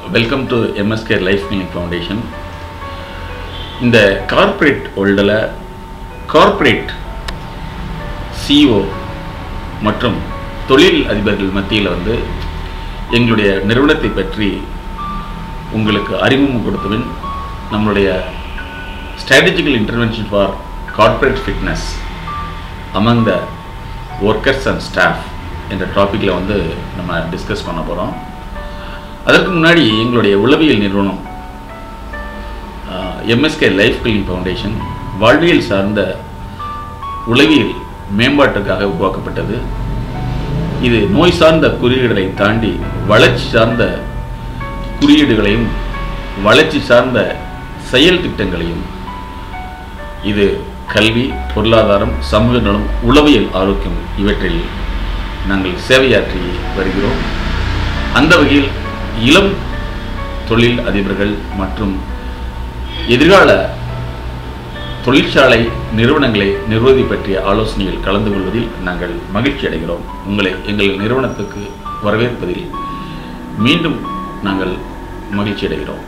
Welcome to MSK life clinic foundation இந்த corporate வேர்ல்டில் corporate CEO மற்றும் தொழில் அதிபர்கள் மத்தியில் வந்து எங்களுடைய நிறுவனத்தை பற்றி உங்களுக்கு அறிமுகம் கொடுத்தபின் நம்மளுடைய strategical intervention for corporate fitness among the workers and staff என்ற டாப்பிக்கில் வந்து நம்ம டிஸ்கஸ் பண்ண போகிறோம் அதற்கு முன்னாடி எங்களுடைய உளவியல் நிறுவனம் எம்எஸ்கே லைஃப் கிளீன் ஃபவுண்டேஷன் வாழ்வியல் சார்ந்த உளவியல் மேம்பாட்டுக்காக உருவாக்கப்பட்டது இது நோய் சார்ந்த குறியீடுகளை தாண்டி வளர்ச்சி சார்ந்த குறியீடுகளையும் வளர்ச்சி சார்ந்த செயல் திட்டங்களையும் இது கல்வி பொருளாதாரம் சமூக நலம் உளவியல் ஆரோக்கியம் இவற்றில் நாங்கள் சேவையாற்றி வருகிறோம் அந்த வகையில் இளம் தொழில் அதிபர்கள் மற்றும் எதிர்கால தொழிற்சாலை நிறுவனங்களை நிறுவதி பற்றிய ஆலோசனையில் கலந்து கொள்வதில் நாங்கள் மகிழ்ச்சி அடைகிறோம் உங்களை எங்கள் நிறுவனத்துக்கு வரவேற்பதில் மீண்டும் நாங்கள் மகிழ்ச்சி அடைகிறோம்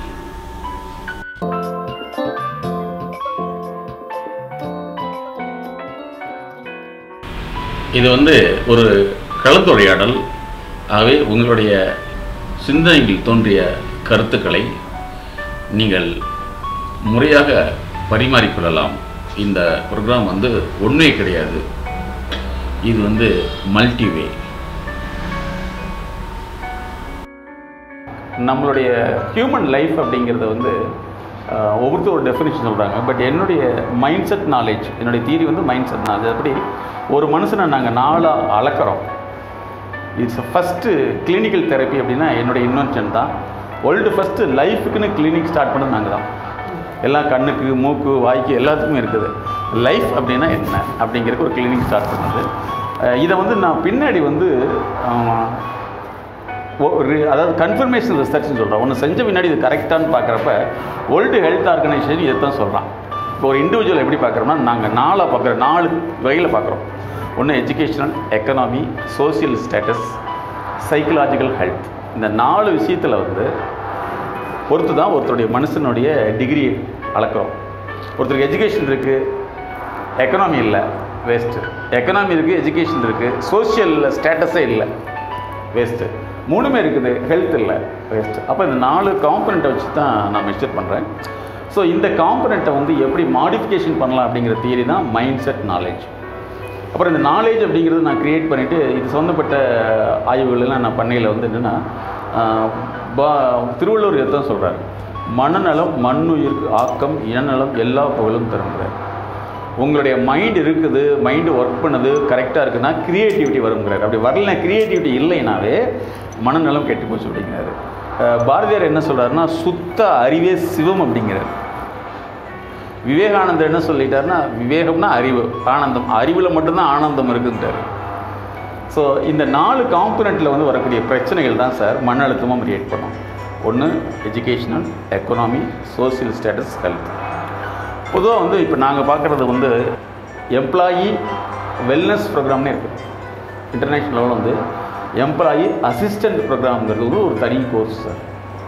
இது வந்து ஒரு கலந்துரையாடல் ஆகவே உங்களுடைய சிந்தனையில் தோன்றிய கருத்துக்களை நீங்கள் முறையாக பரிமாறிக்கொள்ளலாம் இந்த ப்ரோக்ராம் வந்து ஒன்றே கிடையாது இது வந்து மல்டிவே நம்மளுடைய ஹியூமன் லைஃப் அப்படிங்கிறது வந்து அஹ், ஒவ்வொருத்தரும் ஒரு டெஃபினேஷன் சொல்கிறாங்க பட் என்னுடைய மைண்ட் செட் நாலேஜ் என்னுடைய தீரி வந்து மைண்ட் செட் நாலேஜ் அப்படி ஒரு மனுஷனை நாங்கள் நாளாக அளக்கிறோம் இட்ஸ் ஃபஸ்ட்டு கிளினிக்கல் தெரப்பி அப்படின்னா என்னுடைய இன்வென்ஷன் தான் வேர்ல்டு ஃபஸ்ட்டு லைஃபுக்குன்னு கிளினிக் ஸ்டார்ட் பண்ணது நாங்கள் தான் எல்லாம் கண்ணுக்கு மூக்கு வாய்க்கு எல்லாத்துக்குமே இருக்குது லைஃப் அப்படின்னா என்ன அப்படிங்கிறதுக்கு ஒரு கிளினிக் ஸ்டார்ட் பண்ணது அஹ் இதை வந்து நான் பின்னாடி வந்து ஆஹ், ஒரு அதாவது கன்ஃபர்மேஷன் ரிசர்ச்னு சொல்கிறேன் ஒன்று செஞ்ச பின்னாடி இது கரெக்டானு பார்க்குறப்ப வேர்ல்டு ஹெல்த் ஆர்கனைசேஷன் இதை தான் சொல்கிறான் இப்போ ஒரு இண்டிவிஜுவல் எப்படி பார்க்குறோம்னா நாங்கள் நாளாக பார்க்குறோம் நாலு வகையில் பார்க்குறோம் ஒன்று educational economy social status psychological health இந்த நாலு விஷயத்தில் வந்து பொறுத்து தான் ஒருத்தருடைய மனுஷனுடைய டிகிரி அளக்கிறோம் ஒருத்தருக்கு எஜுகேஷன் இருக்குது எக்கனாமி இல்லை வேஸ்ட்டு எக்கனாமி இருக்குது எஜுகேஷன் இருக்குது சோஷியல் ஸ்டேட்டஸே இல்லை வேஸ்ட்டு மூணுமே இருக்குது ஹெல்த் இல்லை வேஸ்ட்டு அப்போ இந்த நாலு காம்பனண்ட்டை வச்சு தான் நான் மெஷர் பண்ணுறேன் ஸோ இந்த காம்பனண்ட்டை வந்து எப்படி மாடிஃபிகேஷன் பண்ணலாம் அப்படிங்கிற தியரி தான் மைண்ட் செட் நாலேஜ் அப்புறம் இந்த நாலேஜ் அப்படிங்கிறது நான் க்ரியேட் பண்ணிவிட்டு இது சம்மந்தப்பட்ட ஆய்வுகளெல்லாம் நான் பண்ணையில் வந்து என்னென்னா பா திருவள்ளுவர் எத்தான் சொல்கிறார் மனநலம் மண்ணுயிருக்கு ஆக்கம் இனநலம் எல்லா புகழும் தருங்கிறார் உங்களுடைய மைண்ட் இருக்குது மைண்டு ஒர்க் பண்ணுது கரெக்டாக இருக்குன்னா க்ரியேட்டிவிட்டி வருங்கிறார் அப்படி வரல க்ரியேட்டிவிட்டி இல்லைனாவே மனநலம் கெட்டு போச்சு அப்படிங்கிறாரு அஹ் பாரதியார் என்ன சொல்கிறாருன்னா சுத்த அறிவே சிவம் அப்படிங்கிறார் விவேகானந்தர் என்ன சொல்லிட்டாருன்னா விவேகம்னா அறிவு ஆனந்தம் அறிவில் மட்டும்தான் ஆனந்தம் இருக்குன்றாரு ஸோ இந்த நாலு காம்பனண்ட்டில் வந்து வரக்கூடிய பிரச்சனைகள் தான் சார் மன அழுத்தமாக கிரியேட் பண்ணும் ஒன்று educational economy social status health பொதுவாக வந்து இப்போ நாங்கள் பார்க்குறது வந்து எம்ப்ளாயி வெல்னஸ் ப்ரோக்ராம்னே இருக்குது இன்டர்நேஷ்னல் லெவலில் வந்து எம்ப்ளாயி அசிஸ்டன்ட் ப்ரோக்ராம்ங்கிறது வந்து ஒரு தனி கோர்ஸ் சார்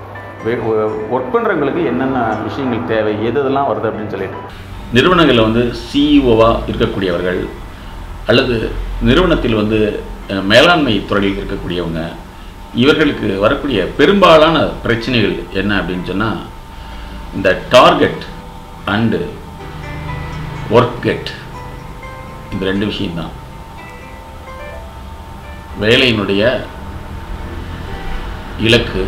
ஒர்க் பண்ணுறவங்களுக்கு என்னென்ன விஷயங்கள் தேவை எது எதெல்லாம் வருது அப்படின்னு சொல்லிட்டு நிறுவனங்களில் வந்து சிஇஓவாக இருக்கக்கூடியவர்கள் அல்லது நிறுவனத்தில் வந்து அஹ், மேலாண்மை துறையில் இருக்கக்கூடியவங்க இவர்களுக்கு வரக்கூடிய பெரும்பாலான பிரச்சனைகள் என்ன அப்படின்னு சொன்னால் இந்த டார்கெட் அண்டு ஒர்க் கெட் இந்த ரெண்டு விஷயம்தான் வேலையினுடைய இலக்கு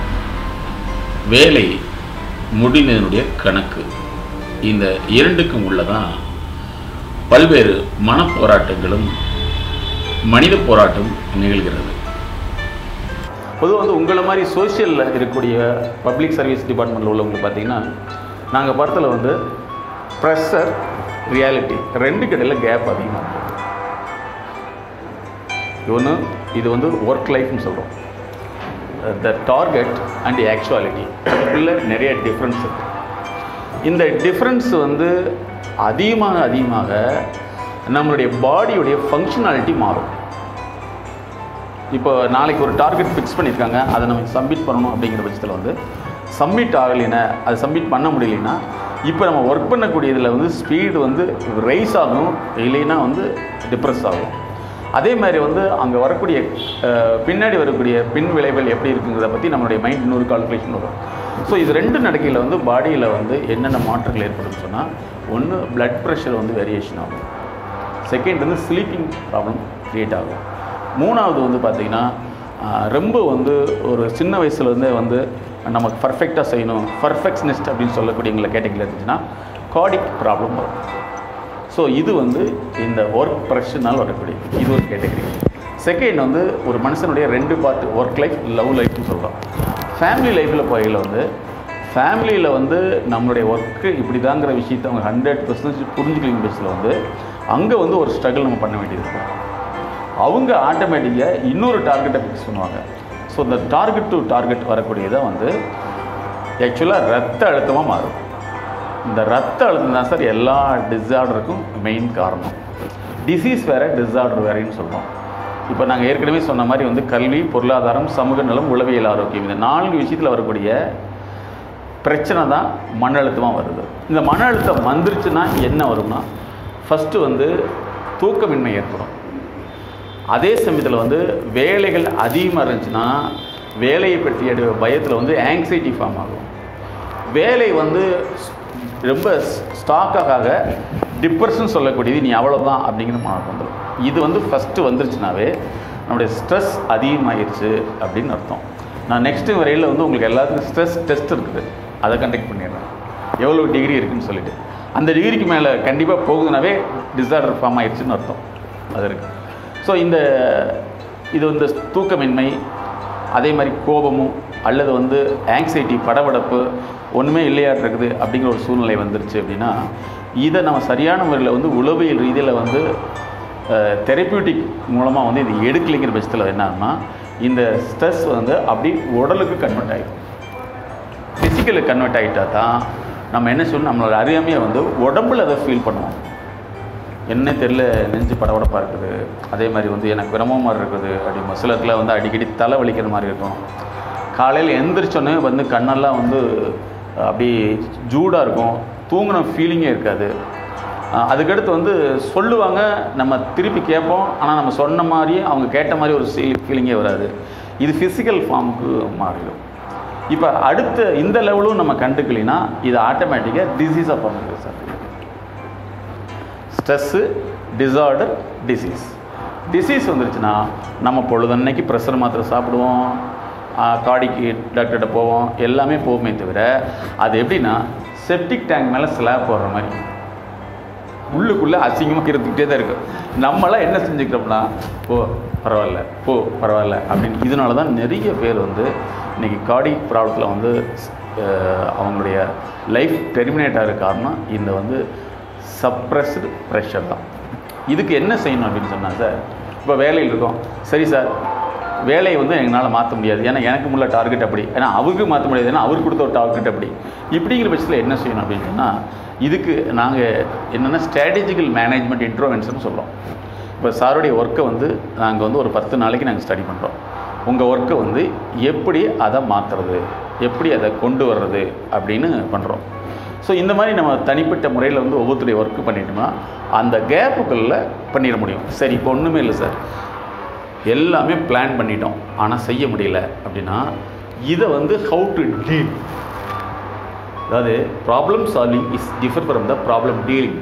வேலை முடிந்ததனுடைய கணக்கு இந்த இரண்டுக்கும் உள்ளதான் பல்வேறு மனப்போராட்டங்களும் மனித போராட்டம் நிகழ்கிறது பொதுவாக வந்து உங்களை மாதிரி சோஷியலில் இருக்கக்கூடிய பப்ளிக் சர்வீஸ் டிபார்ட்மெண்ட்டில் உள்ளவங்க பார்த்தீங்கன்னா நாங்கள் படத்தில் வந்து ப்ரெஷர் ரியாலிட்டி ரெண்டு கடையில் கேப் அதிகமாக இருக்கும் ஒன்று இது வந்து ஒர்க் லைஃப்னு சொல்கிறோம் த டார்கெட் அண்ட் ஆக்சுவாலிட்டி உள்ள நிறைய டிஃப்ரென்ஸ் இருக்கு இந்த டிஃப்ரென்ஸ் வந்து அதிகமாக அதிகமாக நம்மளுடைய பாடியுடைய ஃபங்க்ஷனாலிட்டி மாறும் இப்போ நாளைக்கு ஒரு டார்கெட் ஃபிக்ஸ் பண்ணியிருக்காங்க அதை நம்ம சப்மிட் பண்ணணும் அப்படிங்கிற பட்சத்தில் வந்து சப்மிட் ஆகலைன்னா அது சப்மிட் பண்ண முடியலைன்னா இப்போ நம்ம ஒர்க் பண்ணக்கூடியதில் வந்து ஸ்பீடு வந்து ரைஸ் ஆகும் இல்லைன்னா வந்து டிப்ரெஸ் ஆகும் அதே மாதிரி வந்து அங்கே வரக்கூடிய அஹ், பின்னாடி வரக்கூடிய பின் விளைவுகள் எப்படி இருக்குங்கிறத பற்றி நம்மளுடைய மைண்ட் இன்னொரு கால்குலேஷன் வரும் ஸோ இது ரெண்டு நடக்கையில் வந்து பாடியில் வந்து என்னென்ன மாற்றங்கள் ஏற்படும்னு சொன்னால் ஒன்று blood ப்ரெஷர் வந்து வேரியேஷன் ஆகும் செகண்ட் வந்து ஸ்லீப்பிங் ப்ராப்ளம் க்ரியேட் ஆகும் மூணாவது வந்து பார்த்திங்கன்னா ஆஹ், ரொம்ப வந்து ஒரு சின்ன வயசுலேருந்தே வந்து நமக்கு பர்ஃபெக்டாக செய்யணும் பர்ஃபெக்ஷனிஸ்ட் அப்படின்னு சொல்லக்கூடியவங்களை கேட்டகரியில் இருந்துச்சுன்னா காடிக் ப்ராப்ளம் வரும் ஸோ இது வந்து இந்த ஒர்க் ப்ரெஷர்னால் வரக்கூடிய இது ஒரு கேட்டகரி செகண்ட் வந்து ஒரு மனுஷனுடைய ரெண்டு பார்ட் ஒர்க் லைஃப் லவ் லைஃப்னு சொல்கிறோம் ஃபேமிலி லைஃப்பில் போகையில் வந்து ஃபேமிலியில் வந்து நம்மளுடைய ஒர்க்கு இப்படி தாங்கிற விஷயத்தை அவங்க ஹண்ட்ரட் பர்சன்டேஜ் புரிஞ்சுக்கலிங் பேஸில் வந்து அங்கே வந்து ஒரு ஸ்ட்ரகிள் நம்ம பண்ண வேண்டியது இருக்கும் அவங்க ஆட்டோமேட்டிக்காக இன்னொரு டார்கெட்டை ஃபிக்ஸ் பண்ணுவாங்க ஸோ இந்த டார்கெட் டு டார்கெட் வரக்கூடியதை வந்து ஆக்சுவலாக ரத்த அழுத்தமாக மாறும் இந்த ரத்த அழுத்தம் தான் சார் எல்லா டிஸார்டருக்கும் மெயின் காரணம் டிசீஸ் வேறு டிஸார்டர் வேறேன்னு சொல்கிறோம் இப்போ நாங்கள் ஏற்கனவே சொன்ன மாதிரி வந்து கல்வி பொருளாதாரம் சமூக நலம் உளவியல் ஆரோக்கியம் இந்த நான்கு விஷயத்தில் வரக்கூடிய பிரச்சனை தான் மன அழுத்தமாக வருது இந்த மன அழுத்தம் வந்துருச்சுன்னா என்ன வரும்னா ஃபஸ்ட்டு வந்து தூக்கமின்மை ஏற்படும் அதே சமயத்தில் வந்து வேலைகள் அதிகமாக இருந்துச்சுன்னா வேலையை பற்றிய பயத்தில் வந்து ஆங்ஸைட்டி ஃபார்ம் ஆகும் வேலை வந்து ரொம்ப ஸ்டாக்காக டிப்ரெஷன் சொல்லக்கூடியது நீ அவ்வளோதான் அப்படிங்கிற மனக்கு வந்துடும் இது வந்து ஃபஸ்ட்டு வந்துருச்சுனாவே நம்முடைய ஸ்ட்ரெஸ் அதிகமாகிருச்சு அப்படின்னு அர்த்தம் நான் நெக்ஸ்ட்டு வரையில் வந்து உங்களுக்கு எல்லாத்துக்கும் ஸ்ட்ரெஸ் டெஸ்ட் இருக்குது அதை கண்டக்ட் பண்ணிடுறேன் எவ்வளோ டிகிரி இருக்குன்னு சொல்லிட்டு அந்த டிகிரிக்கு மேலே கண்டிப்பாக போகுதுனாவே டிசார்டர் ஃபார்ம் ஆயிடுச்சுன்னு அர்த்தம் அது இருக்குது ஸோ இந்த இது வந்து தூக்கமின்மை அதே மாதிரி கோபமும் அல்லது வந்து ஆங்ஸைட்டி படபடப்பு ஒன்றுமே இல்லையாட்டிருக்குது அப்படிங்கிற ஒரு சூழ்நிலை வந்துருச்சு அப்படின்னா இதை நம்ம சரியான முறையில் வந்து உளவியல் ரீதியில் வந்து தெரப்பியூட்டிக் மூலமாக வந்து இது எடுக்கலைங்கிற பட்சத்தில் என்னன்னா இந்த ஸ்ட்ரெஸ் வந்து அப்படி உடலுக்கு கன்வெர்ட் ஆகிடும் ஃபிசிக்கலுக்கு கன்வெர்ட் ஆகிட்டா தான் நம்ம என்ன சொல்லணும் நம்மளோட அறியாமையை வந்து உடம்புல அதை ஃபீல் பண்ணுவோம் என்ன தெரில நெஞ்சு படபடப்பாக இருக்குது அதே மாதிரி வந்து எனக்கு விரமமாக இருக்குது அப்படி மசிலத்தில் வந்து அடிக்கடி தலை வலிக்கிற மாதிரி இருக்கும் காலையில் எந்திரிச்சோன்னே வந்து கண்ணெல்லாம் வந்து அப்படி ஜூடாக இருக்கும் தூங்கின ஃபீலிங்கே இருக்காது அஹ் அதுக்கடுத்து வந்து சொல்லுவாங்க நம்ம திருப்பி கேட்போம் ஆனால் நம்ம சொன்ன மாதிரியே அவங்க கேட்ட மாதிரி ஒரு ஃபீலிங்கே வராது இது ஃபிசிக்கல் ஃபார்முக்கு மாறிடும் இப்போ அடுத்த இந்த லெவலும் நம்ம கண்டுக்கலினா இது ஆட்டோமேட்டிக்காக டிசீஸாக பண்ணுறது sir stress disorder disease disease வந்துருச்சுன்னா நம்ம பொழுதன்னைக்கு ப்ரெஷர் மாத்திரை சாப்பிடுவோம் காடிக்கு டாக்டர்கிட்ட போவோம் எல்லாமே போகுமே தவிர அது எப்படின்னா செப்டிக் டேங்க் மேலே ஸ்லாப் போடுற மாதிரி உள்ளுக்குள்ளே அசிங்கமாக இருந்துக்கிட்டே தான் இருக்கும் நம்மளாம் என்ன செஞ்சுக்கிறோம்னா ஓ பரவாயில்ல ஓ பரவாயில்ல அப்படின்னு இதனால தான் நிறைய பேர் வந்து இன்றைக்கி கார்டிக் ப்ராப்ளத்தில் வந்து அஹ், அவங்களுடைய லைஃப் டெர்மினேட் ஆகிற காரணம் இந்த வந்து சப்ரஸ்டு ப்ரெஷர் தான் இதுக்கு என்ன செய்யணும் அப்படின்னு சொன்னால் சார் இப்போ வேலையில் இருக்கோம் சரி சார் வேலையை வந்து எங்களால் மாற்ற முடியாது ஏன்னா எனக்கு முள்ள டார்கெட் அப்படி ஏன்னா அவருக்கு மாற்ற முடியாது ஏன்னா அவர் கொடுத்த ஒரு டார்கெட் அப்படி இப்படிங்கிற பட்சத்தில் என்ன செய்யணும் அப்படின்னு சொன்னால் இதுக்கு நாங்கள் என்னென்னா ஸ்ட்ராட்டஜிக்கல் மேனேஜ்மெண்ட் இன்ட்ரோவென்ஷன் சொல்கிறோம் இப்போ சாருடைய ஒர்க்கை வந்து நாங்கள் வந்து ஒரு பத்து நாளைக்கு நாங்கள் ஸ்டடி பண்ணுறோம் உங்கள் ஒர்க்கை வந்து எப்படி அதை மாற்றுறது எப்படி அதை கொண்டு வர்றது அப்படின்னு பண்ணுறோம் ஸோ இந்த மாதிரி நம்ம தனிப்பட்ட முறையில் வந்து ஒவ்வொருத்தருடைய ஒர்க்கு பண்ணிட்டோம்னா அந்த கேப்புகளில் பண்ணிட முடியும் சரி இப்போ ஒன்றுமே இல்லை சார் எல்லாமே பிளான் பண்ணிட்டோம் ஆனால் செய்ய முடியல அப்படின்னா இதை வந்து ஹவு டு டீல் அதாவது problem solving is differ from the problem dealing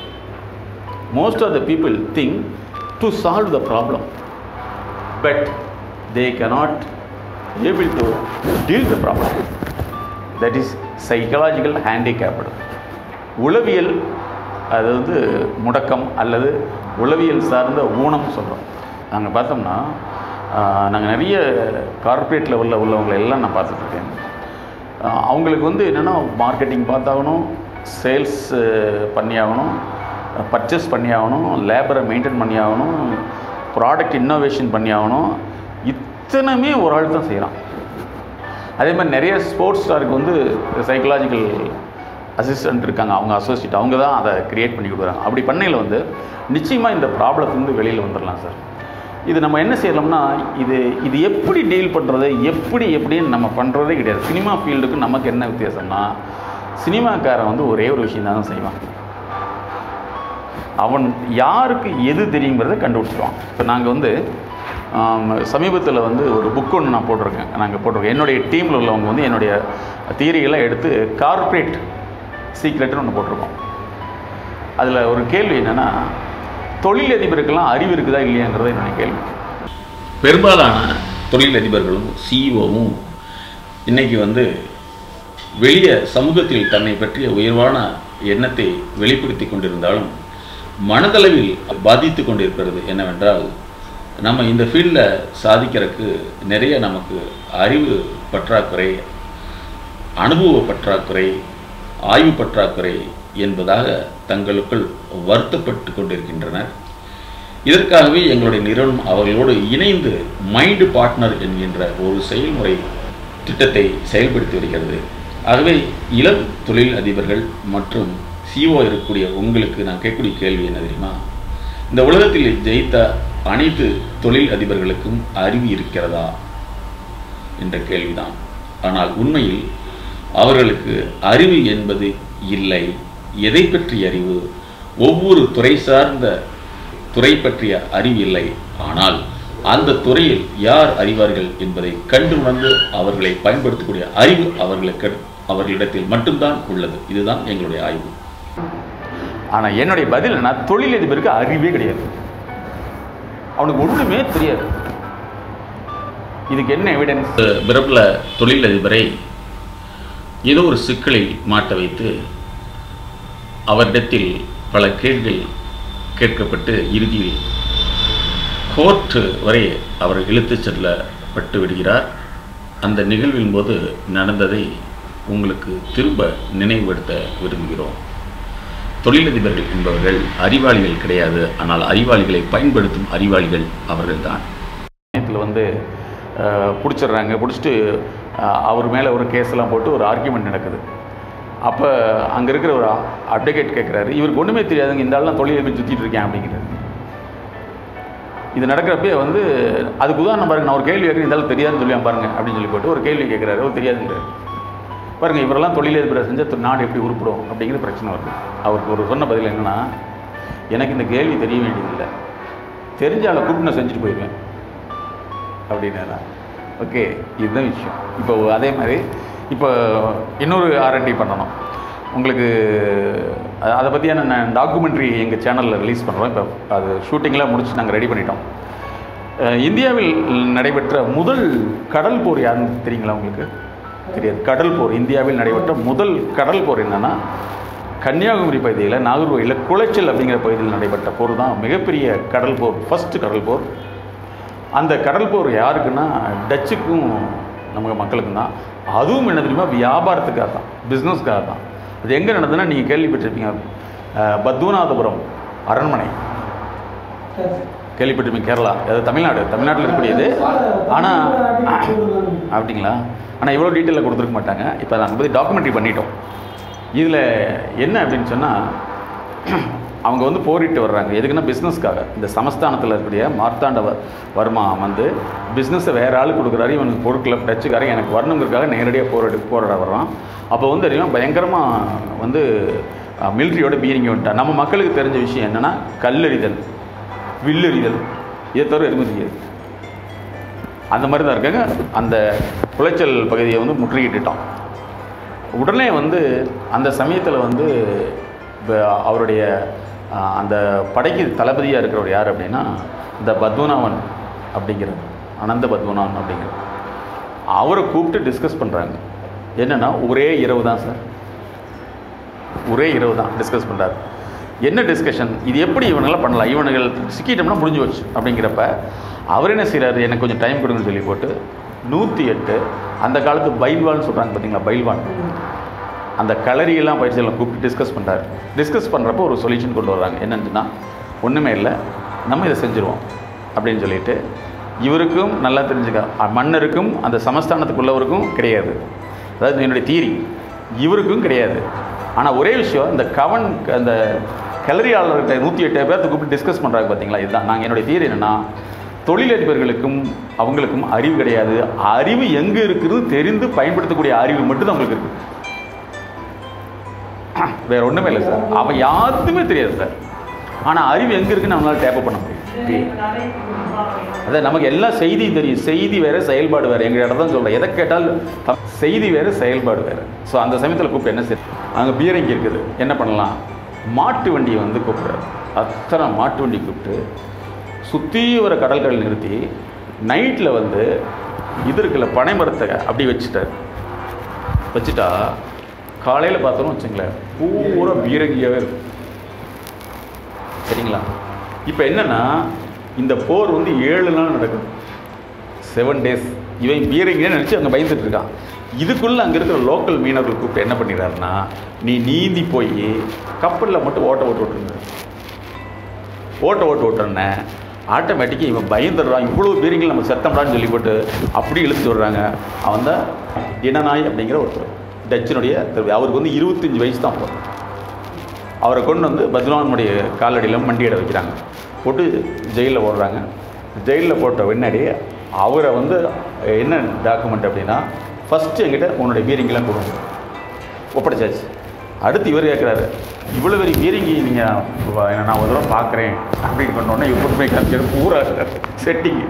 most of the people think to solve the problem but they cannot able to deal the problem that is psychological handicapped உளவியல் அது வந்து முடக்கம் அல்லது உளவியல் சார்ந்த ஊனம் சொல்கிறோம் நாங்கள் பார்த்தோம்னா நாங்கள் நிறைய கார்ப்பரேட் லெவலில் உள்ளவங்களை எல்லாம் நான் பார்த்துட்ருக்கேன் அவங்களுக்கு வந்து என்னென்னா மார்க்கெட்டிங் பார்த்தாகணும் சேல்ஸ் பண்ணி ஆகணும் பர்ச்சேஸ் பண்ணி ஆகணும் லேபரை மெயின்டைன் பண்ணி ஆகணும் ப்ராடக்ட் இன்னோவேஷன் பண்ணி ஆகணும் இத்தனைமே ஒரு ஆள் தான் செய்கிறான் அதே மாதிரி நிறைய ஸ்போர்ட்ஸ் ஸ்டாருக்கு வந்து சைக்கலாஜிக்கல் அசிஸ்டன்ட் இருக்காங்க அவங்க அசோசியேட் அவங்க தான் அதை கிரியேட் பண்ணி கொடுக்குறாங்க அப்படி பண்ணையில் வந்து நிச்சயமாக இந்த ப்ராப்ளத்துலேருந்து வெளியில் வந்துடலாம் சார் இது நம்ம என்ன செய்யலாம்னா இது இது எப்படி டீல் பண்ணுறது எப்படி எப்படின்னு நம்ம பண்ணுறதே கிடையாது சினிமா ஃபீல்டுக்கு நமக்கு என்ன வித்தியாசம்னா சினிமாக்காரன் வந்து ஒரே ஒரு விஷயம் தான் செய்வான் அவன் யாருக்கு எது தெரியுங்கிறத கண்டுபிடிச்சிடுவான் இப்போ நாங்கள் வந்து சமீபத்தில் வந்து ஒரு புக் ஒன்று நான் போட்டிருக்கேன் நாங்கள் போட்டிருக்கோம் என்னுடைய டீமில் உள்ளவங்க வந்து என்னுடைய தியரிகளை எடுத்து கார்ப்பரேட் சீக்ரெட்னு ஒன்று போட்டிருக்கோம் அதில் ஒரு கேள்வி என்னென்னா தொழிலதிபருக்கெல்லாம் அறிவு இருக்குதா இல்லையாங்கிறது என்னுடைய கேள்வி பெரும்பாலான தொழிலதிபர்களும் சிஇஓவும் இன்னைக்கு வந்து வெளிய சமூகத்தில் தன்னை பற்றிய உயர்வான எண்ணத்தை வெளிப்படுத்தி கொண்டிருந்தாலும் மனதளவில் பாதித்து கொண்டிருக்கிறது என்னவென்றால் நம்ம இந்த ஃபீல்டில் சாதிக்கிறதுக்கு நிறைய நமக்கு அறிவு பற்றாக்குறை அனுபவ பற்றாக்குறை ஆய்வு பற்றாக்குறை என்பதாக தங்களுக்குள் வருத்தப்பட்டு கொண்டிருக்கின்றனர் இதற்காகவே எங்களுடைய நிறுவனம் அவர்களோடு இணைந்து மைண்டு பார்ட்னர் என்கின்ற ஒரு செயல்முறை திட்டத்தை செயல்படுத்தி வருகிறது ஆகவே இளம் தொழில் அதிபர்கள் மற்றும் சிஓ இருக்கக்கூடிய உங்களுக்கு நான் கேட்கக்கூடிய கேள்வி என்ன தெரியுமா இந்த உலகத்தில் ஜெயித்த அனைத்து தொழில் அதிபர்களுக்கும் அறிவு இருக்கிறதா என்ற கேள்விதான் ஆனால் உண்மையில் அவர்களுக்கு அறிவு என்பது இல்லை எதை பற்றிய அறிவு ஒவ்வொரு துறை சார்ந்த துறை பற்றிய அறிவு இல்லை ஆனால் அந்த துறையில் யார் அறிவார்கள் என்பதை கண்டு உணர்ந்து அவர்களை பயன்படுத்தக்கூடிய அறிவு அவர்களுக்கு அவர்களிடத்தில் மட்டும்தான் உள்ளது இதுதான் எங்களுடைய ஆய்வு ஆனால் என்னுடைய பதில் என்ன தொழிலதிபருக்கு அறிவே கிடையாது அவனுக்கு ஒன்றுமே தெரியாது இதுக்கு என்ன எவிடன்ஸ் பிரபல தொழிலதிபரை ஏதோ ஒரு சிக்கலில் மாட்ட வைத்து அவரிடத்தில் பல கேள்விகள் கேட்கப்பட்டு இறுதியில் கோர்ட்டு வரை அவர் இழுத்துச் செல்லப்பட்டு விடுகிறார் அந்த நிகழ்வின் போது நடந்ததை உங்களுக்கு திரும்ப நினைவுபடுத்த விரும்புகிறோம் தொழிலதிபர்கள் என்பவர்கள் அறிவாளிகள் கிடையாது ஆனால் அறிவாளிகளை பயன்படுத்தும் அறிவாளிகள் அவர்கள்தான் சமயத்தில் வந்து அஹ், பிடிச்சிடுறாங்க பிடிச்சிட்டு அஹ், அவர் மேலே ஒரு கேஸ்லாம் போட்டு ஒரு ஆர்கியூமெண்ட் நடக்குது அப்போ அங்கே இருக்கிற ஒரு அட்வொகேட் கேட்குறாரு இவருக்கு ஒன்றுமே தெரியாதுங்க இந்த ஆள்லாம் தொழில் எப்படி சுற்றிட்டு இருக்கேன் அப்படிங்கிறாரு இது நடக்கிறப்பே வந்து அதுக்கு உதாரணம் பாருங்க நான் ஒரு கேள்வி கேட்குறேன் இந்த ஆள் தெரியாதுன்னு சொல்லி பாருங்க அப்படின்னு சொல்லி போட்டு ஒரு கேள்வி கேட்குறாரு அவர் தெரியாதுங்கிறாரு பாருங்க இவரெல்லாம் தொழிலதிபரை செஞ்சால் நாடு எப்படி உருப்படும் அப்படிங்கிற பிரச்சனை வருது அவருக்கு ஒரு சொன்ன பதில் என்னன்னா எனக்கு இந்த கேள்வி தெரிய வேண்டியதில்லை தெரிஞ்ச ஆளை கூப்பிட்டு நான் செஞ்சுட்டு போயிடுவேன் அப்படின்னா ஓகே இதுதான் விஷயம் இப்போ அதே மாதிரி இப்போ இன்னொரு ஆர்என்டி பண்ணணும் உங்களுக்கு அ- அதை பற்றியான நான் டாக்குமெண்ட்ரி எங்கள் சேனலில் ரிலீஸ் பண்ணுறோம் இப்போ அது ஷூட்டிங்லாம் முடிச்சு நாங்கள் ரெடி பண்ணிட்டோம் அஹ் இந்தியாவில் நடைபெற்ற முதல் கடல் போர் யாருன்னு தெரியுங்களா உங்களுக்கு தெரியாது கடல் போர் இந்தியாவில் நடைபெற்ற முதல் கடல் போர் என்னன்னா கன்னியாகுமரி பகுதியில் நாகர்கோயிலில் குளச்சல் அப்படிங்கிற பகுதியில் நடைபெற்ற போர் தான் மிகப்பெரிய கடல் போர் ஃபர்ஸ்ட் கடல் போர் அந்த கடல் போர் யாருக்குன்னா டச்சுக்கும் நமக்கு மக்களுக்கும் தான் அதுவும் என்ன தெரியுமா வியாபாரத்துக்காக தான் பிஸ்னஸ்க்காக தான் அது எங்கே நடந்ததுன்னா நீங்கள் கேள்விப்பட்டிருப்பீங்க அஹ், பத்மநாபபுரம் அரண்மனை கேள்விப்பட்டிருப்பீங்க கேரளா அது தமிழ்நாடு தமிழ்நாட்டில் இருக்கக்கூடியது ஆனால் அப்படிங்களா ஆனால் இவ்வளோ டீட்டெயிலில் கொடுத்துருக்க மாட்டாங்க இப்போ நாங்கள் பற்றி டாக்குமெண்ட்ரி பண்ணிட்டோம் இதில் என்ன அப்படின்னு சொன்னால் அவங்க வந்து போரிட்டு வர்றாங்க எதுக்குன்னா பிஸ்னஸ்க்காக இந்த சமஸ்தானத்தில் இருக்கக்கூடிய மார்த்தாண்ட வ- வர்மா வந்து பிஸ்னஸை வேறு ஆள் கொடுக்குறாரு இவனுக்கு பொருட்களை டச்சுக்காரன் எனக்கு வரணுங்கிறதுக்காக நேரடியாக போராடி போராட வர்றான் அப்போ வந்து தெரியும் பயங்கரமாக வந்து மிலிட்ரியோட பீரிங்க வந்துட்டான் நம்ம மக்களுக்கு தெரிஞ்ச விஷயம் என்னென்னா கல்லெறிதல் வில்லெறிதல் இதை தவிர எதுவுமே தெரியாது அந்த மாதிரி தான் இருக்காங்க அந்த குளைச்சல் பகுதியை வந்து முற்றுகிட்டுட்டோம் உடனே வந்து அந்த சமயத்தில் வந்து இப்ப அவருடைய ஆஹ், அந்த படைக்கு தளபதியாக இருக்கிறவர் யார் அப்படின்னா இந்த பத்மநாபன் அப்படிங்கிறது அனந்த பத்மநாபன் அப்படிங்கிறது அவரை கூப்பிட்டு டிஸ்கஸ் பண்ணுறாங்க என்னென்னா ஒரே இரவு தான் சார் ஒரே இரவு தான் டிஸ்கஸ் பண்ணுறாரு என்ன டிஸ்கஷன் இது எப்படி இவனெல்லாம் பண்ணலாம் இவனுகள் சிக்கிட்டோம்னா முடிஞ்சு வச்சு அப்படிங்கிறப்ப அவர் என்ன செய்கிறாரு எனக்கு கொஞ்சம் டைம் கொடுங்கன்னு சொல்லி போட்டு நூற்றி எட்டு அந்த காலத்து பைல்வான்னு சொல்கிறாங்க பார்த்தீங்களா பைல்வான் அந்த களரியெல்லாம் பயிற்சியெல்லாம் கூப்பிட்டு டிஸ்கஸ் பண்ணுறாரு டிஸ்கஸ் பண்ணுறப்போ ஒரு சொல்யூஷன் கொண்டு வர்றாங்க என்னன்னா ஒன்றுமே இல்லை நம்ம இதை செஞ்சுருவோம் அப்படின்னு சொல்லிட்டு இவருக்கும் நல்லா தெரிஞ்சுக்க அ, மன்னருக்கும் அந்த சமஸ்தானத்துக்குள்ளவருக்கும் கிடையாது அதாவது என்னுடைய தீரி இவருக்கும் கிடையாது ஆனால் ஒரே விஷயம் இந்த கவன் அந்த கிளறியாளர்கிட்ட நூற்றி எட்டு பேர்த்து கூப்பிட்டு டிஸ்கஸ் பண்ணுறாங்க பார்த்தீங்களா இதுதான் நாங்கள் என்னுடைய தீரி என்னென்னா தொழிலதிபர்களுக்கும் அவங்களுக்கும் அறிவு கிடையாது அறிவு எங்கே இருக்குது தெரிந்து பயன்படுத்தக்கூடிய அறிவு மட்டும்தான் அவங்களுக்கு இருக்குது வேற ஒன்றுமே இல்லை சார் அவன் யாருக்குமே தெரியாது சார் ஆனால் அறிவு எங்கே இருக்குன்னு நம்மளால டேப் பண்ண முடியும் அதான் நமக்கு எல்லா செய்தியும் தெரியும் செய்தி வேற செயல்பாடு வேற எங்கள் இடம் தான் சொல்கிறேன் எதை கேட்டாலும் த- செய்தி வேற செயல்பாடு வேற ஸோ அந்த சமயத்தில் கூப்பிட்டு என்ன சரி அங்கே பீரங்கி இருக்குது என்ன பண்ணலாம் மாட்டு வண்டியை வந்து கூப்பிடுறாரு அத்தனை மாட்டு வண்டி கூப்பிட்டு சுற்றி வர கடல்கள் நிறுத்தி நைட்டில் வந்து இது இருக்குல்ல பனை மரத்தை அப்படி வச்சுட்டார் வச்சுட்டா காலையில் பார்த்தோன்னு வச்சுங்களேன் பூரா பீரங்கியாகவே இருக்கும் சரிங்களா இப்போ என்னன்னா இந்த போர் வந்து ஏழு நாள் நடக்குது செவன் டேஸ் இவன் பீரங்கினே நினச்சி அங்கே பயந்துட்டு இருக்கான் இதுக்குள்ளே அங்கே இருக்கிற லோக்கல் மீனவர்கள் கூப்பிட்டு என்ன பண்ணிடுறாருன்னா நீ நீந்தி போய் கப்பலில் மட்டும் ஓட்ட ஓட்டு விட்டுருங்க ஓட்ட ஓட்டு விட்டுறனே ஆட்டோமேட்டிக்காக இவன் பயந்துடுறான் இவ்வளோ பீரங்கில் நம்ம செத்தம்டான்னு சொல்லி போட்டு அப்படி இழுத்து விடுறாங்க அவன் தான் இனநாய் அப்படிங்கிற ஒருத்தர் டச்சினுடைய தலைவர். அவருக்கு வந்து இருபத்தஞ்சி வயசு தான் போகும் அவரை கொண்டு வந்து பத்ரவானுடைய காலடியில் மண்டியிட வைக்கிறாங்க போட்டு ஜெயிலில் போடுறாங்க ஜெயிலில் போட்ட பின்னாடி அவரை வந்து என்ன டாக்குமெண்ட் அப்படின்னா ஃபஸ்ட்டு என்கிட்ட உன்னுடைய பீரிங்கெல்லாம் கொடுங்க ஒப்படைச்சாச்சு அடுத்து இவர் கேட்குறாரு இவ்வளோ பெரிய பீரிங்கி நீங்கள் நான் ஒரு தடவை பார்க்குறேன் அப்படின்னு பண்ணோன்னே இவர் போய் காமிச்சாரு பூரா செட்டிங்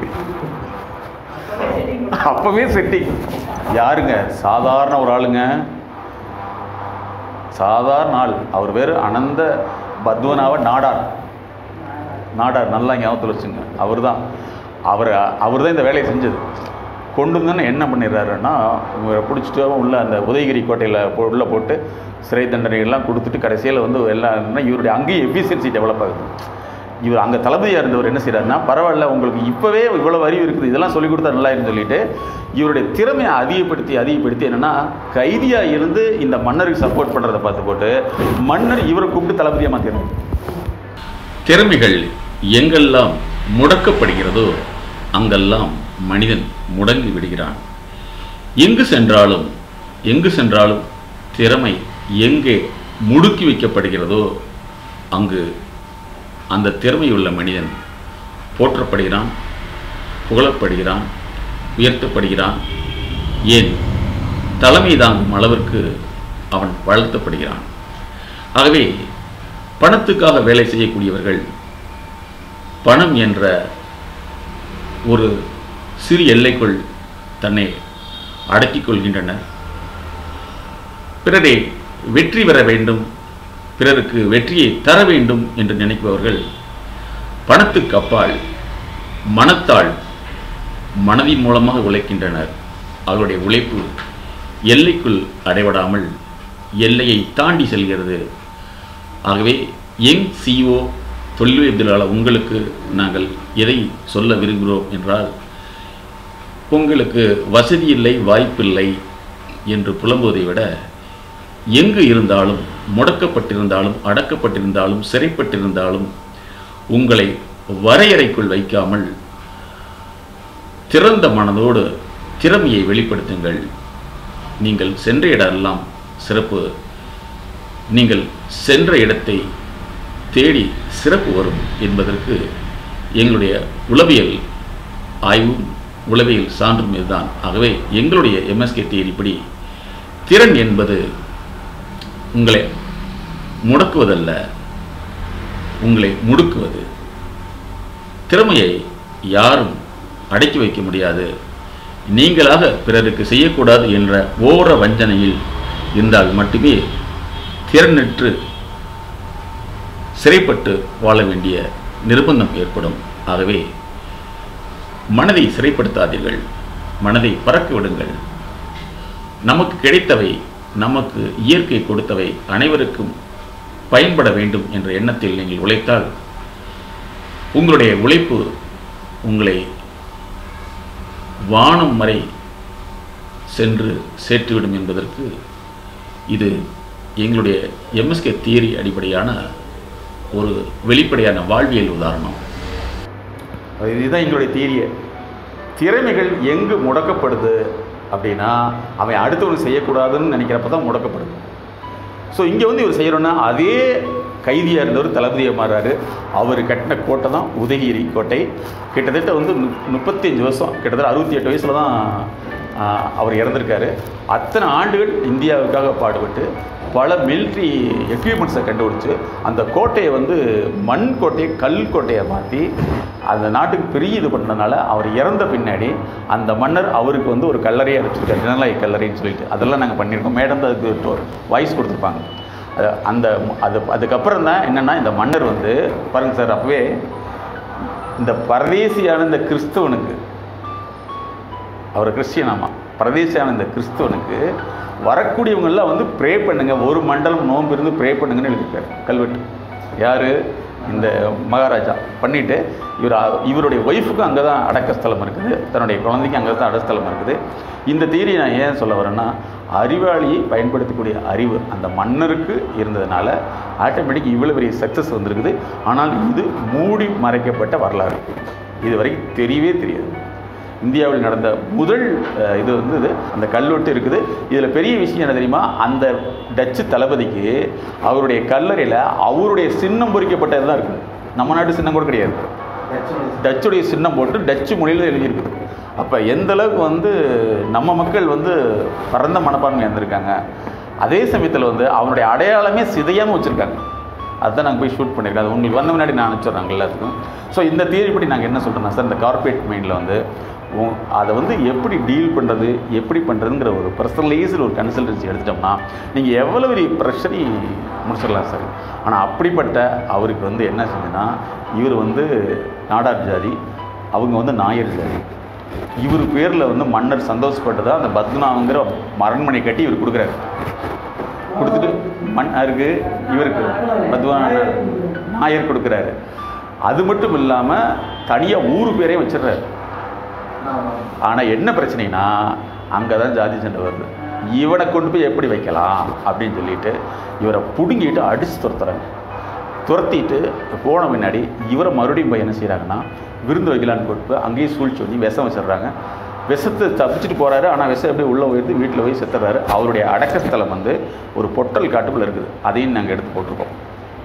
அப்போவே செட்டிங் யாருங்க சாதாரண ஒரு ஆளுங்க சாதாரண ஆள் அவர் பேர் அனந்த பத்மநாப நாடார் நாடார் நல்லா ஞாபகத்தில் வச்சுங்க அவர் தான் அவர் அவர் தான் இந்த வேலையை செஞ்சது கொண்டு வந்து என்ன பண்ணிடுறாருன்னா இவரை பிடிச்சிட்டு உள்ள அந்த உதயகிரி கோட்டையில் போ உள்ளே போட்டு சிறை தண்டனைகள்லாம் கொடுத்துட்டு கடைசியில் வந்து எல்லாம் என்னன்னா இவருடைய அங்கேயும் எஃபிஷியன்சி டெவலப் ஆகுது இவர் அங்கே தளபதியாக இருந்தவர் என்ன செய்கிறாருன்னா பரவாயில்ல உங்களுக்கு இப்போவே இவ்வளோ அறிவு இருக்குது இதெல்லாம் சொல்லி கொடுத்தா நல்லா இருக்குன்னு சொல்லிட்டு இவருடைய திறமையை அதிகப்படுத்தி அதிகப்படுத்தி என்னென்னா கைதியாக இருந்து இந்த மன்னருக்கு சப்போர்ட் பண்ணுறதை பார்த்து போட்டு மன்னர் இவரை கூப்பிட்டு தளபதியாக மாற்றிடணும் திறமைகள் எங்கெல்லாம் முடக்கப்படுகிறதோ அங்கெல்லாம் மனிதன் முடங்கி விடுகிறான் எங்கு சென்றாலும் எங்கு சென்றாலும் திறமை எங்கே முடுக்கி வைக்கப்படுகிறதோ அங்கு அந்த திறமையுள்ள மனிதன் போற்றப்படுகிறான் புகழப்படுகிறான் உயர்த்தப்படுகிறான் ஏன் தலைமை தாங்கும் அளவிற்கு அவன் வளர்த்தப்படுகிறான் ஆகவே பணத்துக்காக வேலை செய்யக்கூடியவர்கள் பணம் என்ற ஒரு சிறு எல்லைக்குள் தன்னை அடக்கிக் கொள்கின்றனர் பிறரை வெற்றி பெற வேண்டும் பிறருக்கு வெற்றியை தர வேண்டும் என்று நினைப்பவர்கள் பணத்துக்கு அப்பால் மனத்தால் மனதின் மூலமாக உழைக்கின்றனர் அவருடைய உழைப்பு எல்லைக்குள் அடைபடாமல் எல்லையை தாண்டி செல்கிறது ஆகவே யங் சிஓ தொழில்வியலாளர் உங்களுக்கு நாங்கள் எதை சொல்ல விரும்புகிறோம் என்றால் உங்களுக்கு வசதி இல்லை வாய்ப்பில்லை என்று புலம்புவதை விட எங்கு இருந்தாலும் முடக்கப்பட்டிருந்தாலும் அடக்கப்பட்டிருந்தாலும் சிறைப்பட்டிருந்தாலும் உங்களை வரையறைக்குள் வைக்காமல் திறந்த மனதோடு திறமையை வெளிப்படுத்துங்கள் நீங்கள் சென்ற இடமெல்லாம் சிறப்பு நீங்கள் சென்ற இடத்தை தேடி சிறப்பு வரும் என்பதற்கு எங்களுடைய உளவியல் ஆய்வும் உளவியல் சான்றும் இதுதான் ஆகவே எங்களுடைய எம்எஸ்கே தேரிப்படி திறன் என்பது உங்களை முடக்குவதல்ல உங்களை முடுக்குவது திறமையை யாரும் அடக்கி வைக்க முடியாது நீங்களாக பிறருக்கு செய்யக்கூடாது என்ற ஓர வஞ்சனையில் இருந்தால் மட்டுமே திறனற்று சிறைப்பட்டு வாழ வேண்டிய நிர்பந்தம் ஏற்படும் ஆகவே மனதை சிறைப்படுத்தாதீர்கள் மனதை பறக்க விடுங்கள் நமக்கு கிடைத்தவை நமக்கு இயற்கை கொடுத்தவை அனைவருக்கும் பயன்பட வேண்டும் என்ற எண்ணத்தில் நீங்கள் உழைத்தால் உங்களுடைய உழைப்பு உங்களை வானம் வரை சென்று சேர்த்துவிடும் என்பதற்கு இது எங்களுடைய எம்எஸ்கே தியரி அடிப்படையான ஒரு வெளிப்படையான வாழ்வியல் உதாரணம் இதுதான் எங்களுடைய தீரிய திறமைகள் எங்கு முடக்கப்படுது அப்படின்னா அவன் அடுத்தவனுக்கு செய்யக்கூடாதுன்னு நினைக்கிறப்ப தான் முடக்கப்படுது ஸோ இங்கே வந்து இவர் செய்கிறோன்னா அதே கைதியாக இருந்தவர் தளபதியாக மாறாரு அவர் கட்டின கோட்டை தான் உதயகிரி கோட்டை கிட்டத்தட்ட வந்து நு முப்பத்தஞ்சு வருஷம் கிட்டத்தட்ட அறுபத்தி எட்டு வயசில் தான் ஆஹ், அவர் இறந்திருக்காரு அத்தனை ஆண்டுகள் இந்தியாவுக்காக பாடுபட்டு பல மிலிட்ரி எக்யூப்மெண்ட்ஸை கண்டுபிடிச்சு அந்த கோட்டையை வந்து மண் கோட்டையை கல் கோட்டையை மாற்றி அந்த நாட்டுக்கு பெரிய இது பண்ணதுனால அவர் இறந்த பின்னாடி அந்த மன்னர் அவருக்கு வந்து ஒரு கல்லறையை அடிச்சிருக்காரு ஜனநாயக கல்லறைன்னு சொல்லிட்டு அதெல்லாம் நாங்கள் பண்ணியிருக்கோம் மேடம் தான் அதுக்கு வாய்ஸ் கொடுத்துருப்பாங்க அது- அந்த அது அதுக்கப்புறம் தான் என்னென்னா இந்த மன்னர் வந்து பாருங்கள் சார் அப்போவே இந்த பரதேசியான இந்த கிறிஸ்தவனுக்கு அவர் கிறிஸ்டியனாமா பரதேசியான இந்த கிறிஸ்தவனுக்கு வரக்கூடியவங்கெல்லாம் வந்து ப்ரே பண்ணுங்க ஒரு மண்டலம் நோன்பு இருந்து ப்ரே பண்ணுங்கன்னு எழுதியிருக்காரு கல்வெட்டு யார் இந்த மகாராஜா பண்ணிட்டு இவர் அ- இவருடைய ஒய்ஃபுக்கும் அங்கே தான் அடக்க ஸ்தலம் இருக்குது தன்னுடைய குழந்தைக்கு அங்கே தான் அடஸ்தலம் இருக்குது இந்த தீரி நான் ஏன் சொல்ல வரேன்னா அறிவாளியை பயன்படுத்தக்கூடிய அறிவு அந்த மன்னருக்கு இருந்ததுனால ஆட்டோமேட்டிக் இவ்வளோ பெரிய சக்ஸஸ் வந்திருக்குது ஆனால் இது மூடி மறைக்கப்பட்ட வரலாறு இது வரைக்கும் தெரியவே தெரியாது இந்தியாவில் நடந்த முதல் அஹ், இது வந்து இது அந்த கல்வெட்டு இருக்குது இதில் பெரிய விஷயம் என்ன தெரியுமா அந்த டச்சு தளபதிக்கு அவருடைய கல்லறையில் அவருடைய சின்னம் பொறிக்கப்பட்டது தான் இருக்குது நம்ம நாட்டு சின்னம் கூட கிடையாது டச்சுடைய சின்னம் போட்டு டச்சு மொழியில் எழுதியிருக்குது அப்போ எந்த அளவுக்கு வந்து நம்ம மக்கள் வந்து பரந்த மனப்பான்மை இருந்திருக்காங்க அதே சமயத்தில் வந்து அவனுடைய அடையாளமே சிதையாமல் வச்சுருக்காங்க அதுதான் நாங்கள் போய் ஷூட் பண்ணியிருக்கோம் அது உங்களுக்கு வந்த முன்னாடி நான் அனுப்பிச்சிடுறாங்க எல்லாத்துக்கும் ஸோ இந்த தியரி படி நாங்கள் என்ன சொல்கிறோம்னா சார் இந்த கார்ப்பரேட் மைண்டில் வந்து உ- அதை வந்து எப்படி டீல் பண்ணுறது எப்படி பண்ணுறதுங்கிற ஒரு பர்சனலைஸ்டு ஒரு கன்சல்டன்சி எடுத்துட்டோம்னா நீங்கள் எவ்வளோ பெரிய ப்ரெஷரையும் முடிச்சிடலாம் சார் ஆனால் அப்படிப்பட்ட அவருக்கு வந்து என்ன செஞ்சுன்னா இவர் வந்து நாடார் ஜாதி அவங்க வந்து நாயர் ஜாதி இவர் பேரில் வந்து மன்னர் சந்தோஷப்பட்டதா அந்த பத்மநாபங்கிற அரண்மனை கட்டி இவர் கொடுக்குறாரு கொடுத்துட்டு மன்னருக்கு இவருக்கு பத்மநாபன் நாயர் கொடுக்குறாரு அது மட்டும் இல்லாமல் தனியாக ஊர் பேரையும் வச்சிடுறாரு ஆனால் என்ன பிரச்சனைனா அங்கே தான் ஜாதி சண்டை வருது இவனை கொண்டு போய் எப்படி வைக்கலாம் அப்படின்னு சொல்லிட்டு இவரை பிடுங்கிட்டு அடித்து துரத்துறாங்க துரத்திட்டு போன முன்னாடி இவரை மறுபடியும் போய் என்ன செய்கிறாங்கன்னா விருந்து வைக்கலான்னு கொடுத்து அங்கேயும் சூழ்ச்சி பண்ணி விஷம் வச்சிடுறாங்க விஷத்தை தப்பிச்சுட்டு போகிறாரு ஆனால் விஷம் எப்படி உள்ளே போயிட்டு வீட்டில் போய் செத்துறாரு அவருடைய அடக்கஸ்தலம் வந்து ஒரு பொட்டல் காட்டுக்குள்ளே இருக்குது அதையும் நாங்கள் எடுத்து போட்டிருக்கோம்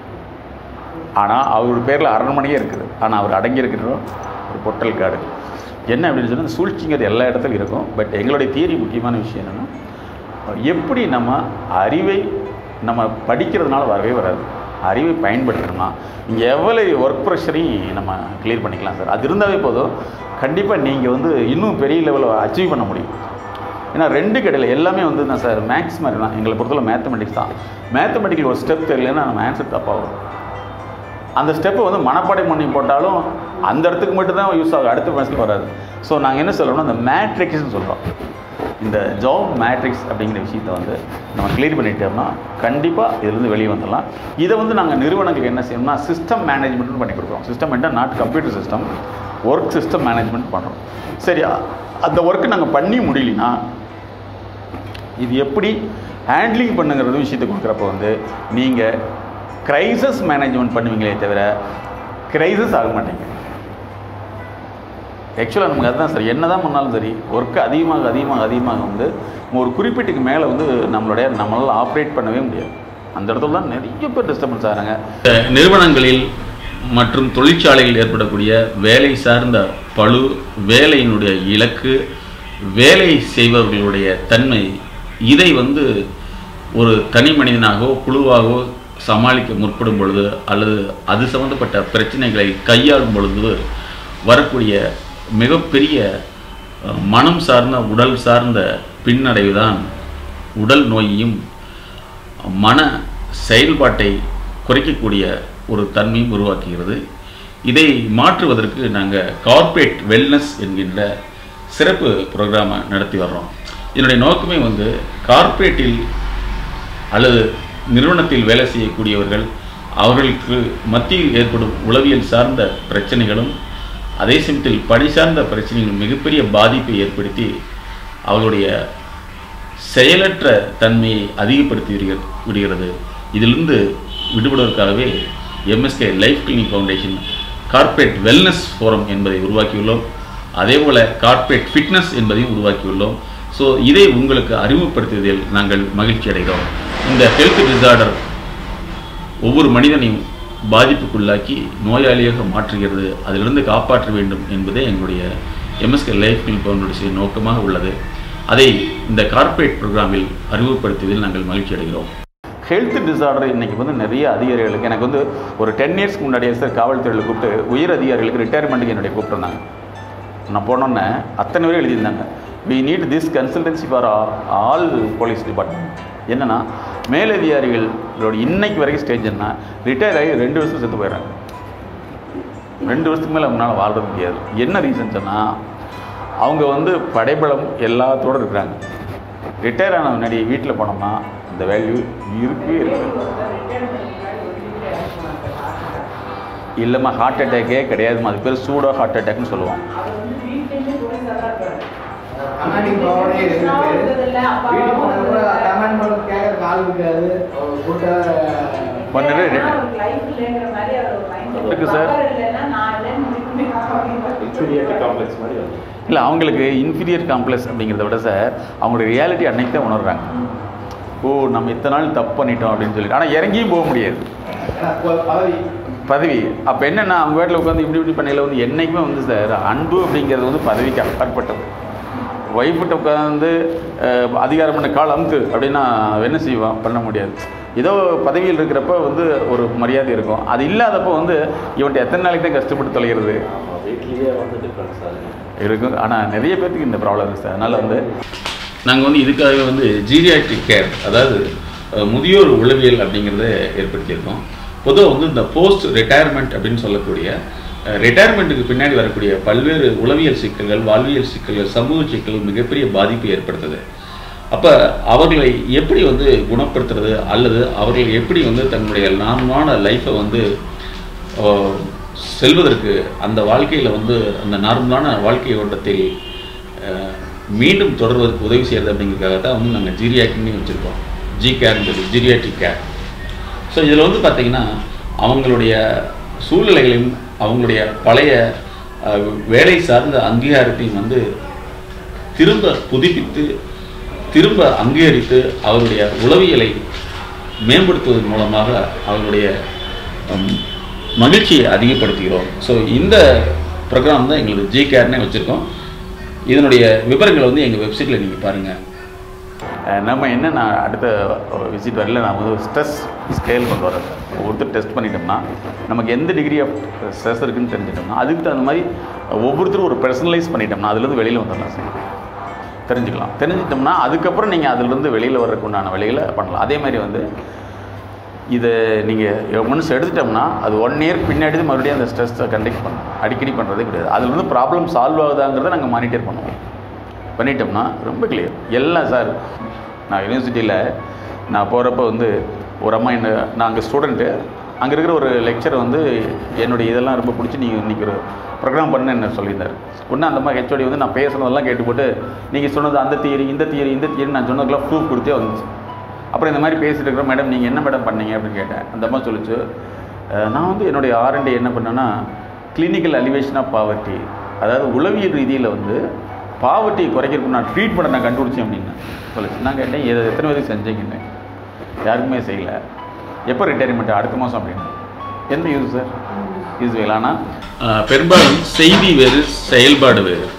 ஆனால் அவர் பேரில் அரண்மனையே இருக்குது ஆனால் அவர் அடங்கி இருக்கிற ஒரு பொட்டல் காடு என்ன அப்படின்னு சொன்னால் சூழ்ச்சிங்கிறது எல்லா இடத்துலையும் இருக்கும் பட் எங்களுடைய தியரி முக்கியமான விஷயம் என்னென்னா எப்படி நம்ம அறிவை நம்ம படிக்கிறதுனால வரவே வராது அறிவை பயன்படுத்தணும்னா இங்கே எவ்வளோ ஒர்க் ப்ரெஷரையும் நம்ம கிளியர் பண்ணிக்கலாம் சார் அது இருந்தாவே போதும் கண்டிப்பாக நீங்கள் வந்து இன்னும் பெரிய லெவலில் அச்சீவ் பண்ண முடியும் ஏன்னா ரெண்டு கடையில் எல்லாமே வந்து தான் சார் மேக்ஸ் மாதிரி தான் எங்களை பொறுத்தவரை மேத்தமெட்டிக்ஸ் தான் மேத்தமெட்டிக்கல் ஒரு ஸ்டெப் தெரியலன்னா நம்ம ஆன்சர் தப்பாக வரும் அந்த ஸ்டெப்பை வந்து மனப்பாடம் பண்ணி போட்டாலும் அந்த இடத்துக்கு மட்டும்தான் யூஸ் ஆகும் அடுத்த மனசுக்கு வராது ஸோ நாங்கள் என்ன சொல்கிறோம்னா இந்த மேட்ரிக்ஸ்னு சொல்கிறோம் இந்த ஜாப் மேட்ரிக்ஸ் அப்படிங்கிற விஷயத்தை வந்து நம்ம கிளியர் பண்ணிட்டோம்னா கண்டிப்பாக இதுலேருந்து வெளியே வந்துடலாம் இதை வந்து நாங்கள் நிறுவனங்களுக்கு என்ன செய்யணும்னா சிஸ்டம் மேனேஜ்மெண்ட்னு பண்ணி கொடுக்குறோம் system not computer system work system management பண்ணுறோம் சரி அந்த ஒர்க்கு நாங்கள் பண்ணி முடியலனா இது எப்படி ஹேண்ட்லிங் பண்ணுங்கிறது விஷயத்தை கொடுக்குறப்ப வந்து நீங்கள் கிரைசஸ் மேனேஜ்மெண்ட் பண்ணுவீங்களே தவிர கிரைசஸ் ஆக மாட்டீங்க ஆக்சுவலாக நமக்கு அதுதான் சரி என்ன தான் பண்ணாலும் சரி ஒர்க்கு அதிகமாக அதிகமாக அதிகமாக வந்து ஒரு குறிப்பிட்டுக்கு மேலே வந்து நம்மளுடைய நம்மளால் ஆப்ரேட் பண்ணவே முடியாது அந்த இடத்துல தான் நிறைய பேர் டிஸ்டர்பன்ஸ் ஆகிறாங்க நிறுவனங்களில் மற்றும் தொழிற்சாலைகளில் ஏற்படக்கூடிய வேலை சார்ந்த பளு வேலையினுடைய இலக்கு வேலை செய்பவர்களுடைய தன்மை இதை வந்து ஒரு தனி மனிதனாகவோ குழுவாகவோ சமாளிக்க முற்படும் பொழுது அல்லது அது சம்பந்தப்பட்ட பிரச்சனைகளை கையாளும் பொழுது வரக்கூடிய மிகப்பெரிய அஹ், மனம் சார்ந்த உடல் சார்ந்த பின்னடைவு தான் உடல் நோயையும் மன செயல்பாட்டை குறைக்கக்கூடிய ஒரு தன்மையும் உருவாக்குகிறது இதை மாற்றுவதற்கு நாங்கள் கார்ப்பரேட் வெல்னஸ் என்கின்ற சிறப்பு ப்ரோக்ராமை நடத்தி வர்றோம் இதனுடைய நோக்கமே வந்து கார்ப்பரேட்டில் அல்லது நிறுவனத்தில் வேலை செய்யக்கூடியவர்கள் அவர்களுக்கு மத்தியில் ஏற்படும் உளவியல் சார்ந்த பிரச்சனைகளும் அதே சமயத்தில் பணி சார்ந்த பிரச்சனைகள் மிகப்பெரிய பாதிப்பை ஏற்படுத்தி அவர்களுடைய செயலற்ற தன்மையை அதிகப்படுத்தி விடுகிற- விடுகிறது இதிலிருந்து விடுபடுவதற்காகவே MSK life clinic foundation corporate wellness forum என்பதை உருவாக்கியுள்ளோம் அதேபோல கார்ப்பரேட் ஃபிட்னஸ் என்பதையும் உருவாக்கியுள்ளோம் ஸோ இதை உங்களுக்கு அறிமுகப்படுத்துவதில் நாங்கள் மகிழ்ச்சி அடைகிறோம் இந்த ஹெல்த் டிசார்டர் ஒவ்வொரு மனிதனையும் பாதிப்புக்குள்ளாக்கி நோயாளியாக மாற்றுகிறது அதிலிருந்து காப்பாற்ற வேண்டும் என்பதே எங்களுடைய எம்எஸ்கே லைஃப் மில் ஃபவுண்டேஷன் நோக்கமாக உள்ளது அதை இந்த கார்ப்பரேட் ப்ரோக்ராமில் அறிமுகப்படுத்தியதில் நாங்கள் மகிழ்ச்சி அடைகிறோம் ஹெல்த் டிசார்டர் இன்னைக்கு வந்து நிறைய அதிகாரிகளுக்கு எனக்கு வந்து ஒரு டென் இயர்ஸ்க்கு முன்னாடியே சார் காவல்துறையில் கூப்பிட்டு உயர் அதிகாரிகளுக்கு ரிட்டையர்மெண்ட்டுக்கு என்னுடைய கூப்பிட்டுருந்தாங்க நான் போனோன்னே அத்தனை பேர் எழுதியிருந்தாங்க we need this consultancy for all police department என்னன்னா மேலதிகாரிகளோட இன்னைக்கு வரைக்கும் ஸ்டேஜ் என்ன ரிட்டையர் ஆகி ரெண்டு வருஷம் செத்து போயிடுறாங்க ரெண்டு வருஷத்துக்கு மேலே அவங்களால வாழ முடியாது என்ன ரீசன் சொன்னால் அவங்க வந்து படைபலம் எல்லாத்தோட இருக்கிறாங்க ரிட்டையர் ஆன முன்னாடி வீட்டில் போனோம்னா இந்த வேல்யூ இருக்கவே இருக்கு இல்லைம்மா ஹார்ட் அட்டேக்கே கிடையாதும்மா அது பேர் சூடோ ஹார்ட் அட்டாக்னு சொல்லுவோம் கண்ணாடி பவனே இருக்கு வீட்டுக்கு போனா கூட கமெண்ட் பண்ண கேட்கறதுக்கு ஆள் இருக்காது ஒரு கூட்ட கொஞ்ச நேரம் இருக்கு சார். காம்ப்ளெக்ஸ் மாதிரி வந்து இல்லை அவங்களுக்கு இன்ஃபீரியர் காம்ப்ளெக்ஸ் அப்படிங்கிறத விட சார் அவங்களுடைய ரியாலிட்டி அன்னைக்கு தான் உணர்றாங்க ஓ நம்ம இத்தனை நாள் தப்பு பண்ணிட்டோம் அப்படின்னு சொல்லிட்டு ஆனால் இறங்கியும் போக முடியாது ஏன்னா கொ- பதவி பதவி அப்போ என்னென்னா அவங்க வீட்டில் உட்காந்து இப்படி இப்படி பண்ணையில் வந்து என்றைக்குமே வந்து சார் அன்பு அப்படிங்கிறது வந்து பதவிக்கு அப்பாற்பட்டது ஒய்ஃப்கிட்ட உட்காந்து அஹ், அதிகாரம் பண்ண கால் அமுக்கு அப்படின்னா அவன் என்ன செய்வான் பண்ண முடியாது ஏதோ பதவியில் இருக்கிறப்ப வந்து ஒரு மரியாதை இருக்கும் அது இல்லாதப்போ வந்து இவன்ட்ட எத்தனை நாளைக்கு தான் கஷ்டப்பட்டு தொலைகிறது ஆமாம் வீட்லேயே வந்து டிஃப்ரென்ஸ் ஆகுது இருக்கும் ஆனால் நிறைய பேர்த்துக்கு இந்த ப்ராப்ளம் இருக்குது சார் அதனால் வந்து நாங்கள் வந்து இதுக்காக வந்து ஜீரியாட்ரிக் கேர் அதாவது அஹ், முதியோர் உளவியல் அப்படிங்கிறத ஏற்படுத்தியிருக்கோம் பொதுவாக வந்து இந்த போஸ்ட் ரிட்டையர்மெண்ட் அப்படின்னு சொல்லக்கூடிய ரிட்டையர்மெண்ட்டுக்கு பின்னாடி வரக்கூடிய பல்வேறு உளவியல் சிக்கல்கள் வாழ்வியல் சிக்கல்கள் சமூக சிக்கல்கள் மிகப்பெரிய பாதிப்பை ஏற்படுத்துது அப்போ அவர்களை எப்படி வந்து குணப்படுத்துறது அல்லது அவர்கள் எப்படி வந்து தன்னுடைய நார்மலான லைஃப்பை வந்து அஹ், செல்வதற்கு அந்த வாழ்க்கையில் வந்து அந்த நார்மலான வாழ்க்கை ஓட்டத்தில் அஹ், மீண்டும் தொடர்வதற்கு உதவி செய்கிறது அப்படிங்கிறதுக்காக தான் வந்து நாங்கள் ஜீரியாட்டின்னு வச்சுருக்கோம் ஜி கேர்னு சொல்லி ஜீரியாட்டிக் கேர் ஸோ இதில் வந்து பார்த்திங்கன்னா அவங்களுடைய சூழ்நிலைகளையும் அவங்களுடைய பழைய அஹ், வேலை சார்ந்த அங்கீகாரத்தையும் வந்து திரும்ப புதுப்பித்து திரும்ப அங்கீகரித்து அவருடைய உளவியலை மேம்படுத்துவதன் மூலமாக அவருடைய ஹம், மகிழ்ச்சியை அதிகப்படுத்துகிறோம் ஸோ இந்த ப்ரோக்ராம் தான் எங்களுக்கு ஜி கேர்னே வச்சுருக்கோம் இதனுடைய விவரங்களை வந்து எங்கள் வெப்சைட்டில் நீங்கள் பாருங்கள் அஹ் நம்ம என்னென்ன அடுத்த விசிட் வரல நான் வந்து ஸ்ட்ரெஸ் ஸ்கேல் கொண்டு வரேன் ஒருத்தர் டெஸ்ட் பண்ணிட்டோம்னா நமக்கு எந்த டிகிரி ஆஃப் ஸ்ட்ரெஸ் இருக்குன்னு தெரிஞ்சிட்டோம்னா அதுக்கு தகுந்த மாதிரி ஒவ்வொருத்தரும் ஒரு பர்சனலைஸ் பண்ணிட்டோம்னா அதுலேருந்து வெளியில் வந்துடலாம் சார் தெரிஞ்சுக்கலாம் தெரிஞ்சிட்டோம்னா அதுக்கப்புறம் நீங்கள் அதுலேருந்து வெளியில் வர்றதுக்கு உண்டான வழிகளை பண்ணலாம் அதே மாதிரி வந்து இதை நீங்கள் ஒன்ஸ் எடுத்துட்டோம்னா அது ஒன் இயர் பின்னாடி தான் மறுபடியும் அந்த ஸ்ட்ரெஸ்ஸை கண்டக்ட் பண்ணணும் அடிக்கடி பண்ணுறதே கிடையாது அதில் வந்து ப்ராப்ளம் சால்வ் ஆகுதாங்கிறத நாங்கள் மானிட்டர் பண்ணுவோம் பண்ணிட்டோம்னா ரொம்ப கிளியர் எல்லாம் சார் நான் யூனிவர்சிட்டியில் நான் போகிறப்ப வந்து ஒரு அம்மா என்ன நான் அங்கே ஸ்டூடெண்ட்டு அங்கே இருக்கிற ஒரு லெக்சர் வந்து என்னுடைய இதெல்லாம் ரொம்ப பிடிச்சி நீங்கள் இன்றைக்கி ஒரு ப்ரோக்ராம் பண்ண என்ன சொல்லியிருந்தார் ஒன்று அந்த மாதிரி ஹெச்ஓடி வந்து நான் பேசுனதெல்லாம் கேட்டு போட்டு நீங்கள் சொன்னது அந்த தியரி இந்த தியரி இந்த தியரி நான் சொன்னதுக்கெல்லாம் ப்ரூஃப் கொடுத்தே வந்துச்சு அப்புறம் இந்த மாதிரி பேசிட்டு இருக்கிறோம் மேடம் நீங்கள் என்ன மேடம் பண்ணீங்க அப்படின்னு கேட்டேன் அந்த அம்மா சொல்லிச்சு "அஹ், நான் வந்து என்னுடைய ஆர்என்டி என்ன பண்ணேன்னா கிளினிக்கல் அலிவேஷன் ஆஃப் பாவர்ட்டி அதாவது உளவியல் ரீதியில் வந்து பாவர்ட்டி குறைக்கிறதுக்கு நான் ட்ரீட்மெண்ட்டை நான் கண்டுபிடிச்சேன் அப்படின்னு சொல்லிச்சு நான் கேட்டேன் இதை எத்தனை பேருக்கு செஞ்சீங்கன்னு யாருக்குமே செய்யல எப்போ ரிட்டையர்மெண்ட் அடுத்த மாதம் அப்படின்னு எந்த யூஸ் சார் யூஸ் வேலை ஆனால் ஆஹ் பெரும்பாலும் செய்தி வேறு செயல்பாடு வேறு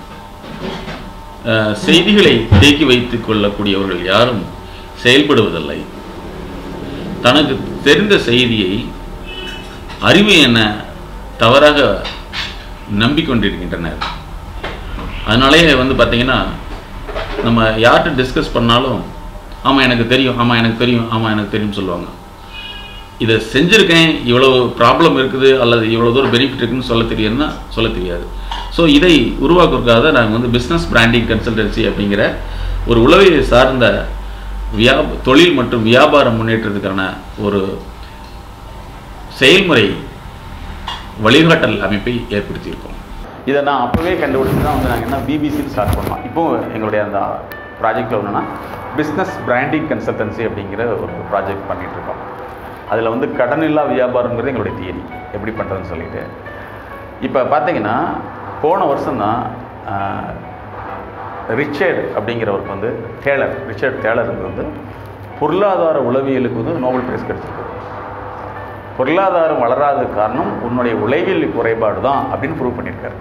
ஆஹ் செய்திகளை தேக்கி வைத்துக் கொள்ளக்கூடியவர்கள் யாரும் செயல்படுவதில்லை தனக்கு தெரிந்த செய்தியை அறிவு என தவறாக நம்பிக்கொண்டிருக்கின்றனர் அதனாலே வந்து பார்த்தீங்கன்னா நம்ம யார்கிட்ட டிஸ்கஸ் பண்ணாலும் ஆமாம் எனக்கு தெரியும் ஆமாம் எனக்கு தெரியும் ஆமாம் எனக்கு தெரியும் சொல்லுவாங்க இதை செஞ்சுருக்கேன் இவ்வளவு ப்ராப்ளம் இருக்குது அல்லது இவ்வளோ தூரம் பெனிஃபிட் இருக்குன்னு சொல்ல தெரியுதுன்னா சொல்ல தெரியாது ஸோ இதை உருவாக்குறதுக்காக தான் நாங்கள் வந்து பிஸ்னஸ் பிராண்டிங் கன்சல்டன்சி அப்படிங்கிற ஒரு உளவியல் சார்ந்த வியா தொழில் மற்றும் வியாபார முன்னேற்றத்துக்கான ஒரு செயல்முறை வழிகாட்டல் அமைப்பை ஏற்படுத்தியிருக்கோம் இதை நான் அப்போவே கண்டுபிடிச்சி தான் வந்து நாங்கள் என்ன பிபிசின்னு ஸ்டார்ட் பண்ணோம் இப்போ எங்களுடைய அந்த ப்ராஜெக்டில் ஒன்றுனா பிஸ்னஸ் பிராண்டிங் கன்சல்டன்சி அப்படிங்கிற ஒரு ப்ராஜெக்ட் பண்ணிகிட்ருக்கோம் அதில் வந்து கடனில்லா வியாபாரங்கிறது எங்களுடைய தியரி எப்படி பண்ணுறதுன்னு சொல்லிட்டு இப்போ பார்த்தீங்கன்னா போன வருஷம் தான் ரிச்சர்ட் அப்படிங்கிறவருக்கு வந்து டேலர் ரிச்சர்ட் டேலருக்கு வந்து பொருளாதார உளவியலுக்கு வந்து நோபல் பிரைஸ் கிடைச்சிருக்கு பொருளாதாரம் வளராத காரணம் உன்னுடைய உழைவில் குறைபாடு தான் அப்படின்னு ப்ரூவ் பண்ணியிருக்காரு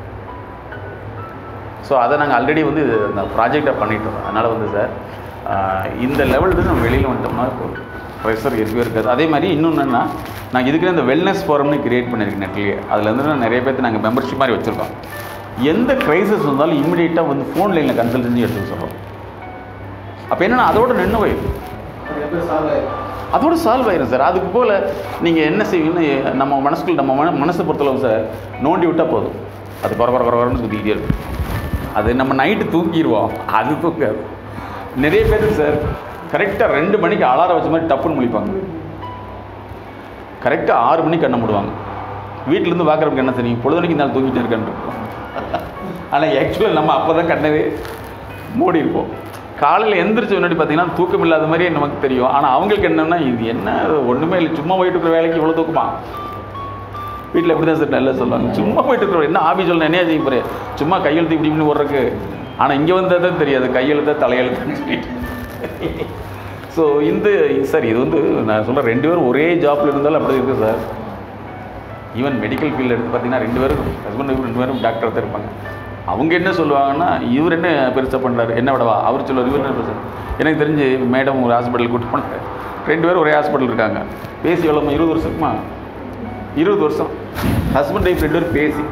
ஸோ அதை நாங்கள் ஆல்ரெடி வந்து இந்த ப்ராஜெக்டை பண்ணிட்டோம் அதனால் வந்து சார் ஆஹ், இந்த லெவலுக்கு நம்ம வெளியில் வந்துட்டோம்னா ப்ரெஷர் இருக்கவே இருக்காது அதே மாதிரி இன்னொன்று என்னன்னா நாங்கள் இதுக்கு இந்த வெல்னஸ் ஃபோரம்னு கிரியேட் பண்ணியிருக்கேன் நெட்லேயே அதில் வந்து நிறைய பேர்த்து நாங்கள் மெம்பர்ஷிப் மாதிரி வச்சுருக்கோம் எந்த க்ரைசிஸ் வந்தாலும் இமிடியேட்டாக வந்து ஃபோன் லைனில் கன்சல்டன்சி எடுத்துக்க சொல்கிறோம் அப்போ என்னன்னா அதோட நின்று போயிடும் அது எப்படி சால்வ் ஆயிடும் அதோட சால்வ் ஆயிரும் சார் அதுக்கு போல் நீங்கள் என்ன செய்வீங்கன்னு நம்ம மனசுக்குள்ள நம்ம மன மனசை பொறுத்தளவு சார் நோண்டி விட்டால் போதும் அது குறை குறை குறைன்னு சுற்றிக்கிட்டே இருக்கும் அது நம்ம நைட்டு தூங்கிடுவோம் அது தூக்காது நிறைய பேருக்கு சார் கரெக்டாக ரெண்டு மணிக்கு அலாரம் வச்ச மாதிரி டப்புன்னு முழிப்பாங்க கரெக்டாக ஆறு மணிக்கு கண்ணை மூடுவாங்க வீட்டிலேருந்து பார்க்குறவங்க என்ன தெரியும் பொழுதுனைக்கு நாள் தூங்கிட்டே இருக்கேன்னு இருக்கும் ஆனால் ஆக்சுவலாக நம்ம அப்போ தான் கண்ணவே மூடி இருப்போம் காலையில் எந்திரிச்ச முன்னாடி பார்த்தீங்கன்னா தூக்கம் இல்லாத மாதிரியே நமக்கு தெரியும் ஆனால் அவங்களுக்கு என்னென்னா இது என்ன ஒன்றுமே இல்லை சும்மா போயிட்டு இருக்கிற வேலைக்கு இவ்வளோ தூக்கமா வீட்டில் எப்படி தான் சார் நல்லா சொல்லுவாங்க சும்மா போயிட்டு இருக்கிற என்ன ஆபி சொல்ல என்ன செய்ய போகிறேன் சும்மா கையெழுத்து இப்படி இப்படி ஓடுறக்கு ஆனால் இங்கே வந்தால் தான் தெரியாது கையெழுத்த தலையெழுத்துன்னு சொல்லிட்டு ஸோ இந்த சார் இது வந்து நான் சொல்கிறேன் ரெண்டு பேரும் ஒரே ஜாப்பில் இருந்தாலும் அப்படி இருக்குது சார் ஈவன் மெடிக்கல் ஃபீல்டு எடுத்து பார்த்தீங்கன்னா ரெண்டு பேரும் ஹஸ்பண்ட் ரெண்டு பேரும் டாக்டர் தான் இருப்பாங்க அவங்க என்ன சொல்லுவாங்கன்னா இவர் என்ன பெருசாக பண்ணுறாரு என்ன விடவா அவர் சொல்லுவார் இவர் என்ன பெருசாக எனக்கு தெரிஞ்சு மேடம் ஒரு ஹாஸ்பிட்டல் கூட்டு போனாங்க ரெண்டு பேரும் ஒரே ஹாஸ்பிட்டல் இருக்காங்க பேசி எவ்வளோ இருபது வருஷமா இருபது வருஷம் ஹஸ்பண்ட் ஒய்ஃப் ரெண்டு பேரும் பேசி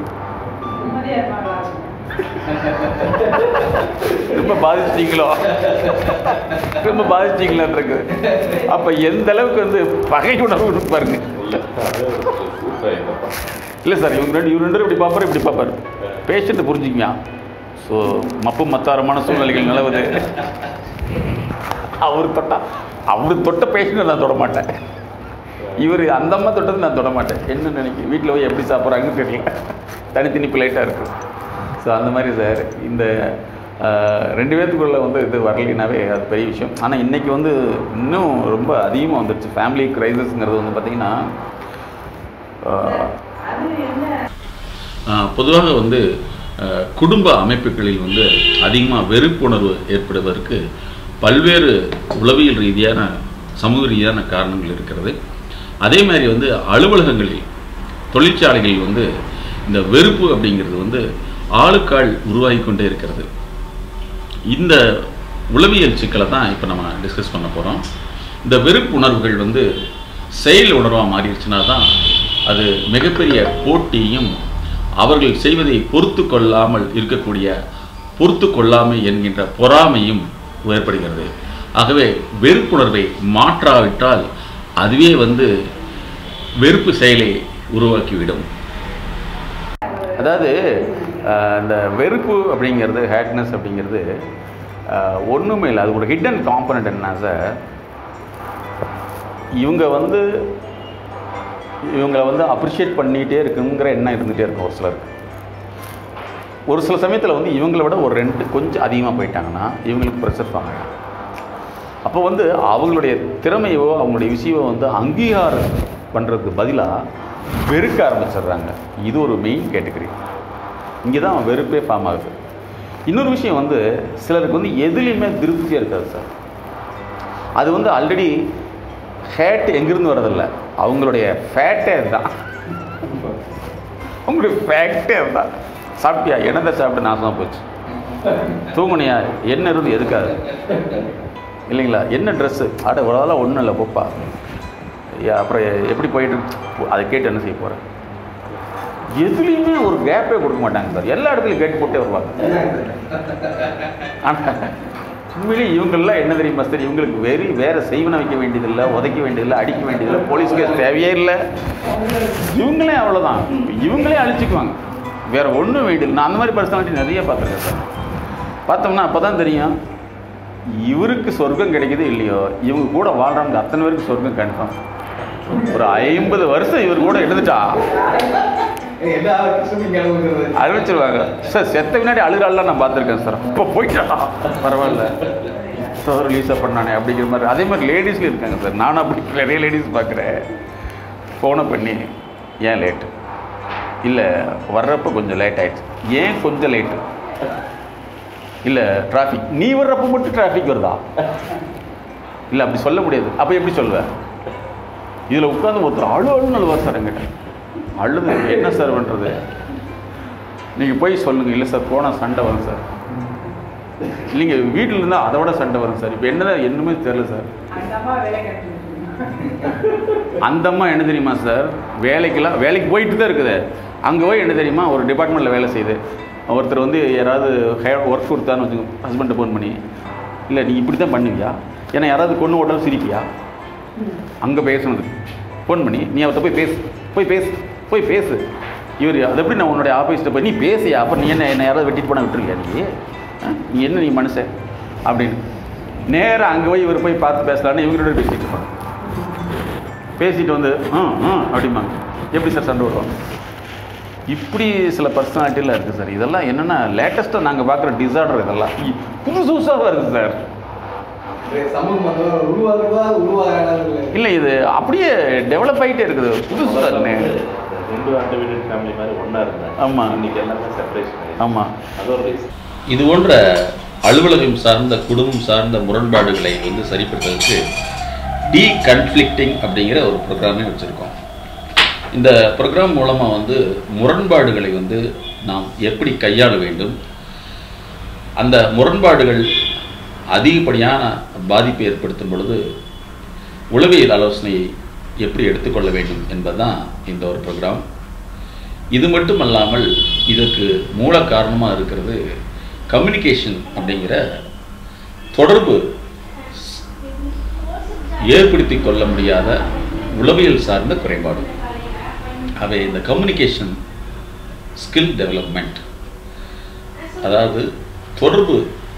ரொம்ப பாதிச்சிட்டீங்களோ ரொம்ப பாதிச்சிட்டீங்களான் இருக்குது அப்போ எந்த அளவுக்கு வந்து பகை உணர்வு இருக்கு பாருங்க இல்லை சார் இவங்க ரெண்டு இவங்க ரெண்டு பேரும் இப்படி பார்ப்பாரு இப்படி பார்ப்பாரு பேஷண்ட்டை புரிஞ்சுக்குமியா ஸோ மப்பு மத்தாரமான சூழ்நிலைகள் நிலவுது அவர் தொட்டா அவர் தொட்ட பேஷண்ட்டை நான் தொட மாட்டேன் இவர் அந்த அம்மா தொட்டது நான் தொட மாட்டேன் என்ன நினைக்கிறேன் வீட்டில் போய் எப்படி சாப்பிட்றாங்கன்னு தெரியல தனித்தனி பிளேட்டாக இருக்குது ஸோ அந்த மாதிரி சார் இந்த ஆஹ், ரெண்டு பேர்த்துக்குள்ள வந்து இது வரலைனாவே அது பெரிய விஷயம் ஆனால் இன்றைக்கி வந்து இன்னும் ரொம்ப அதிகமாக வந்துருச்சு ஃபேமிலி க்ரைசிஸ்ங்கிறது வந்து பார்த்திங்கன்னா பொதுவாக வந்து அஹ், குடும்ப அமைப்புகளில் வந்து அதிகமாக வெறுப்புணர்வு ஏற்படுவதற்கு பல்வேறு உளவியல் ரீதியான சமூக ரீதியான காரணங்கள் இருக்கிறது அதே மாதிரி வந்து அலுவலகங்களில் தொழிற்சாலைகளில் வந்து இந்த வெறுப்பு அப்படிங்கிறது வந்து ஆளுக்காள் உருவாகி கொண்டே இருக்கிறது இந்த உளவியல் சிக்கலை தான் இப்போ நம்ம டிஸ்கஸ் பண்ண போகிறோம் இந்த வெறுப்பு உணர்வுகள் வந்து செயல் உணர்வாக மாறிடுச்சுன்னா தான் அது மிகப்பெரிய போட்டியும் அவர்கள் செய்வதை பொறுத்து கொள்ளாமல் இருக்கக்கூடிய பொறுத்து கொள்ளாமை என்கின்ற பொறாமையும் ஏற்படுகிறது ஆகவே வெறுப்புணர்வை மாற்றாவிட்டால் அதுவே வந்து வெறுப்பு செயலை உருவாக்கிவிடும் அதாவது ஆஹ், இந்த வெறுப்பு அப்படிங்கிறது ஹேட்னஸ் அப்படிங்கிறது ஆஹ், ஒண்ணுமே இல்லை அது ஒரு ஹிடன் காம்பனண்ட் என்ன சார் இவங்க வந்து இவங்களை வந்து அப்ரிஷியேட் பண்ணிகிட்டே இருக்குங்கிற எண்ணம் இருந்துகிட்டே இருக்கும் ஒரு சிலருக்கு ஒரு சில சமயத்தில் வந்து இவங்களை விட ஒரு ரெண்டு கொஞ்சம் அதிகமாக போயிட்டாங்கன்னா இவங்களுக்கு ப்ரெஷர் ஃபார்ம் ஆகிடும் அப்போ வந்து அவங்களுடைய திறமையோ அவங்களுடைய விஷயம் வந்து அங்கீகாரம் பண்ணுறதுக்கு பதிலாக வெறுக்க ஆரம்பிச்சிடுறாங்க இது ஒரு மெயின் கேட்டகரி இங்கே தான் வெறுப்பே ஃபார்ம் ஆகுது இன்னொரு விஷயம் வந்து சிலருக்கு வந்து எதுலேயுமே திருப்தியாக இருக்காது சார் அது வந்து ஆல்ரெடி ஹேட் எங்கேருந்து வரதில்ல அவங்களுடைய ஃபேட்டே அதுதான் உங்களுடைய ஃபேக்டே அதுதான் சாப்பிட்டியா என்னத்தை சாப்பிட்டு நாசமாக போச்சு தூங்குனியா என்ன இருந்து எதுக்காது இல்லைங்களா என்ன ட்ரெஸ்ஸு அட இவ்வளோதெல்லாம் ஒன்றும் இல்லை போப்பா ஏ, அப்புறம் எப்படி போயிட்டு இருக்கு? அதை கேட்டு என்ன செய்ய போகிறேன் எதுலேயுமே ஒரு கேப்பே கொடுக்க மாட்டாங்க சார் எல்லா இடத்துலையும் கேட்டு போட்டே வருவாங்க ஆனால் உண்மையிலேயே இவங்கெல்லாம் என்ன தெரியுமா சார் இவங்களுக்கு வெறி வேறு செய்வனை வைக்க வேண்டியதில்லை உதைக்க வேண்டியதில்லை அடிக்க வேண்டியதில்லை போலீஸ் கேஸ் தேவையே இல்லை இவங்களே அவ்வளோதான் இவங்களே அழிச்சுக்குவாங்க வேறு ஒன்றும் வேண்டியதில்லை நான் அந்த மாதிரி பர்சனாலிட்டி நிறைய பார்த்துருக்கேன் சார் பார்த்தோம்னா அப்போ தான் தெரியும் இவருக்கு சொர்க்கம் கிடைக்குது இல்லையோ இவங்க கூட வாழ்கிறவங்க அத்தனை பேருக்கு சொர்க்கம் கன்ஃபார்ம் ஒரு ஐம்பது வருஷம் இவர் கூட எடுத்துட்டா எல்லா கிருஷ்ணன் கிளம்புகிறது அறிவிச்சிருவாங்க சார் செத்த பின்னாடி அழுகாலாம் நான் பார்த்துருக்கேன் சார் இப்போ போயிட்டா பரவாயில்ல ஸோ ரிலீஸாக பண்ணானே அப்படிங்கிற மாதிரி அதே மாதிரி லேடிஸ்லையும் இருக்காங்க சார் நானும் அப்படி நிறைய லேடிஸ் பார்க்குறேன் ஃபோனை பண்ணி ஏன் லேட்டு இல்லை வர்றப்போ கொஞ்சம் லேட் ஆயிடுச்சு ஏன் கொஞ்சம் லேட்டு இல்லை டிராஃபிக் நீ வர்றப்போ மட்டும் டிராஃபிக் வருதா இல்லை அப்படி சொல்ல முடியாது அப்போ எப்படி சொல்லுவ இதில் உட்காந்து ஒருத்தர் அழு அழுன்னு அழுவார் சார் என்கிட்ட அழுது என்ன சார் பண்ணுறது நீங்கள் போய் சொல்லுங்கள் இல்லை சார் போனால் சண்டை வரும் சார் இல்லைங்க வீட்டில் இருந்தால் அதை விட சண்டை வரும் சார் இப்போ என்னதான் என்னமே தெரியல சார் அந்த அம்மா வேலை கிடைச்சிருக்கு அந்த அம்மா என்ன தெரியுமா சார் வேலைக்கெல்லாம் வேலைக்கு போயிட்டு தான் இருக்குது அங்கே போய் என்ன தெரியுமா ஒரு டிபார்ட்மெண்ட்டில் வேலை செய்யுது ஒருத்தர் வந்து யாராவது ஒர்க் கொடுத்தான்னு வச்சுக்கோ ஹஸ்பண்டை ஃபோன் பண்ணி இல்லை நீ இப்படி தான் பண்ணுவியா ஏன்னா யாராவது கொண்டு ஓட்டாலும் சிரிப்பியா அங்கே பேசணுது ஃபோன் பண்ணி நீ அவர்கிட்ட போய் பேசு போய் பேசு போய் பேசு இவர் அது எப்படி நான் உன்னுடைய ஆஃபீஸ்ட்டு போய் நீ பேசியா அப்போ நீ என்ன என்ன யாராவது வெட்டிட்டு போனால் விட்டுருவியா நீ ஆ? நீ என்ன நீ மனுஷன் அப்படின்னு நேராக அங்கே போய் இவர் போய் பார்த்து பேசலான்னு இவங்களோட பேசிட்டு இருப்பாங்க பேசிட்டு வந்து ஆ ஆ அப்படிம்பாங்க எப்படி சார் சண்டை விடுவாங்க இப்படி சில பர்சனாலிட்டிலாம் இருக்குது சார் இதெல்லாம் என்னென்னா லேட்டஸ்ட்டாக நாங்கள் பார்க்குற டிசார்டர் இதெல்லாம் இ- புதுசு புதுசாக இருக்குது சார் சமூகம் வந்து உருவாக்குவா உருவாக இல்லை இது அப்படியே டெவலப் ஆகிட்டே இருக்குது புதுசு சார் ரெண்டு அண்டர்விடட் ஃபேமிலி மாதிரி ஒன்றா இருந்தாங்க ஆமா. இன்னைக்கு எல்லாமே செப்பரேஷன் ஆமாம் அது ஒரு ரீசன் இது போன்ற அலுவலகம் சார்ந்த குடும்பம் சார்ந்த முரண்பாடுகளை வந்து சரிப்படுத்துறதுக்கு டீ கன்ஃப்ளிக்டிங் அப்படிங்கிற ஒரு ப்ரோக்ராமே வச்சுருக்கோம் இந்த ப்ரோக்ராம் மூலமாக வந்து முரண்பாடுகளை வந்து நாம் எப்படி கையாள வேண்டும் அந்த முரண்பாடுகள் அதிகப்படியான பாதிப்பை ஏற்படுத்தும் பொழுது உளவியல் ஆலோசனையை எப்படி எடுத்துக்கொள்ள வேண்டும் என்பதுதான் இந்த ஒரு ப்ரோக்ராம் இது மட்டும் அல்லாமல் இதற்கு மூல காரணமாக இருக்கிறது கம்யூனிகேஷன் அப்படிங்கிற தொடர்பு ஸ்- ஏற்படுத்தி கொள்ள முடியாத உளவியல் சார்ந்த குறைபாடு அவை இந்த கம்யூனிகேஷன் ஸ்கில் டெவலப்மெண்ட் அதாவது தொடர்பு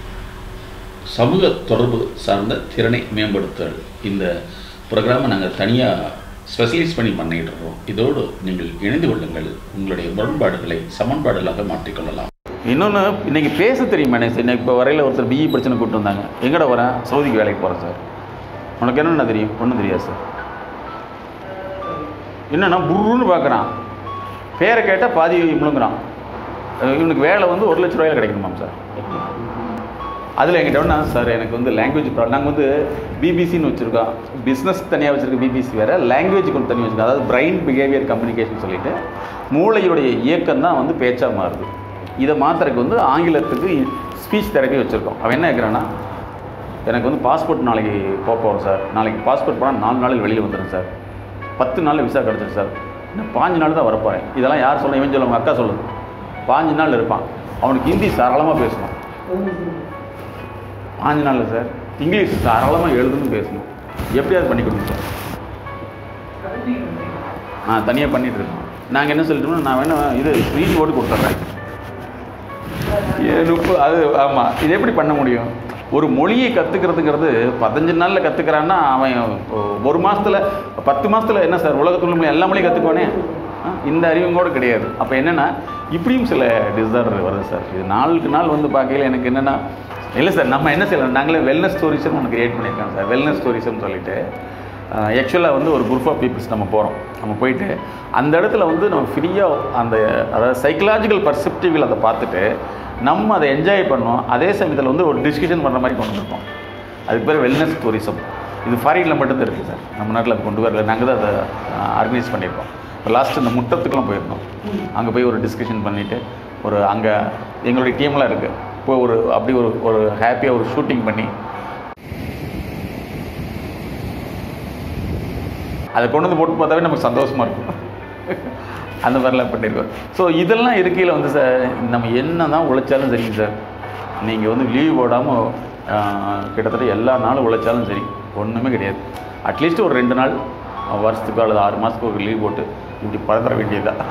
சமூக தொடர்பு சார்ந்த திறனை மேம்படுத்துதல் இந்த ப்ரோக்ராமை நாங்கள் தனியாக ஸ்பெஷலைஸ் பண்ணி பண்ணிட்டு இருக்கோம் இதோடு நீங்கள் இணைந்து கொள்ளுங்கள் உங்களுடைய முரண்பாடுகளை சமன்பாடுகளாக மாற்றிக்கொள்ளலாம் இன்னொன்று இன்னைக்கு பேச தெரியுமா எனக்கு இன்னைக்கு இப்போ வரையில் ஒருத்தர் பிஇ பிரச்சனை கூப்பிட்டு வந்தாங்க எங்கடா வரேன் சவுதிக்கு வேலைக்கு போகிறேன் சார் உனக்கு என்னென்ன தெரியும் ஒன்றும் தெரியாது சார் என்னன்னா புருன்னு பார்க்குறான் பேரை கேட்டால் பாதி முழுங்குறான் அஹ் இவனுக்கு வேலை வந்து ஒரு லட்ச ரூபாயில் கிடைக்கணுமாம் சார் அதில் எங்கிட்ட ஒன்றா சார் எனக்கு வந்து லாங்குவேஜ் ப்ராப்ளம் நாங்கள் வந்து பிபிசின்னு வச்சுருக்கோம் பிஸ்னஸ் தனியாக வச்சுருக்க பிபிசி வேறு லாங்குவேஜ் கொஞ்சம் தனியாக வச்சுருக்கோம் அதாவது பிரைன் பிஹேவியர் கம்யூனிகேஷன் சொல்லிட்டு மூளையுடைய இயக்கம் தான் வந்து பேச்சாக மாறுது இதை மாத்திரக்கு வந்து ஆங்கிலத்துக்கு ஸ்பீச் தெரப்பி வச்சுருக்கோம் அவன் என்ன கேட்குறான்னா எனக்கு வந்து பாஸ்போர்ட் நாளைக்கு போக போகிறோம் சார் நாளைக்கு பாஸ்போர்ட் போனால் நாலு நாளில் வெளியில் வந்துடும் சார் பத்து நாளில் விசா கிடச்சிரு சார் இன்னும் பாஞ்சு நாள் தான் வரப்போகிறேன் இதெல்லாம் யார் சொல்ல இவன் சொல்ல உங்கள் அக்கா சொல்லுது பாஞ்சு நாள் இருப்பான் அவனுக்கு ஹிந்தி தாராளமாக பேசணும் பாஞ்சு நாளில் சார் இங்கிலீஷ் தாராளமாக எழுதுன்னு பேசணும் எப்படியாவது பண்ணி கொடுங்க சார் நான் தனியாக பண்ணிட்டு இருக்கோம் நாங்கள் என்ன சொல்லிட்டோம்னா நான் வேணா இது ஸ்க்ரீன் போட்டு கொடுத்துட்றேன் ஏழு முப்பது அது ஆமாம் இது எப்படி பண்ண முடியும் ஒரு மொழியை கற்றுக்கிறதுங்கிறது பதினஞ்சு நாளில் கற்றுக்கிறான்னா அவன் ஒரு மாதத்தில் பத்து மாதத்தில் என்ன சார் உலகத்துல உள்ள எல்லா மொழியும் கற்றுக்குவானே இந்த அறிவும் கூட கிடையாது அப்போ என்னென்னா இப்படியும் சில டிசார்டர் வருது சார் இது நாளுக்கு நாள் வந்து பார்க்கையில எனக்கு என்னென்னா இல்லை சார் நம்ம என்ன செய்யலாம் நாங்களே வெல்னஸ் ஸ்டோரிஸும் ஒன்று கிரியேட் பண்ணியிருக்கோம் சார் வெல்னஸ் ஸ்டோரிஸ்னு சொல்லிட்டு ஆக்சுவலாக வந்து ஒரு குரூப் ஆஃப் பீப்புள்ஸ் நம்ம போகிறோம் நம்ம போயிட்டு அந்த இடத்துல வந்து நம்ம ஃப்ரீயாக அந்த அதாவது சைக்கலாஜிக்கல் பர்செப்டிவில் அதை பார்த்துட்டு நம்ம அதை என்ஜாய் பண்ணோம் அதே சமயத்தில் வந்து ஒரு டிஸ்கஷன் பண்ணுற மாதிரி கொண்டு வந்திருக்கோம் அதுக்கு பேர் வெல்னஸ் டூரிசம் இது ஃபாரினில் மட்டும்தான் இருக்குது சார் நம்ம நாட்டில் அது கொண்டு வரல நாங்கள் தான் அதை ஆர்கனைஸ் பண்ணியிருக்கோம் இப்போ லாஸ்ட் இந்த முட்டத்துக்குலாம் போயிருந்தோம் அங்கே போய் ஒரு டிஸ்கஷன் பண்ணிவிட்டு ஒரு அங்கே எங்களுடைய டீம்லாம் இருக்குது இப்போ ஒரு அப்படி ஒரு ஒரு ஹாப்பியாக ஒரு ஷூட்டிங் பண்ணி அதை கொண்டு வந்து போட்டு பார்த்தாவே நமக்கு சந்தோஷமாக இருக்கும் அந்த மாதிரிலாம் பண்ணியிருக்கோம் ஸோ இதெல்லாம் இருக்கையில் வந்து சார் நம்ம என்ன தான் உழைச்சாலும் சரிங்க சார் நீங்கள் வந்து லீவ் போடாமல் கிட்டத்தட்ட எல்லா நாளும் உழைச்சாலும் சரி ஒன்றுமே கிடையாது அட்லீஸ்ட் ஒரு ரெண்டு நாள் வருஷத்துக்கு அல்லது ஆறு மாதத்துக்கு ஒரு லீவ் போட்டு இப்படி பறந்துட வேண்டியதுதான்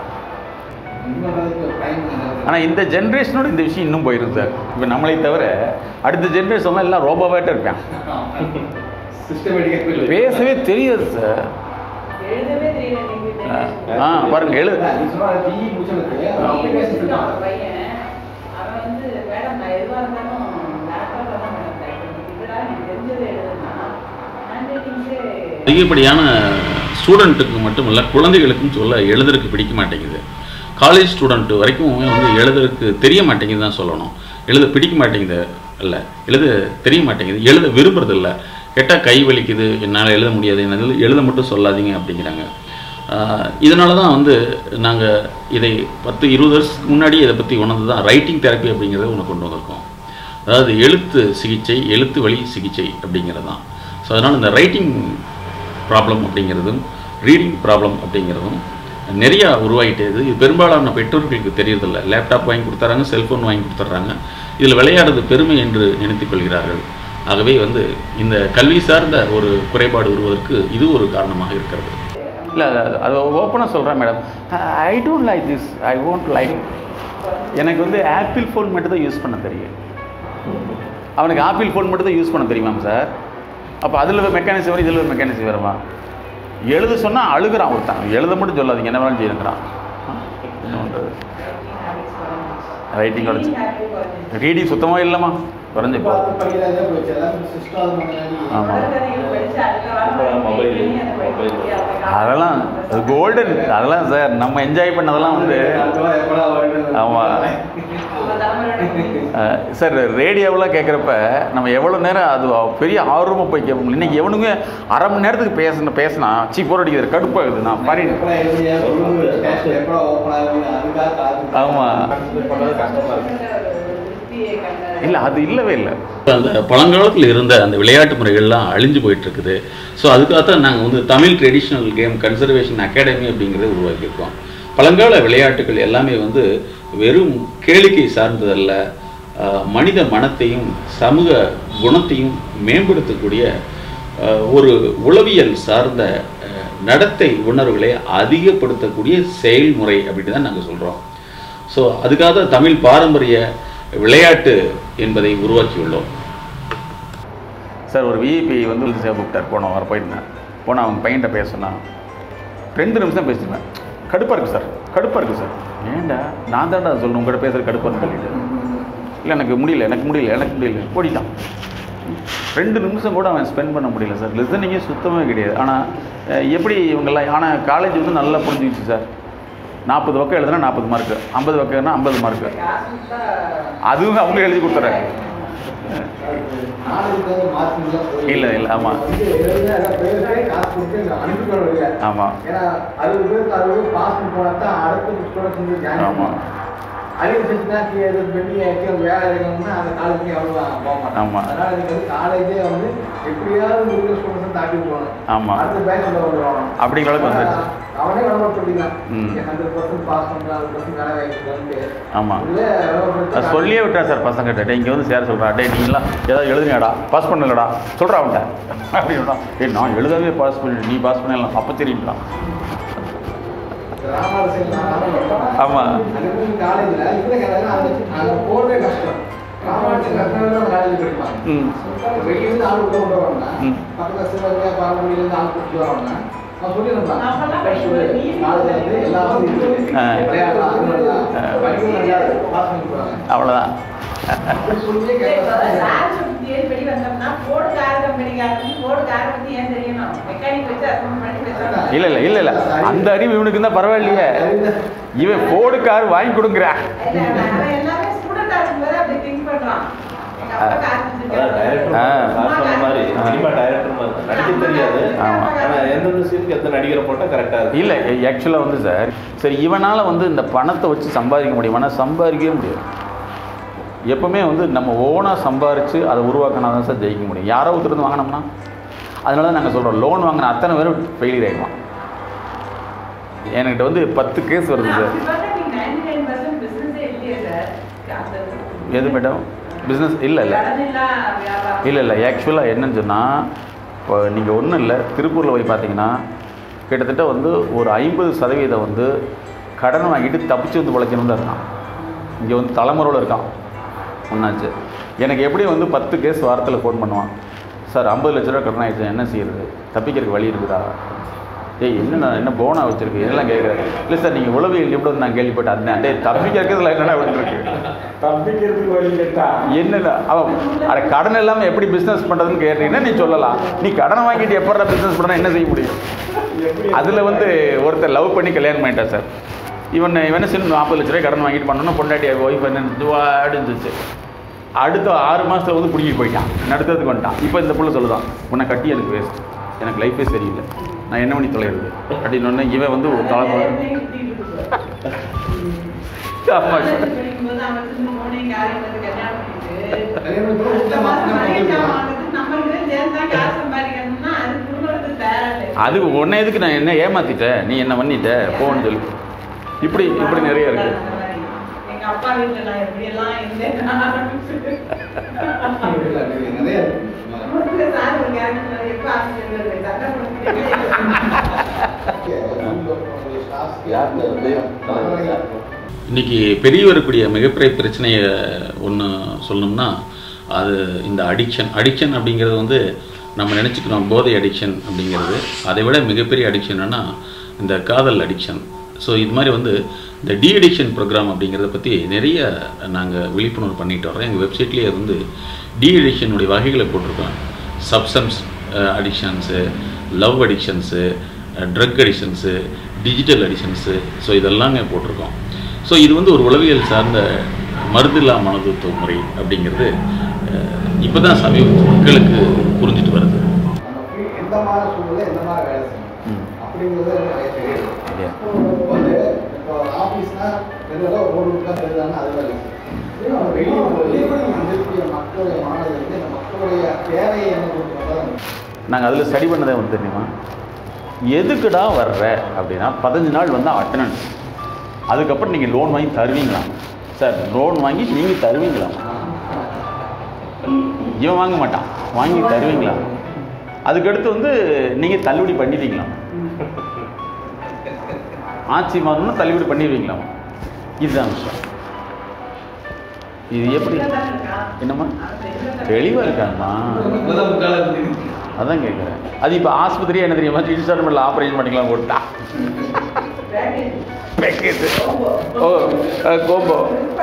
ஆனால் இந்த ஜென்ரேஷனோட இந்த விஷயம் இன்னும் போயிருக்கு சார் இப்போ நம்மளை தவிர அடுத்த ஜென்ரேஷன்லாம் எல்லாம் ரோபோவாயிட்ட இருப்பான் சிஸ்டமேட்டிக்காக பேசவே தெரியாது சார் எழுதவே தெரியல நீங்க ஆ பாருங்க எழு பிஇ முடிச்சவனுக்கு அப்ளிகேஷன் அவன் பையன் அவன் வந்து மேடம் நான் எதுவாக இருந்தாலும் லேப்டாப்ல தான் மேடம் டைப் பண்ணி இதடா நீ தெரிஞ்சதை எழுதுனா ஹேண்ட் ரைட்டிங்ஸே அதிகப்படியான ஸ்டூடெண்ட்டுக்கு மட்டுமல்ல குழந்தைகளுக்கும் சொல்ல எழுதுறதுக்கு பிடிக்க மாட்டேங்குது காலேஜ் ஸ்டூடெண்ட் வரைக்கும் வந்து எழுதுறதுக்கு தெரிய மாட்டேங்குது தான் சொல்லணும் எழுத பிடிக்க மாட்டேங்குது இல்லை எழுத தெரிய மாட்டேங்குது எழுத விரும்புறது இல்லை கேட்டால் கை வலிக்குது என்னால் எழுத முடியாது என்னால் எழுத மட்டும் சொல்லாதீங்க அப்படிங்கிறாங்க இதனால தான் வந்து நாங்கள் இதை பத்து இருபது வருஷத்துக்கு முன்னாடி இதை பற்றி உணர்ந்து தான் ரைட்டிங் தெரப்பி அப்படிங்கிறத ஒன்று கொண்டு வந்திருக்கோம் அதாவது எழுத்து சிகிச்சை எழுத்து வழி சிகிச்சை அப்படிங்கிறது தான் ஸோ அதனால் இந்த ரைட்டிங் ப்ராப்ளம் அப்படிங்கிறதும் ரீடிங் ப்ராப்ளம் அப்படிங்கிறதும் நிறையா உருவாகிட்டே இது இது பெரும்பாலான பெற்றோர்களுக்கு தெரியறதில்ல லேப்டாப் வாங்கி கொடுத்துறாங்க செல்ஃபோன் வாங்கி கொடுத்துட்றாங்க இதில் விளையாடுறது பெருமை என்று நினைத்துக் கொள்கிறார்கள் ஆகவே வந்து இந்த கல்வி சார்ந்த ஒரு குறைபாடு வருவதற்கு இது ஒரு காரணமாக இருக்கிறது இல்லை அது ஓப்பனாக சொல்கிறேன் madam I don't like this I won't like எனக்கு வந்து ஆப்பிள் ஃபோன் மட்டும் தான் யூஸ் பண்ண தெரியும் அவனுக்கு ஆப்பிள் ஃபோன் மட்டும் தான் யூஸ் பண்ண தெரியுமாம் சார் அப்போ அதில் மெக்கானிசம் வரும் இதில் மெக்கானிசம் வருமா எழுத சொன்னால் அழுகிறான் ஒருத்தன் எழுத மட்டும் சொல்லாதீங்க என்ன வேணாலும் செய்யுங்கிறான் ரைட்டிங் குறைஞ்சி ரீடிங் சுத்தமாக இல்லைம்மா குறைஞ்சி போ பார்த்து படிக்கிறதே போச்சு எல்லாம் சிஸ்டம் அது முன்னாடி ஆமா. மொபைல் மொபைல் அதெல்லாம் கோல்டன் அதெல்லாம் சார் நம்ம என்ஜாய் பண்ணதெல்லாம் வந்து அதெல்லாம் எப்படா வருது? ஆமா. அஹ், சார் ரேடியோவெலாம் கேட்குறப்ப நம்ம எவ்வளோ நேரம் அது பெரிய ஆர்வமாக போய் கேட்போம் இன்னைக்கு எவனுங்க அரை மணி நேரத்துக்கு பேசணும் பேசினா சீ போர் அடிக்கிறது கடுப்பாகுது நான் பாரி எப்படா எழுதியா? ஸ்டேஷன் எப்படா open ஆகுது? அதுக்காக காத்து- ஆமா. கான்சன்ட்ரேட் பண்ணது கஷ்டமா இருக்கு இல்லை அது இல்லவே இல்லை அந்த பழங்காலத்தில் இருந்த அந்த விளையாட்டு முறைகள்லாம் அழிஞ்சு போயிட்டு இருக்குது ஸோ அதுக்காகத்தான் நாங்கள் வந்து Tamil traditional game conservation academy அப்படிங்கிறத உருவாக்கியிருக்கோம் பழங்கால விளையாட்டுகள் எல்லாமே வந்து வெறும் கேளிக்கை சார்ந்ததல்ல ஆஹ், மனித மனத்தையும் சமூக குணத்தையும் மேம்படுத்தக்கூடிய ஆஹ், ஒரு உளவியல் சார்ந்த ஆஹ், நடத்தை உணர்வுகளை அதிகப்படுத்தக்கூடிய செயல்முறை அப்படின்னு தான் நாங்கள் சொல்கிறோம் ஸோ அதுக்காக தான் தமிழ் பாரம்பரிய விளையாட்டு என்பதை உருவாக்கியுள்ளோம் சார் ஒரு விஐபி வந்து வந்து சேவை கூப்பிட்டார் போனோம் வர போயிருந்தேன் போனால் அவங்க பையன்கிட்ட பேசினா ரெண்டு நிமிஷம் பேசினேன் கடுப்பாக இருக்குது சார் கடுப்பாக இருக்குது சார் ஏன்டா நான் தான்டா சொல்லணும் உங்கள்கிட்ட பேசுகிற கடுப்பான்னு சொல்லிட்டு இல்லை எனக்கு முடியல எனக்கு முடியல எனக்கு முடியல ஓடிட்டான் ரெண்டு நிமிஷம் கூட அவன் ஸ்பெண்ட் பண்ண முடியல சார் லிசனிங்கே சுத்தமாக கிடையாது ஆனால் அஹ், எப்படி இவங்கெல்லாம் ஆனால் காலேஜ் வந்து நல்லா புரிஞ்சுக்கிச்சு சார் நாற்பது பக்கம் எழுதுனா நாற்பது மார்க்கு ஐம்பது பக்கம்னா ஐம்பது மார்க்கு அதுவும் அவங்க எழுதி கொடுத்துட்றாங்க நாளைக்கு வந்து marking எல்லாம் போய் இல்ல, இல்ல, ஆமா. வந்து எழுதினா எல்லாம் பேருக்கே காசு கொடுத்து நான் அனுப்பி விட முடியல. ஆமாம் ஏன்னா அறுபது பேருக்கு அறுபது பேர் பாஸ் பண்ணி போனா தான் அடுத்த ஸ்டூடெண்ட்ஸ் வந்து join ஆமா. பண்ணுவாங்க. அறிவு செஞ்சுனா இது பண்ணி எங்கேயும் வேலை இருக்கணும்னா அந்த காலேஜுக்கு அவ்வளோ போக மாட்டாங்க ஆமா. அதனால நீங்க வந்து காலேஜே வந்து எப்படியாவது இருக்கிற ஸ்டூடெண்ட்ஸ் தாண்டி போகணும் ஆமா. அடுத்த பேட்ச்ல வந்துடுவாங்க அப்படிங்கிற அளவுக்கு வந்துருச்சு. அவனே விளம்பரப்படுத்திக்கலாம் ம். ஹண்ட்ரட் பர்சன்ட் பாஸ் பண்ணுறான் ஹண்ட்ரட் பர்சன்ட் வேலை வாங்கிட்டு ஆமாம் உள்ளே விளம்பரப்படுத்தி அது சொல்லியே விட்டா சார் பசங்கிட்ட டே இங்கே வந்து சேர சொல்கிறா டே நீங்களாம் ஏதாவது எழுதுனியாடா பாஸ் பண்ணலடா சொல்கிறா அவன்கிட்ட அப்படின்னா ஏய் நான் எழுதவே பாஸ் பண்ணி நீ பாஸ் பண்ணலாம் அப்போ தெரியும்லாம் ராமரசன் ஆமா. அதுக்கு காலேஜில் இப்படி கேட்டாங்கன்னா அது அங்கே போகிறதே கஷ்டம் ராமரசன் கஷ்டம் அந்த காலேஜ் படிப்பாங்க ம் வெளியிருந்து ஆள் உள்ள கொண்டு வரணும்னா ம். பக்கத்தில் சிவகங்கை பாரம்பரியலேருந்து ஆள் கூட்டிட்டு வரணும்னா நான் சொல்லியிருந்தான் நம்மலாம் படிக்கும்போது நீதி நாளைக்கு வந்து எல்லா வசதியும் இருக்கு. ஆ. விளையாடலாம் அது பண்ணலாம் ஆ. படிக்கவும் நல்லா பாஸ் பண்ணி போவாங்க அவ்வளோதான் அப்படி சொல்லியே கேட்கலாம் படி வந்தோம்னா போர்டு கார் கம்பெனிக்காரங்க போர்டு கார் பத்தி ஏன் தெரியணும் மெக்கானிக் வச்சு அசைன் பண்ணி பேசணும் இல்லை இல்லை இல்லை இல்லை அந்த அறிவு இவனுக்கு இருந்தால் பரவாயில்லையே இவன் போர்டு கார் வாங்கி கொடுக்குறா இல்ல, அவன் எல்லாமே ஸ்டூடெண்டா இருக்கும்போது அப்படி திங்க் பண்றான் எங்க அப்பா கார் அதான் டைரக்டர் ஆ. நான் சொன்ன மாதிரி சினிமா டைரக்டர் மாதிரி நடிக்க தெரியாது ஆமா. ஆனா எந்தெந்த சீனுக்கு எத்தனை நடிகரை போட்டா கரெக்டா இருக்கு இல்லை ஆக்சுவலாக வந்து சார் சரி இவனால் வந்து இந்த பணத்தை வச்சு சம்பாதிக்க முடியுமானா சம்பாதிக்கவே முடியாது எப்பவுமே வந்து நம்ம ஓனாக சம்பாரித்து அதை உருவாக்கினா தான் சார் ஜெயிக்க முடியும் யாரோ ஒருத்தர் இருந்து வாங்கினோம்னா அதனால தான் நாங்கள் சொல்கிறோம் லோன் வாங்கின அத்தனை பேரும் ஃபெயிலியர் ஆகிடுவான் என்கிட்ட வந்து பத்து கேஸ் வருது சார் அப்படி பார்த்தா நீங்க 99% business-ஏ இல்லையே சார். அந்த எது மேடம் பிஸ்னஸ் இல்லை இல்லை கடனில்லா வியாபாரம். இல்லை இல்லை ஆக்சுவலாக என்னன்னு சொன்னால் இப்போ நீங்கள் ஒன்றும் இல்லை திருப்பூரில் போய் பார்த்தீங்கன்னா கிட்டத்தட்ட வந்து ஒரு ஐம்பது சதவீதம் வந்து கடன் வாங்கிட்டு தப்பிச்சு வந்து பிழைக்கணும்னு இருக்கான் இங்கே வந்து தலைமுறையில் இருக்கான் ஒன்றாச்சு எனக்கு எப்படி வந்து பத்து கேஸ் வாரத்தில் ஃபோன் பண்ணுவான் சார் ஐம்பது லட்ச ரூபா கடன் ஆகிடுச்சு என்ன செய்யறது தப்பிக்கிறதுக்கு வழி இருக்குதா ஏய் என்னண்ணா என்ன போனா வச்சிருக்கு எல்லாம் கேட்குறேன் இல்லை சார் நீங்கள் உளவியல் நிபுணர் நான் கேள்விப்பட்டேன் அதான் டேய் தப்பிக்கிறதுல என்னென்ன விட்டுருக்கு தப்பிக்கிறதுக்கு வழி கேட்டா என்னடா அவன் அட கடன் இல்லாமல் எப்படி பிஸ்னஸ் பண்ணுறதுன்னு கேட்டீங்கன்னா நீ சொல்லலாம் நீ கடனை வாங்கிட்டு எப்படா பிஸ்னஸ் பண்ணா என்ன செய்ய முடியும் அதில் வந்து ஒருத்தர் லவ் பண்ணி கல்யாணம் பண்ணிட்டா சார் இவன் இவன் சின்ன நாற்பது லட்ச ரூபாய் கடன் வாங்கிட்டு பண்ணணும் பொண்டாட்டி ஒய்ஃப் என்ன அப்படின்னு இருந்துச்சு அடுத்த ஆறு மாதத்தில் வந்து பிடிக்கிட்டு போயிட்டான் நடுத்ததுக்கு வந்துட்டான் இப்போ இந்த புள்ள சொல்லுதான் உன்னை கட்டி எனக்கு வேஸ்ட் எனக்கு லைஃபே சரியில்லை நான் என்ன பண்ணி தொலைகிறது அப்படின்னு ஒன்று இவன் வந்து ஒரு தலைமுறை ஆமா சார். படிக்கும்போது அவன் சின்ன morning காலையில வந்து கல்யாணம் பண்ணிட்டு, கல்யாணம் பண்ணி அடுத்த இந்த மாசம் மாசம் மளிகை தான் சாமான் வாங்குறதுக்கு நம்மளுக்கு சேர்ந்து தான் காசு சம்பாதிக்கணும்னா அது குடும்பத்துக்கு தயாரா இல்லை. அது உன்னை எதுக்கு நான் என்ன ஏமாத்திட்டேன் நீ என்ன பண்ணிட்ட போன்னு சொல்லி இப்படி இப்படி நிறைய இருக்கு அந்த மாதிரி. எங்க அப்பா வீட்டுல நான் எப்படி எல்லாம் இருந்தேன் ஆரம்பிச்சு நிறைய இருக்கு. சார் ஒரு கேரக்டர் எப்ப ஆசிரியர் சண்டை போட்டு இன்னைக்கு பெரிய வரக்கூடிய மிகப்பெரிய பிரச்சனையை ஒன்று சொல்லணும்னா அது இந்த அடிக்ஷன் அடிக்ஷன் அப்படிங்கிறது வந்து நம்ம நினச்சிக்கிறோம் போதை அடிக்ஷன் அப்படிங்கிறது அதை விட மிகப்பெரிய அடிக்ஷன் என்னன்னா இந்த காதல் அடிக்ஷன் ஸோ இது மாதிரி வந்து இந்த டி அடிக்ஷன் ப்ரோக்ராம் அப்படிங்கிறத பற்றி நிறைய நாங்கள் விழிப்புணர்வு பண்ணிட்டு வரோம் எங்கள் வெப்சைட்லேயே வந்து டி அடிக்ஷனுடைய வகைகளை போட்டிருக்கோம் substance addictions love addictions drug addictions digital addictions so இதெல்லாமே போட்டிருக்கோம் ஸோ இது வந்து ஒரு உளவியல் சார்ந்த மருந்தில்லா மனதுத்துவ முறை அப்படிங்கிறது இப்போ தான் சமீப மக்களுக்கு புரிஞ்சிட்டு வருது நம்ம free- எந்த மாதிரி சூழ்நிலை எந்த மாதிரி வேலை செய்யணும் ம். அப்படிங்கிறது நிறைய தெரியுது இல்லையா? இப்போ வந்து இப்போ ஆஃபீஸ்னா ரெகுலராக ஒரு உட்காந்து எழுதாங்க அது வேலை செய்யும் வெளியே வெளியே இருக்கக்கூடிய மக்களுடைய மாணவர்கள் வந்து இந்த மக்களுடைய தேவையை என்ன கொடுக்குறதா நாங்கள் அதில் ஸ்டடி பண்ணதை வந்து தெரியுமா எதுக்குடா வர்ற அப்படின்னா பதினஞ்சு நாள் வந்து அட்டனன்ஸ் அதுக்கப்புறம் நீங்கள் லோன் வாங்கி தருவீங்களா சார் லோன் வாங்கி நீங்கள் தருவீங்களா இவன் வாங்க மாட்டான் வாங்கி தருவீங்களா அதுக்கடுத்து வந்து நீங்கள் தள்ளுபடி பண்ணிடுவீங்களா ஆட்சி மாறணும்னா தள்ளுபடி பண்ணிடுவீங்களா இதுதான் விஷயம் இது எப்படி என்னம்மா தெளிவாக இருக்காங்கம்மா அதான் கேட்குறேன் அது இப்போ ஆஸ்பத்திரியே என்ன தெரியுமா இன்ஸ்டால்மெண்ட்டில் ஆப்ரேஷன் பண்ணிக்கலாம் போட்டா பேக்கேஜ் ஓ அஹ், கோம்போ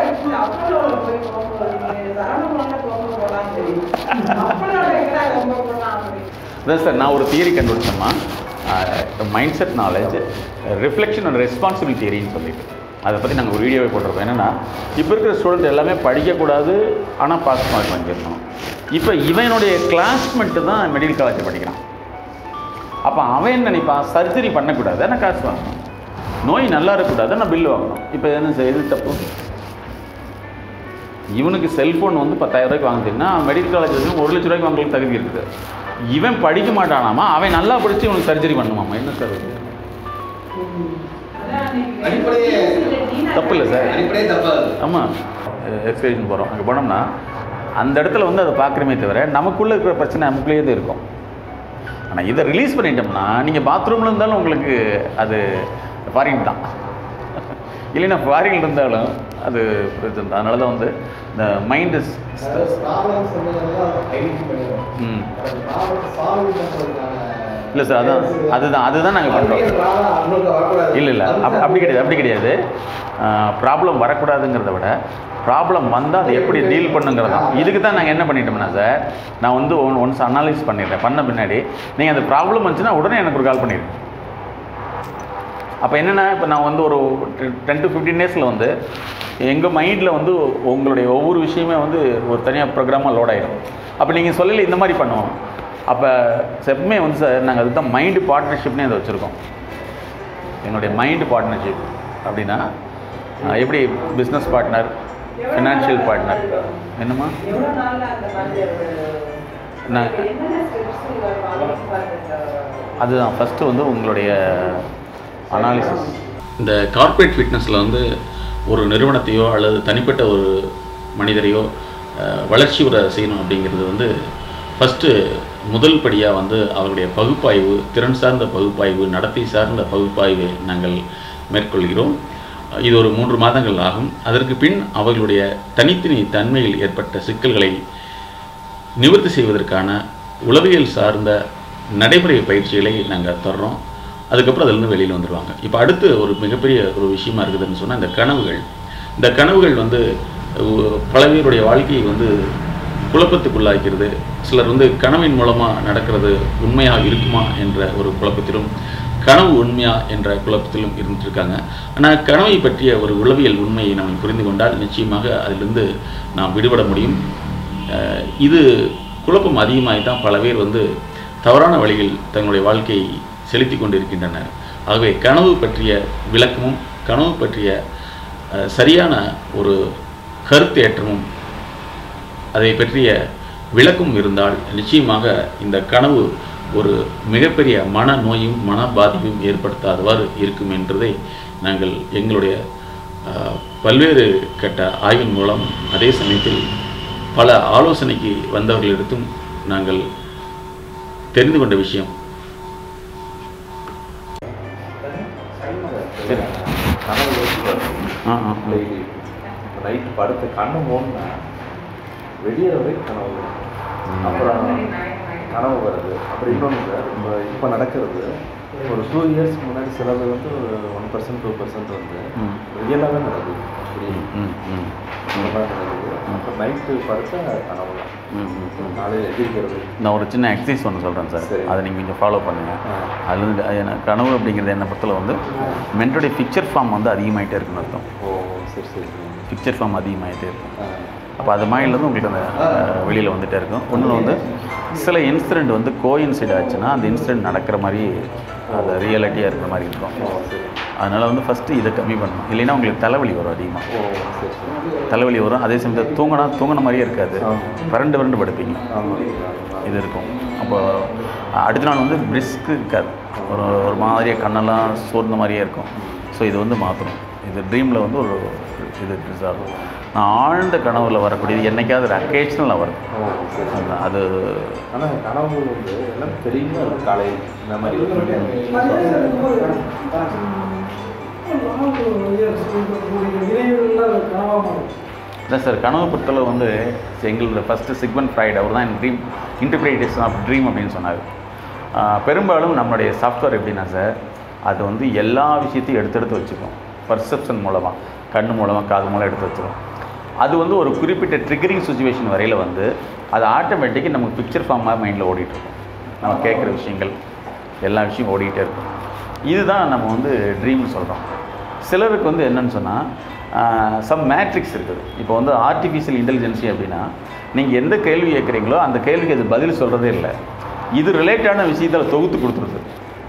அதான் சார் நான் ஒரு தியரி கண்டுபிடிச்சேம்மா mind set knowledge reflection and responsible தியரின்னு சொல்லிட்டு அதை பற்றி நாங்கள் ஒரு வீடியோவே போட்டிருக்கோம் என்னென்னா இப்போ இருக்கிற ஸ்டூடெண்ட் எல்லாமே படிக்கக்கூடாது ஆனால் பாஸ் மார்க் வாங்கியிருக்கணும் இப்போ இவனுடைய கிளாஸ்மெட்டு தான் மெடிக்கல் காலேஜ் படிக்கிறான் அப்போ அவன் என்ன நினைப்பான் சர்ஜரி பண்ணக்கூடாது ஆனால் காசு வாங்கணும் நோய் நல்லா இருக்கக்கூடாது ஆனால் பில் வாங்கணும் இப்போ என்ன செய்ய- எது தப்பு இவனுக்கு செல்ஃபோன் வந்து பத்தாயிரம் ரூபாய்க்கு வாங்குதுன்னா மெடிக்கல் காலேஜ் வந்து ஒரு லட்ச ரூபாய்க்கு வாங்குறதுக்கு தகுதி இருக்குது இவன் படிக்க மாட்டானாமா அவன் நல்லா படித்து இவனுக்கு சர்ஜரி பண்ணுமாமா என்ன சார் இது அடிப்படையே தப்பு இல்லை சார் அடிப்படையே தப்பாது ஆமாம் எக்ஸ்பிரேஷன் போகிறோம் அங்கே போனோம்னா அந்த இடத்துல வந்து அதை பார்க்குறமே தவிர நமக்குள்ளே இருக்கிற பிரச்சனை நமக்குள்ளேயே தான் இருக்கும் ஆனால் இதை ரிலீஸ் பண்ணிட்டோம்னா நீங்கள் பாத்ரூமில் இருந்தாலும் உங்களுக்கு அது ஃபாரின் தான் இல்லைன்னா ஃபாரின் இருந்தாலும் அது பிரச்சனை தான் அதனால தான் வந்து இந்த மைண்டு ப்ராப்ளம்ஸ் ஐடென்டி பண்ணிடுவோம் ம் ப்ராப்ளம் சால்வ் பண்ணுறதுக்கான இல்லை சார் அதான் அதுதான் அதுதான் நாங்கள் பண்ணுறோம் இல்லை இல்லை அப் அப்படி கிடையாது அப்படி கிடையாது ப்ராப்ளம் வரக்கூடாதுங்கிறத விட ப்ராப்ளம் வந்தால் அதை எப்படி டீல் பண்ணுங்கிறது தான் இதுக்கு தான் நாங்கள் என்ன பண்ணிட்டோம்னா சார் நான் வந்து ஒன் ஒன்ஸ் அனாலிஸ் பண்ணிடுறேன் பண்ண பின்னாடி நீங்கள் அந்த ப்ராப்ளம் வந்துச்சுன்னா உடனே எனக்கு ஒரு கால் பண்ணிடுங்க அப்போ என்னென்னா இப்போ நான் வந்து ஒரு டென் டு ஃபிஃப்டீன் டேஸில் வந்து எங்கள் மைண்டில் வந்து உங்களுடைய ஒவ்வொரு விஷயமே வந்து ஒரு தனியாக ப்ரோக்ராமாக லோட் ஆகிடும் அப்போ நீங்கள் சொல்லல இந்த மாதிரி பண்ணுவோம் அப்போ எப்பவுமே வந்து சார் நாங்கள் அதுதான் மைண்டு பார்ட்னர்ஷிப்னே அதை வச்சுருக்கோம் என்னுடைய மைண்டு பார்ட்னர்ஷிப் அப்படின்னா அஹ், எப்படி பிஸ்னஸ் பார்ட்னர் ஃபினான்ஷியல் பார்ட்னர் என்னம்மா எவ்வளவு நாள்ல அந்த மாதிரி ஒரு நான் என்னென்ன ஸ்டெப்ஸ் இவர் ஃபாலோ பண்ணுறது அதுதான் ஃபஸ்ட்டு வந்து உங்களுடைய அனாலிசிஸ் இந்த கார்ப்பரேட் ஃபிட்னஸில் வந்து ஒரு நிறுவனத்தையோ அல்லது தனிப்பட்ட ஒரு மனிதரையோ அஹ், வளர்ச்சி உற செய்யணும் அப்படிங்கிறது வந்து ஃபஸ்ட்டு முதல் படியாக வந்து அவருடைய பகுப்பாய்வு திறன் சார்ந்த பகுப்பாய்வு நடத்தை சார்ந்த பகுப்பாய்வை நாங்கள் மேற்கொள்கிறோம் இது ஒரு மூன்று மாதங்கள் ஆகும் அதற்கு பின் அவர்களுடைய தனித்தனி தன்மையில் ஏற்பட்ட சிக்கல்களை நிவர்த்தி செய்வதற்கான உளவியல் சார்ந்த நடைமுறை பயிற்சிகளை நாங்கள் தர்றோம் அதுக்கப்புறம் அதிலிருந்து வெளியில் வந்துடுவாங்க இப்போ அடுத்து ஒரு மிகப்பெரிய ஒரு விஷயமா இருக்குதுன்னு சொன்னால் இந்த கனவுகள் இந்த கனவுகள் வந்து உ- பல பேருடைய வாழ்க்கையை வந்து குழப்பத்துக்குள்ளாக்கிறது சிலர் வந்து கனவின் மூலமாக நடக்கிறது உண்மையாக இருக்குமா என்ற ஒரு குழப்பத்திலும் கனவு உண்மையா என்ற குழப்பத்திலும் இருந்துருக்காங்க ஆனால் கனவை பற்றிய ஒரு உளவியல் உண்மையை நாம் புரிந்து கொண்டால் நிச்சயமாக அதிலிருந்து நாம் விடுபட முடியும் அஹ் இது குழப்பம் அதிகமாகி தான் பல பேர் வந்து தவறான வழியில் தங்களுடைய வாழ்க்கையை செலுத்தி கொண்டிருக்கின்றனர் ஆகவே கனவு பற்றிய விளக்கமும் கனவு பற்றிய அஹ், சரியான ஒரு கருத்தேற்றமும் அதை பற்றிய விளக்கம் இருந்தால் நிச்சயமாக இந்த கனவு ஒரு மிகப்பெரிய மன நோயும் மன பாதிப்பும் ஏற்படுத்தாதவாறு இருக்கும் என்றதை நாங்கள் எங்களுடைய அஹ், பல்வேறு கட்ட ஆய்வின் மூலம் அதே சமயத்தில் பல ஆலோசனைக்கு வந்தவர்களிடத்தும் நாங்கள் தெரிந்து கொண்ட விஷயம் சரி கனவு யோசிப்பாரு. ஆ ஆ டெய்லி நைட்டு படுத்து கண்ணு மூணுனா வெளியே வரைக்கும் கனவு வரும். அப்புறம் கனவு வருது அப்புறம் இன்னொன்று சார் இப்போ இப்போ நடக்கிறது ஒரு டூ இயர்ஸ்க்கு முன்னாடி சிலது வந்து ஒரு ஒன் பர்சன்ட் டூ பர்சன்ட் வந்து ம். ரியலாகவே நடக்குது அப்படி ம் ம் இந்த மாதிரி நடக்குது அப்புறம் நைட்டு படுத்தா கனவு தான் ம் ம் ம் காலையில் எதிர்க்கிறது நான் ஒரு சின்ன எக்ஸசைஸ் ஒன்று சொல்கிறேன் சார் சரி. அதை நீங்கள் கொஞ்சம் ஃபாலோ பண்ணுங்கள் ஆ. அதுல இருந்து அது எனக்கு கனவு அப்படிங்கிறது என்ன பொறுத்தல வந்து மென்டோடைய பிக்சர் ஃபார்ம் வந்து அதிகமாகிட்டே இருக்குன்னு அர்த்தம் ஓ சரி சரி பிக்சர் ஃபார்ம் அதிகமாகிட்டே இருக்கும் ஆ. அப்போ அது மைண்ட்லேருந்து உங்களுக்கு அந்த வெளியில் வந்துகிட்டே இருக்கும் ஒன்று வந்து சில இன்சிடெண்ட் வந்து கோ இன்சிட் ஆச்சுன்னா அந்த இன்சிடெண்ட் நடக்கிற மாதிரி அது ரியாலிட்டியாக இருக்கிற மாதிரி இருக்கும் ஓ சரி அதனால் வந்து ஃபஸ்ட்டு இதை கம்மி பண்ணணும் இல்லைன்னா உங்களுக்கு தலைவலி வரும் அதிகமாக ஓ சரி சரி தலைவலி வரும் அதே சமயத்தில் தூங்கினா தூங்கின மாதிரியே இருக்காது ஆமா. பரண்டு பரண்டு படுப்பீங்க ஆமாம் இது இருக்கும் அப்போ அடுத்த நாள் வந்து பிரிஸ்க்கு இருக்காது ஒரு ஒரு மாதிரியாக கண்ணெல்லாம் சோர்ந்த மாதிரியே இருக்கும் ஸோ இது வந்து மாற்றணும் இது ட்ரீமில் வந்து ஒரு இது ரிசால்வ் நான் ஆழ்ந்த கனவுல வரக்கூடியது என்னைக்காவது ஒரு அக்கேஷனலாக வரும் ஓ சரி சரி அது- அது ஆனால் கனவு வந்து எல்லாம் தெரியுமா இருக்கும் காலையில் இந்த மாதிரி இல்லை சார் கனவு பொறுத்தளவு வந்து எங்களோட ஃபஸ்ட்டு சிக்வன் ஃப்ரைட் அவர் தான் ட்ரீம் இன்டர்பிரேட்டேஷன் ஆஃப் ட்ரீம் அப்படின்னு சொன்னார் ஆஹ் பெரும்பாலும் நம்மளுடைய சாஃப்ட்வேர் எப்படின்னா சார் அது வந்து எல்லா விஷயத்தையும் எடுத்து எடுத்து வச்சுக்கும் பர்செப்ஷன் மூலமாக கண்ணு மூலமாக காது மூலம் எடுத்து வச்சிடும் அது வந்து ஒரு குறிப்பிட்ட ட்ரிகரிங் சுச்சுவேஷன் வரையில் வந்து அது ஆட்டோமேட்டிக்காக நமக்கு பிக்சர் ஃபார்மாக மைண்டில் ஓடிட்டுருக்கும் நம்ம கேட்குற விஷயங்கள் எல்லா விஷயம் ஓடிக்கிட்டே இருக்கும் இதுதான் நம்ம வந்து ட்ரீம் சொல்கிறோம் சிலருக்கு வந்து என்னன்னு சொன்னால் சம் மேட்ரிக்ஸ் இருக்குது இப்போ வந்து ஆர்டிஃபிஷியல் இன்டெலிஜென்சி அப்படின்னா நீங்கள் எந்த கேள்வி கேட்குறீங்களோ அந்த கேள்விக்கு அது பதில் சொல்கிறதே இல்லை இது ரிலேட்டான விஷயத்தில் தொகுத்து கொடுத்துருது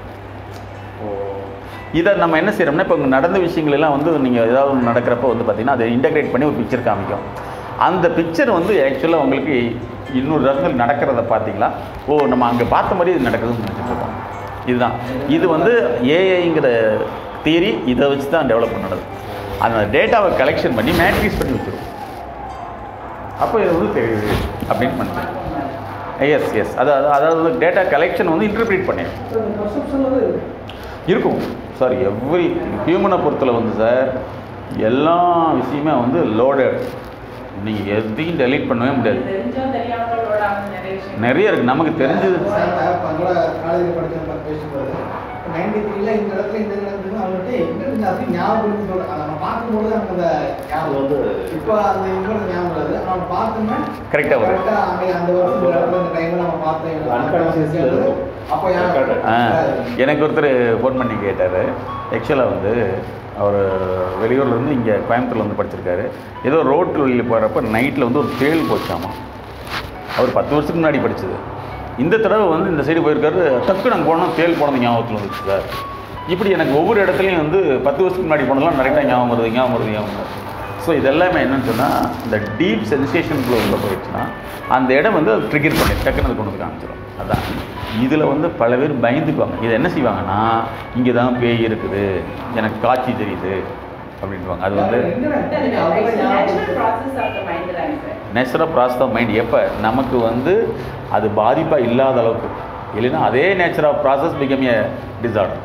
ஓ இதை நம்ம என்ன செய்கிறோம்னா இப்போ இங்க நடந்த விஷயங்கள் எல்லாம் வந்து நீங்கள் ஏதாவது ஒன்று நடக்கிறப்ப வந்து பார்த்தீங்கன்னா அதை இன்டகிரேட் பண்ணி ஒரு பிக்சர் காமிக்கும் அந்த பிக்சர் வந்து ஆக்சுவலாக உங்களுக்கு இன்னொரு இடத்துல நடக்கிறத பார்த்தீங்களா ஓ நம்ம அங்கே பார்த்த மாதிரி இது நடக்குதுன்னு நினச்சிட்டு இருக்கோம் இதுதான் இது வந்து ஏஐங்கிற தியரி இதை வச்சு தான் டெவலப் பண்ணது அந்த டேட்டாவை கலெக்ஷன் பண்ணி மேட்ரிக்ஸ் பண்ணி வச்சிரும் அப்போ இது வந்து தெரியுது அப்படின்னு பண்ணுறேன் எஸ் எஸ் அதாவது அதாவது டேட்டா கலெக்ஷன் வந்து இன்டர்பிரேட் பண்ணிடும் இருக்கும் சார் எவ்ரி ஹியூமனை பொறுத்தல வந்து சார் எல்லா விஷயமே வந்து லோடட் நீங்கள் எதையும் டெலீட் பண்ணவே முடியாது தெரிஞ்சோ தெரியாமலோட நிறைய விஷயம் நிறைய இருக்குது நமக்கு தெரிஞ்சது சார் இப்போ கூட காலேஜில் படிச்ச பேசும்போது நைன்டி த்ரீல இந்த இடத்துல இந்த இடத்துல அவங்கள்ட்ட எங்க இருந்து அப்படி ஞாபகம் சொல்கிறேன் அதை நம்ம பார்க்கும்போது நமக்கு அந்த ஞாபகம் அது வந்து இப்போ அந்த இவங்க ஞாபகம் வராது நம்ம பார்த்தோம்னா Correct ஆ வரும். கரெக்டாக அந்த அந்த வருஷம் இந்த இடத்துல இந்த டைமில் நம்ம பார்த்தோம் Unconscious ல இருக்கும். அப்போ ஞாபகம் ஆ வராது. எனக்கு ஒருத்தர் ஃபோன் பண்ணி கேட்டார் ஆக்சுவலாக வந்து அவர் வெளியூர்லேருந்து இங்கே கோயம்புத்தூர்ல வந்து படிச்சிருக்காரு ஏதோ ரோட்டு வழியில் போகிறப்ப நைட்டில் வந்து ஒரு தேள் போச்சாமா அவர் பத்து வருஷத்துக்கு முன்னாடி படிச்சது இந்த தடவை வந்து இந்த சைடு போயிருக்காரு டக்கு நாங்கள் போனோம் தேள் போனது ஞாபகத்தில் வந்துச்சு சார் இப்படி எனக்கு ஒவ்வொரு இடத்துலையும் வந்து பத்து வருஷத்துக்கு முன்னாடி போனதெல்லாம் கரெக்டாக ஞாபகம் வருது ஞாபகம் வருது ஞாபகம் வருது ஸோ இதெல்லாமே என்னன்னு சொன்னால் இந்த டீப் சென்சேஷனுக்குள்ள உள்ள போயிடுச்சுன்னா அந்த இடம் வந்து அது ட்ரிகர் பண்ணி டக்குன்னு அது கொண்டு வந்து காமிச்சிடும் அதான் இதில் வந்து பல பேர் பயந்துக்குவாங்க இதை என்ன செய்வாங்கன்னா இங்கே தான் பேய் இருக்குது எனக்கு காட்சி தெரியுது அப்படின்வாங்க அது வந்து natural process of the mind தானே sir natural process of mind எப்போ நமக்கு வந்து அது பாதிப்பாக இல்லாத அளவுக்கு இல்லைன்னா அதே nature of process become a disorder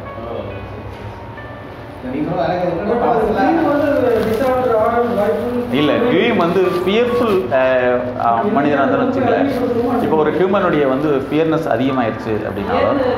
நீங்க சொல்ல எனக்கு என்னோட படத்துல இல்லை ட்ரீம் வந்து ஃபியர்ஃபுல் மனிதனாக இருந்தாலும் வச்சுக்கல இப்போ ஒரு ஹியூமனுடைய வந்து ஃபியர்னஸ் அதிகமாயிருச்சு அப்படின்னா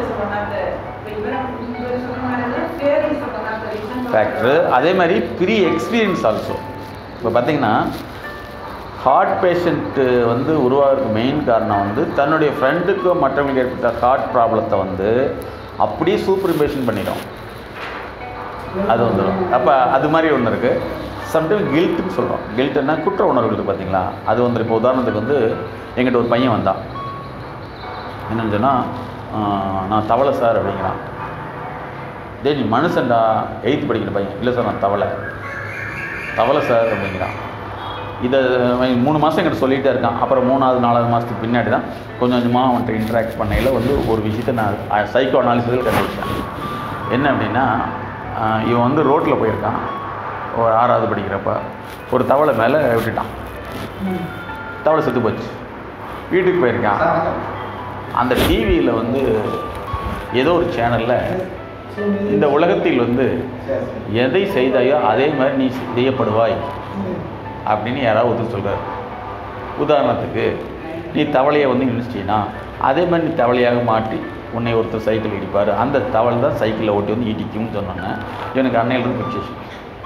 ஃபேக்ட்ரு அதே மாதிரி ப்ரீ எக்ஸ்பீரியன்ஸ் ஆல்சோ இப்போ பார்த்தீங்கன்னா ஹார்ட் பேஷண்ட்டு வந்து உருவாகிறதுக்கு மெயின் காரணம் வந்து தன்னுடைய ஃப்ரெண்டுக்கோ மற்றவங்களுக்கு ஏற்பட்ட ஹார்ட் ப்ராப்ளத்தை வந்து அப்படியே சூப்பர் இம்பேஷன் பண்ணிடும் அது வந்துடும் அப்போ அது மாதிரி ஒன்று இருக்குது சம்டைம் கில்ட்டுன்னு சொல்கிறோம் கில்ட்டுன்னா குற்ற உணர்வு இருக்குது பார்த்தீங்களா அது வந்து இப்போ உதாரணத்துக்கு வந்து எங்கிட்ட ஒரு பையன் வந்தான் என்னன்னு சொன்னால் நான் தவளை சார் அப்படிங்கிறான் டேய் நீ மனுஷன்டா எயித்து படிக்கிற பையன் இல்லை சார் நான் தவளை தவளை சார் அப்படிங்கிறான் இதை அவன் மூணு மாதம் என்கிட்ட சொல்லிகிட்டே இருக்கான் அப்புறம் மூணாவது நாலாவது மாதத்துக்கு பின்னாடி தான் கொஞ்சம் கொஞ்சமாக அவன்கிட்ட இன்ட்ராக்ட் பண்ணையில் வந்து ஒரு விஷயத்தை நான் சைக்கோ அனாலிசிஸில் கண்டுபிடிச்சேன் என்ன அப்படின்னா ஆஹ் இவன் வந்து ரோட்டில் போயிருக்கான் ஒரு ஆறாவது படிக்கிறப்ப ஒரு தவளை மேலே விட்டுட்டான் தவளை செத்து போச்சு வீட்டுக்கு போயிருக்கான் அந்த டிவியில் வந்து ஏதோ ஒரு சேனலில் இந்த உலகத்தில் வந்து எதை செய்தாயோ அதே மாதிரி நீ செய்யப்படுவாய் அப்படின்னு யாராவது ஒருத்தர் சொல்கிறார் உதாரணத்துக்கு நீ தவளையை வந்து இடிச்சிட்டினா அதே மாதிரி நீ தவளையாக மாட்டி உன்னை ஒருத்தர் சைக்கிள் இடிப்பார் அந்த தவளை தான் சைக்கிளில் ஓட்டி வந்து இடிக்கும்னு சொன்னோன்னே எனக்கு அன்னையிலிருந்து ஃபிக்சேஷன்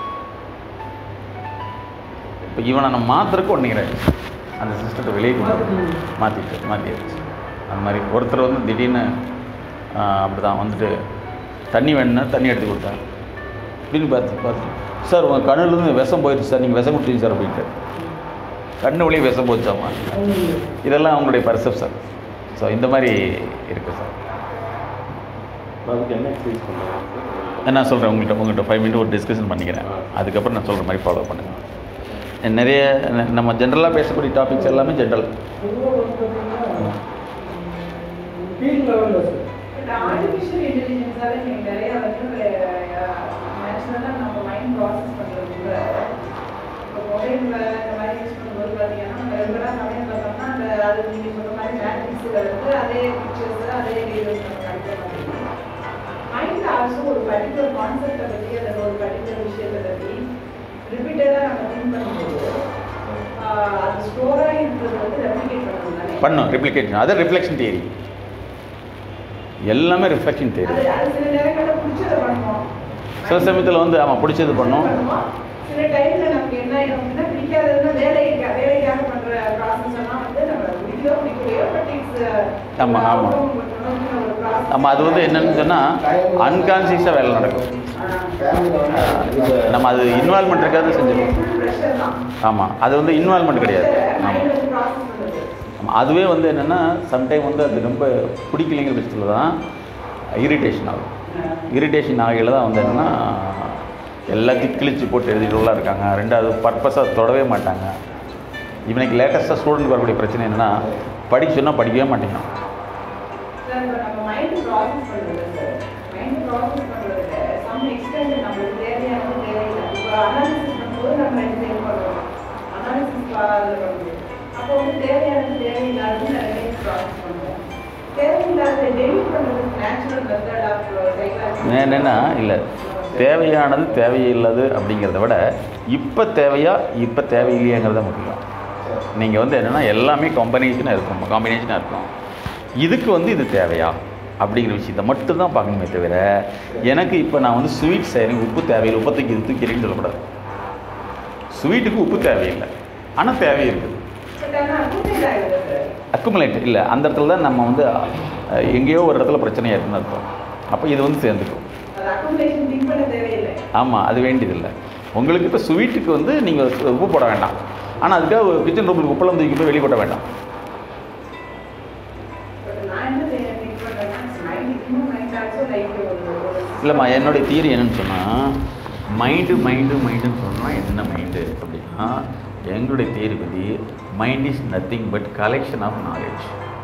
இப்போ இவனை நம்ம மாத்திரக்கு ஒன்றுங்கிறாரு அந்த சிஸ்டத்தை வெளியே மாற்றிட்டு மாற்றிடுச்சு அந்த மாதிரி ஒருத்தர் வந்து திடீர்னு அப்படி தான் வந்துட்டு தண்ணி வேணும்னா தண்ணி எடுத்து கொடுத்தாங்க அப்படின்னு பார்த்து பார்த்து சார் உங்கள் கண்ணுலேருந்து விஷம் போயிடுச்சு சார் நீங்கள் விஷம் கொடுத்தீங்க சார் அப்படின்ட்டு கண்ணு வழியே விஷம் போச்சாமா இதெல்லாம் அவங்களுடைய பர்செப்ஷன் ஸோ இந்த மாதிரி இருக்குது சார் அதுக்கு என்ன எக்ஸசைஸ் பண்ணுறாங்க நான் சொல்கிறேன் உங்கள்கிட்ட உங்கள்கிட்ட ஃபைவ் மினிட் ஒரு டிஸ்கஷன் பண்ணிக்கிறேன் அதுக்கப்புறம் நான் சொல்கிற மாதிரி ஃபாலோ பண்ணுங்கள் நிறைய ந- நம்ம ஜென்ரலாக பேசக்கூடிய டாபிக்ஸ் எல்லாமே ஜென்ரல் இந்த ஆர்டிஃபிஷியல் இன்டெலிஜென்ஸால நீங்க நிறைய வந்து நேச்சுரலாக நம்ம மைண்ட் ப்ராசஸ் பண்ணுறது கூட இப்போ மொபைலில் இந்த மாதிரி யூஸ் பண்ணும்போது பார்த்தீங்கன்னா நம்ம ரெகுலராக சமையல் பார்த்தோம்னா அந்த அது நீங்கள் சொல்ற மாதிரி மேட்ரிக்ஸில் வந்து அதே பிக்சர்ஸ் அதே வீடியோஸ் நம்ம கிடைக்கிற மாதிரி மைண்ட் ஆல்சோ ஒரு பர்டிகுலர் கான்செப்டை பற்றி அல்லது ஒரு பர்டிகுலர் விஷயத்தை பற்றி ரிப்பீட்டடாக நம்ம திங்க் பண்ணும்போது ஆஹ் அது ஸ்டோராக இருக்கிறது வந்து ரெப்ளிகேட் பண்ணணும் தானே பண்ணும் ரிப்ளிகேஷன் அது ரிஃப்ளெக்ஷன் தியரி எல்லாமே ரிஃப்ளெக்ஷன் தியரி அது அது சில நேரங்களில் பிடிச்சதை பண்ணுவோம் சில சமயத்தில் வந்து ஆமாம் பிடிச்சது பண்ணும் பண்ணுவோம். சில டைம்ல நமக்கு என்ன ஆயிடும் அப்படின்னா பிடிக்காததுன்னா வேலைக்கு வேலைக்காக பண்ற ப்ராசஸ் எல்லாம் வந்து நம்ம பிடிக்கோ பிடிக்கலையோ பட் இட்ஸ் ஆமா, ஆமா. நம்ம அது வந்து என்னன்னு சொன்னால் அன்கான்சியஸாக வேலை நடக்கும் நம்ம அது இன்வால்மெண்ட் இருக்காது செஞ்சிருக்கோம் ஆமாம் அது வந்து இன்வால்மெண்ட் கிடையாது ஆமாம் ஆமாம் அதுவே வந்து என்னென்னா சம்டைம் வந்து அது ரொம்ப பிடிக்கலைங்கிற பட்சத்தில் தான் இரிட்டேஷன் ஆகும் இரிட்டேஷன் ஆகையில் தான் வந்து என்னென்னா எல்லாத்தையும் கிழிச்சு போட்டு எழுதிட்டுலாம் இருக்காங்க ரெண்டாவது பர்பஸாக தொடவே மாட்டாங்க இவனுக்கு லேட்டஸ்ட்டாக ஸ்டூடெண்ட் வரக்கூடிய பிரச்சனை என்னென்னா படிக்க சொன்னால் படிக்கவே மாட்டேங்கிறான் சார் இப்போ நம்ம மைண்ட் ப்ராசஸ் பண்ணுறது சார் மைண்ட் ப்ராசஸ் பண்ணுறதுல சம் எக்ஸ்டெண்ட் நம்மளுக்கு தேவையானது தேவையில்லை இப்போ அனாலிசிஸ் பண்ணும்போது நம்ம ரெண்டு டைம் பண்ணுறோம் அனாலிசிஸ் பண்ணும்போது அப்போ வந்து தேவையானது தேவையில்லாதது நிறைய ப்ராசஸ் பண்ணுவோம் தேவையில்லாத டெலிட் பண்ணுறதுக்கு நேச்சுரல் மெத்தட் ஆஃப் சைக்காலஜி என்னென்னா இல்லை தேவையானது தேவையில்லாது அப்படிங்கிறத விட இப்போ தேவையா இப்போ தேவையில்லையாங்கிறத முக்கியம் நீங்கள் வந்து என்னென்னா எல்லாமே காம்பினேஷனாக இருக்கும் காம்பினேஷனாக இருக்கும் இதுக்கு வந்து இது தேவையா அப்படிங்கிற விஷயத்தை மட்டும்தான் பார்க்கணுமே தவிர எனக்கு இப்போ நான் வந்து ஸ்வீட் செய்கிறேன் உப்பு தேவையில்லை உப்பு தூக்கி இது தூக்கிறேன்னு சொல்லக்கூடாது ஸ்வீட்டுக்கு உப்பு தேவையில்லை ஆனால் தேவை இருக்குது பட் ஆனால் அக்குமேட் ஆகிடுது சார் அக்குமுலேட் இல்லை அந்த இடத்துல தான் நம்ம வந்து அஹ், எங்கேயோ ஒரு இடத்துல பிரச்சனையாக இருக்குன்னு அர்த்தம் அப்போ இது வந்து சேர்ந்துக்கும் அது அக்குமுலேஷன் திங்க் பண்ண தேவையில்லை ஆமாம் அது வேண்டியதில்லை உங்களுக்கு இப்போ ஸ்வீட்டுக்கு வந்து நீங்கள் உப்பு போட வேண்டாம் ஆனால் அதுக்காக கிச்சன் ரூமில் உப்பெல்லாம் தூக்கி போய் வெளியே போட வேண்டாம் பட் நான் என்ன திங்க் பண்ணுறேன்னா மைண்ட் இன்னும் மைண்ட் ஆல்சோ லைக் ஒரு ஒரு இல்லைம்மா என்னுடைய தியரி என்னன்னு சொன்னால் மைண்டு மைண்டு மைண்டுன்னு சொன்னால் என்ன மைண்டு அப்படின்னா எங்களுடைய தியரி படி mind is nothing but collection of knowledge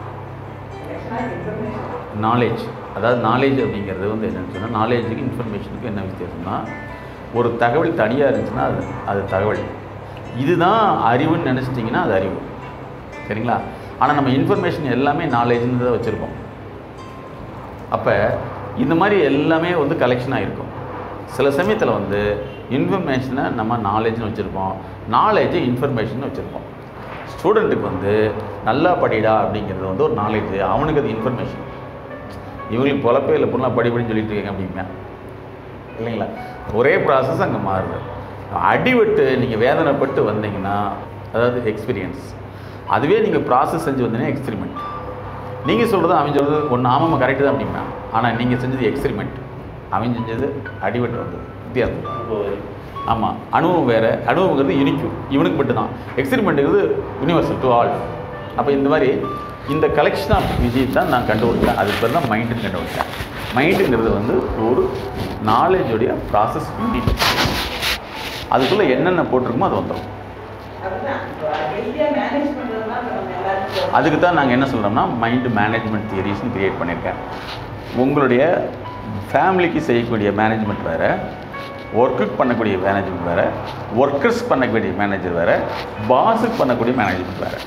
knowledge அதாவது நாலேஜ் அப்படிங்கிறது வந்து என்னன்னு சொன்னால் நாலேஜுக்கு இன்ஃபர்மேஷனுக்கு என்ன வித்தியாசம்னா ஒரு தகவல் தனியாக இருந்துச்சுன்னா அது அது தகவல் இதுதான் அறிவுன்னு நினச்சிட்டிங்கன்னா அது அறிவு சரிங்களா ஆனால் நம்ம இன்ஃபர்மேஷன் எல்லாமே நாலேஜ்னு தான் வச்சுருக்கோம் அப்போ இந்த மாதிரி எல்லாமே வந்து கலெக்ஷன் ஆகிருக்கும் சில சமயத்தில் வந்து இன்ஃபர்மேஷனை நம்ம நாலேஜ்னு வச்சுருப்போம் நாலேஜை இன்ஃபர்மேஷன் வச்சுருப்போம் ஸ்டூடெண்ட்டுக்கு வந்து நல்லா படிடா அப்படிங்கிறது வந்து ஒரு நாலேஜ் அவனுக்கு அது இன்ஃபர்மேஷன் இவங்களுக்கு பொழப்பே இல்லை பொண்ணா படி படின்னு சொல்லிட்டு இருக்கீங்க அப்படிங்க இல்லைங்களா ஒரே ப்ராசஸ் அங்கே மாறுது அடிவிட்டு நீங்கள் வேதனைப்பட்டு வந்தீங்கன்னா அதாவது எக்ஸ்பீரியன்ஸ் அதுவே நீங்கள் ப்ராசஸ் செஞ்சு வந்தீங்கன்னா எக்ஸ்பெரிமெண்ட் நீங்கள் சொல்கிறது அவன் சொல்கிறது ஒன்று ஆமாம் கரெக்டு தான் அப்படின்னா ஆனால் நீங்கள் செஞ்சது எக்ஸ்பெரிமெண்ட் அவன் செஞ்சது அடிவட்டு வந்தது வித்தியாசம் ஆமாம் அனுபவம் வேறு அனுபவங்கிறது யூனிக்கு இவனுக்கு மட்டும்தான் எக்ஸ்பெரிமெண்ட்டுங்கிறது யூனிவர்சல் டு ஆல் அப்போ இந்த மாதிரி இந்த கலெக்ஷன் ஆஃப் விஷயம் தான் நான் கண்டுபிடிச்சேன் அதுக்கு பேர் தான் மைண்டுன்னு கண்டுபிடிச்சேன் மைண்டுங்கிறது வந்து ஒரு நாலேஜோடைய ப்ராசஸ் யூனிட் அதுக்குள்ளே என்னென்ன போட்டிருக்குமோ அது வந்துடும் அதுதான் ஹெல்த்தியாக மேனேஜ் பண்ணுறது தான் நம்ம எல்லாருக்கும் அதுக்கு தான் நாங்கள் என்ன சொல்கிறோம்னா மைண்டு மேனேஜ்மெண்ட் தியரிஸ்னு கிரியேட் பண்ணியிருக்கேன் உங்களுடைய ஃபேமிலிக்கு செய்யக்கூடிய மேனேஜ்மெண்ட் வேறு ஒர்க்குக்கு பண்ணக்கூடிய மேனேஜ்மெண்ட் வேறு ஒர்க்கர்ஸ் பண்ணக்கூடிய மேனேஜர் வேறு பாஸுக்கு பண்ணக்கூடிய மேனேஜ்மெண்ட் வேறு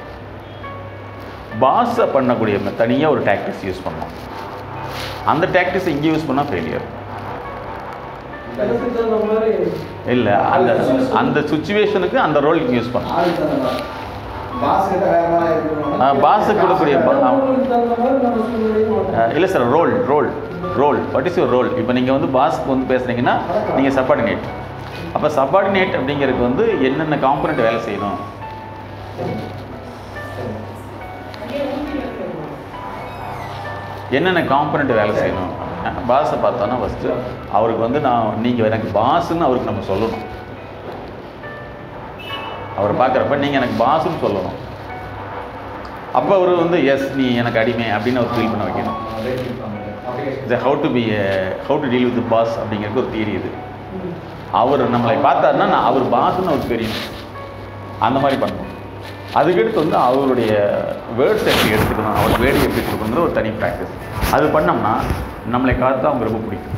பாஸை பண்ணக்கூடிய தனியாக ஒரு டாக்டிக்ஸ் யூஸ் பண்ணோம் அந்த டாக்டிக்ஸ் இங்கே யூஸ் பண்ணால் ஃபெயிலியர் எனக்கு தகுந்த மாதிரி இல்லை அந்த அந்த சுச்சுவேஷனுக்கு அந்த ரோல் இங்கே யூஸ் பண்ணலாம் ஆளுக்கு தகுந்த மாதிரி பாஸ் கிட்ட வேற மாதிரி இருக்கணும் ஆ, boss-க்கு கொடுக்கக்கூடிய ப- ஆ. அவங்களுக்கு தகுந்த மாதிரி நம்ம சூழ்நிலையும் இல்லை sir role role role what is your role இப்போ நீங்கள் வந்து பாஸ்க்கு வந்து பேசுனீங்கன்னா நீங்கள் சப்பார்டினேட் அப்போ சப்பார்டினேட் அப்படிங்கிறதுக்கு வந்து என்னென்ன காம்பனண்ட் வேலை செய்யணும் அங்கேயே ஊட்டி வைக்கணும். என்னென்ன காம்பனண்ட் வேலை செய்யணும் பாஸை பார்த்தோன்னா ஃபஸ்ட்டு அவருக்கு வந்து நான் நீங்கள் எனக்கு பாஸ்ன்னு அவருக்கு நம்ம சொல்லணும் அவரை பார்க்குறப்ப நீங்கள் எனக்கு பாஸ்ன்னு சொல்லணும் அப்போ அவர் வந்து எஸ் நீ எனக்கு அடிமை அப்படின்னு அவர் ஃபீல் பண்ண வைக்கணும் இது how to be how to deal with boss அப்படிங்கிறது ஒரு தியரி இது அவர் நம்மளை பார்த்தாருன்னா நான் அவர் பாஸ்ன்னு அவருக்கு தெரியும் அந்த மாதிரி பண்ணணும் அதுக்கடுத்து வந்து அவருடைய வேர்ட்ஸ் எப்படி எடுத்துக்கணும் அவர் வேர்டு எப்படி கொடுக்கணுங்கிற ஒரு தனி ப்ராக்டிஸ் அது பண்ணோம்னா நம்மளை காத்து அவங்க ரொம்ப பிடிக்கும்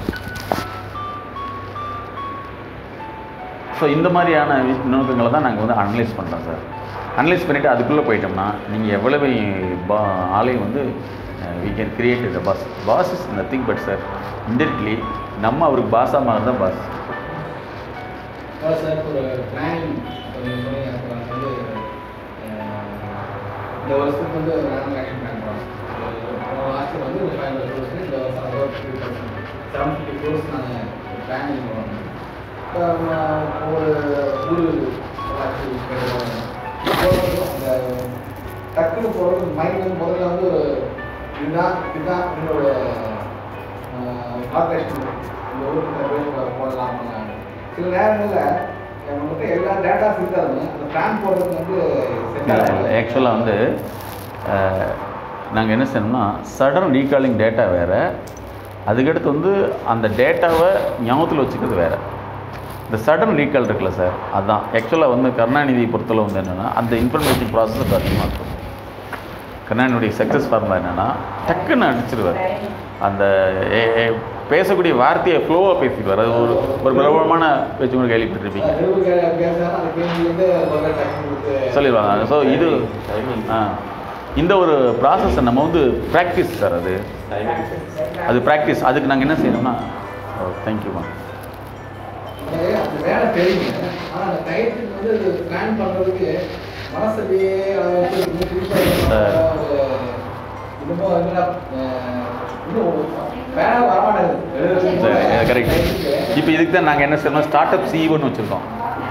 ஸோ இந்த மாதிரியான வி- நுணுக்கங்களை தான் நாங்கள் வந்து அனலைஸ் பண்ணுறோம் சார் அனலைஸ் பண்ணிவிட்டு அதுக்குள்ளே போயிட்டோம்னா நீங்கள் எவ்வளவு பா ஆலையும் வந்து we can create the boss boss is nothing but sir indirectly நம்ம அவருக்கு பாஸாக மாறுறது தான் பாஸ் அதாவது சார் இப்போ ஒரு பிளானிங் நீங்கள் சொன்னீங்க அப்புறம் வந்து அஹ், இந்த வருஷத்துக்கு வந்து ரேண்டம் ஆக்ஷன் பிளான் பண்ணுறோம் போன வருஷம் வந்து ஒரு ஃபைவ் ஹண்ட்ரட் கோர்ஸ் இந்த வருஷம் அது ஒரு three percent seven fifty course நாங்கள் பிளானிங் பண்ணுவோம் இப்போ நம்ம ஒரு ஊர் அந்த டக்குன்னு போகிறது மைண்ட் வந்து முதல்ல வந்து ஒரு இதுதான் இதுதான் என்னோட கார்பரேஷன் இந்த ஊருக்கு இந்த பேர் போடலாம் பண்ணலாம் சில நேரங்களில் நம்மகிட்ட எல்லா டேட்டாஸ் இருக்காதுங்க அந்த பிளான் போடுறதுக்கு வந்து செட் இல்லை இல்லை ஆக்சுவலாக வந்து நாங்கள் என்ன செய்யணும்னா சடன் ரீகாலிங் டேட்டா வேறு அதுக்கடுத்து வந்து அந்த டேட்டாவை ஞாபகத்தில் வச்சுக்கிறது வேறு இந்த சடன் ரீகால் இருக்குல்ல சார் அதுதான் ஆக்சுவலாக வந்து கருணாநிதி பொறுத்தளவு வந்து என்னென்னா அந்த இன்ஃபர்மேஷன் ப்ராசஸ் அதிகமாக இருக்கும் கருணாநிதியுடைய சக்ஸஸ் ஃபார்முலா என்னென்னா டக்குன்னு அடிச்சிருவார் அந்த ஏ- ஏ- பேசக்கூடிய வார்த்தையை ஃப்ளோவாக பேசிடுவார் அது ஒரு ஒரு பிரபலமான பேச்சு கூட கேள்விப்பட்டிருப்பீங்க பேசுகிறாங்க அந்த கேள்வி வந்து ஒரு டக்குனு கொடுத்து சொல்லிடுவாங்க ஸோ இது ஆ இந்த ஒரு ப்ராசஸை நம்ம வந்து ப்ராக்டிஸ் சார் அது அது ப்ராக்டிஸ் அதுக்கு நாங்கள் என்ன செய்யணும்னா தேங்க்யூமா எனக்கு அந்த வேலை தெரியுங்க ஆனால் அந்த டயத்துக்கு வந்து அது பிளான் பண்ணுறதுக்கு மனசு அப்படியே அதை வச்சு இன்னும் புதுசா ஒரு இன்னமும் என்னடா அஹ், இன்னும் வேலை வரமாட்டேங்குது கரெக்ட் இப்போ இதுக்கு தான் நாங்கள் என்ன செய்யணும் ஸ்டார்ட் அப் சிஇஓன்னு வச்சுருக்கோம்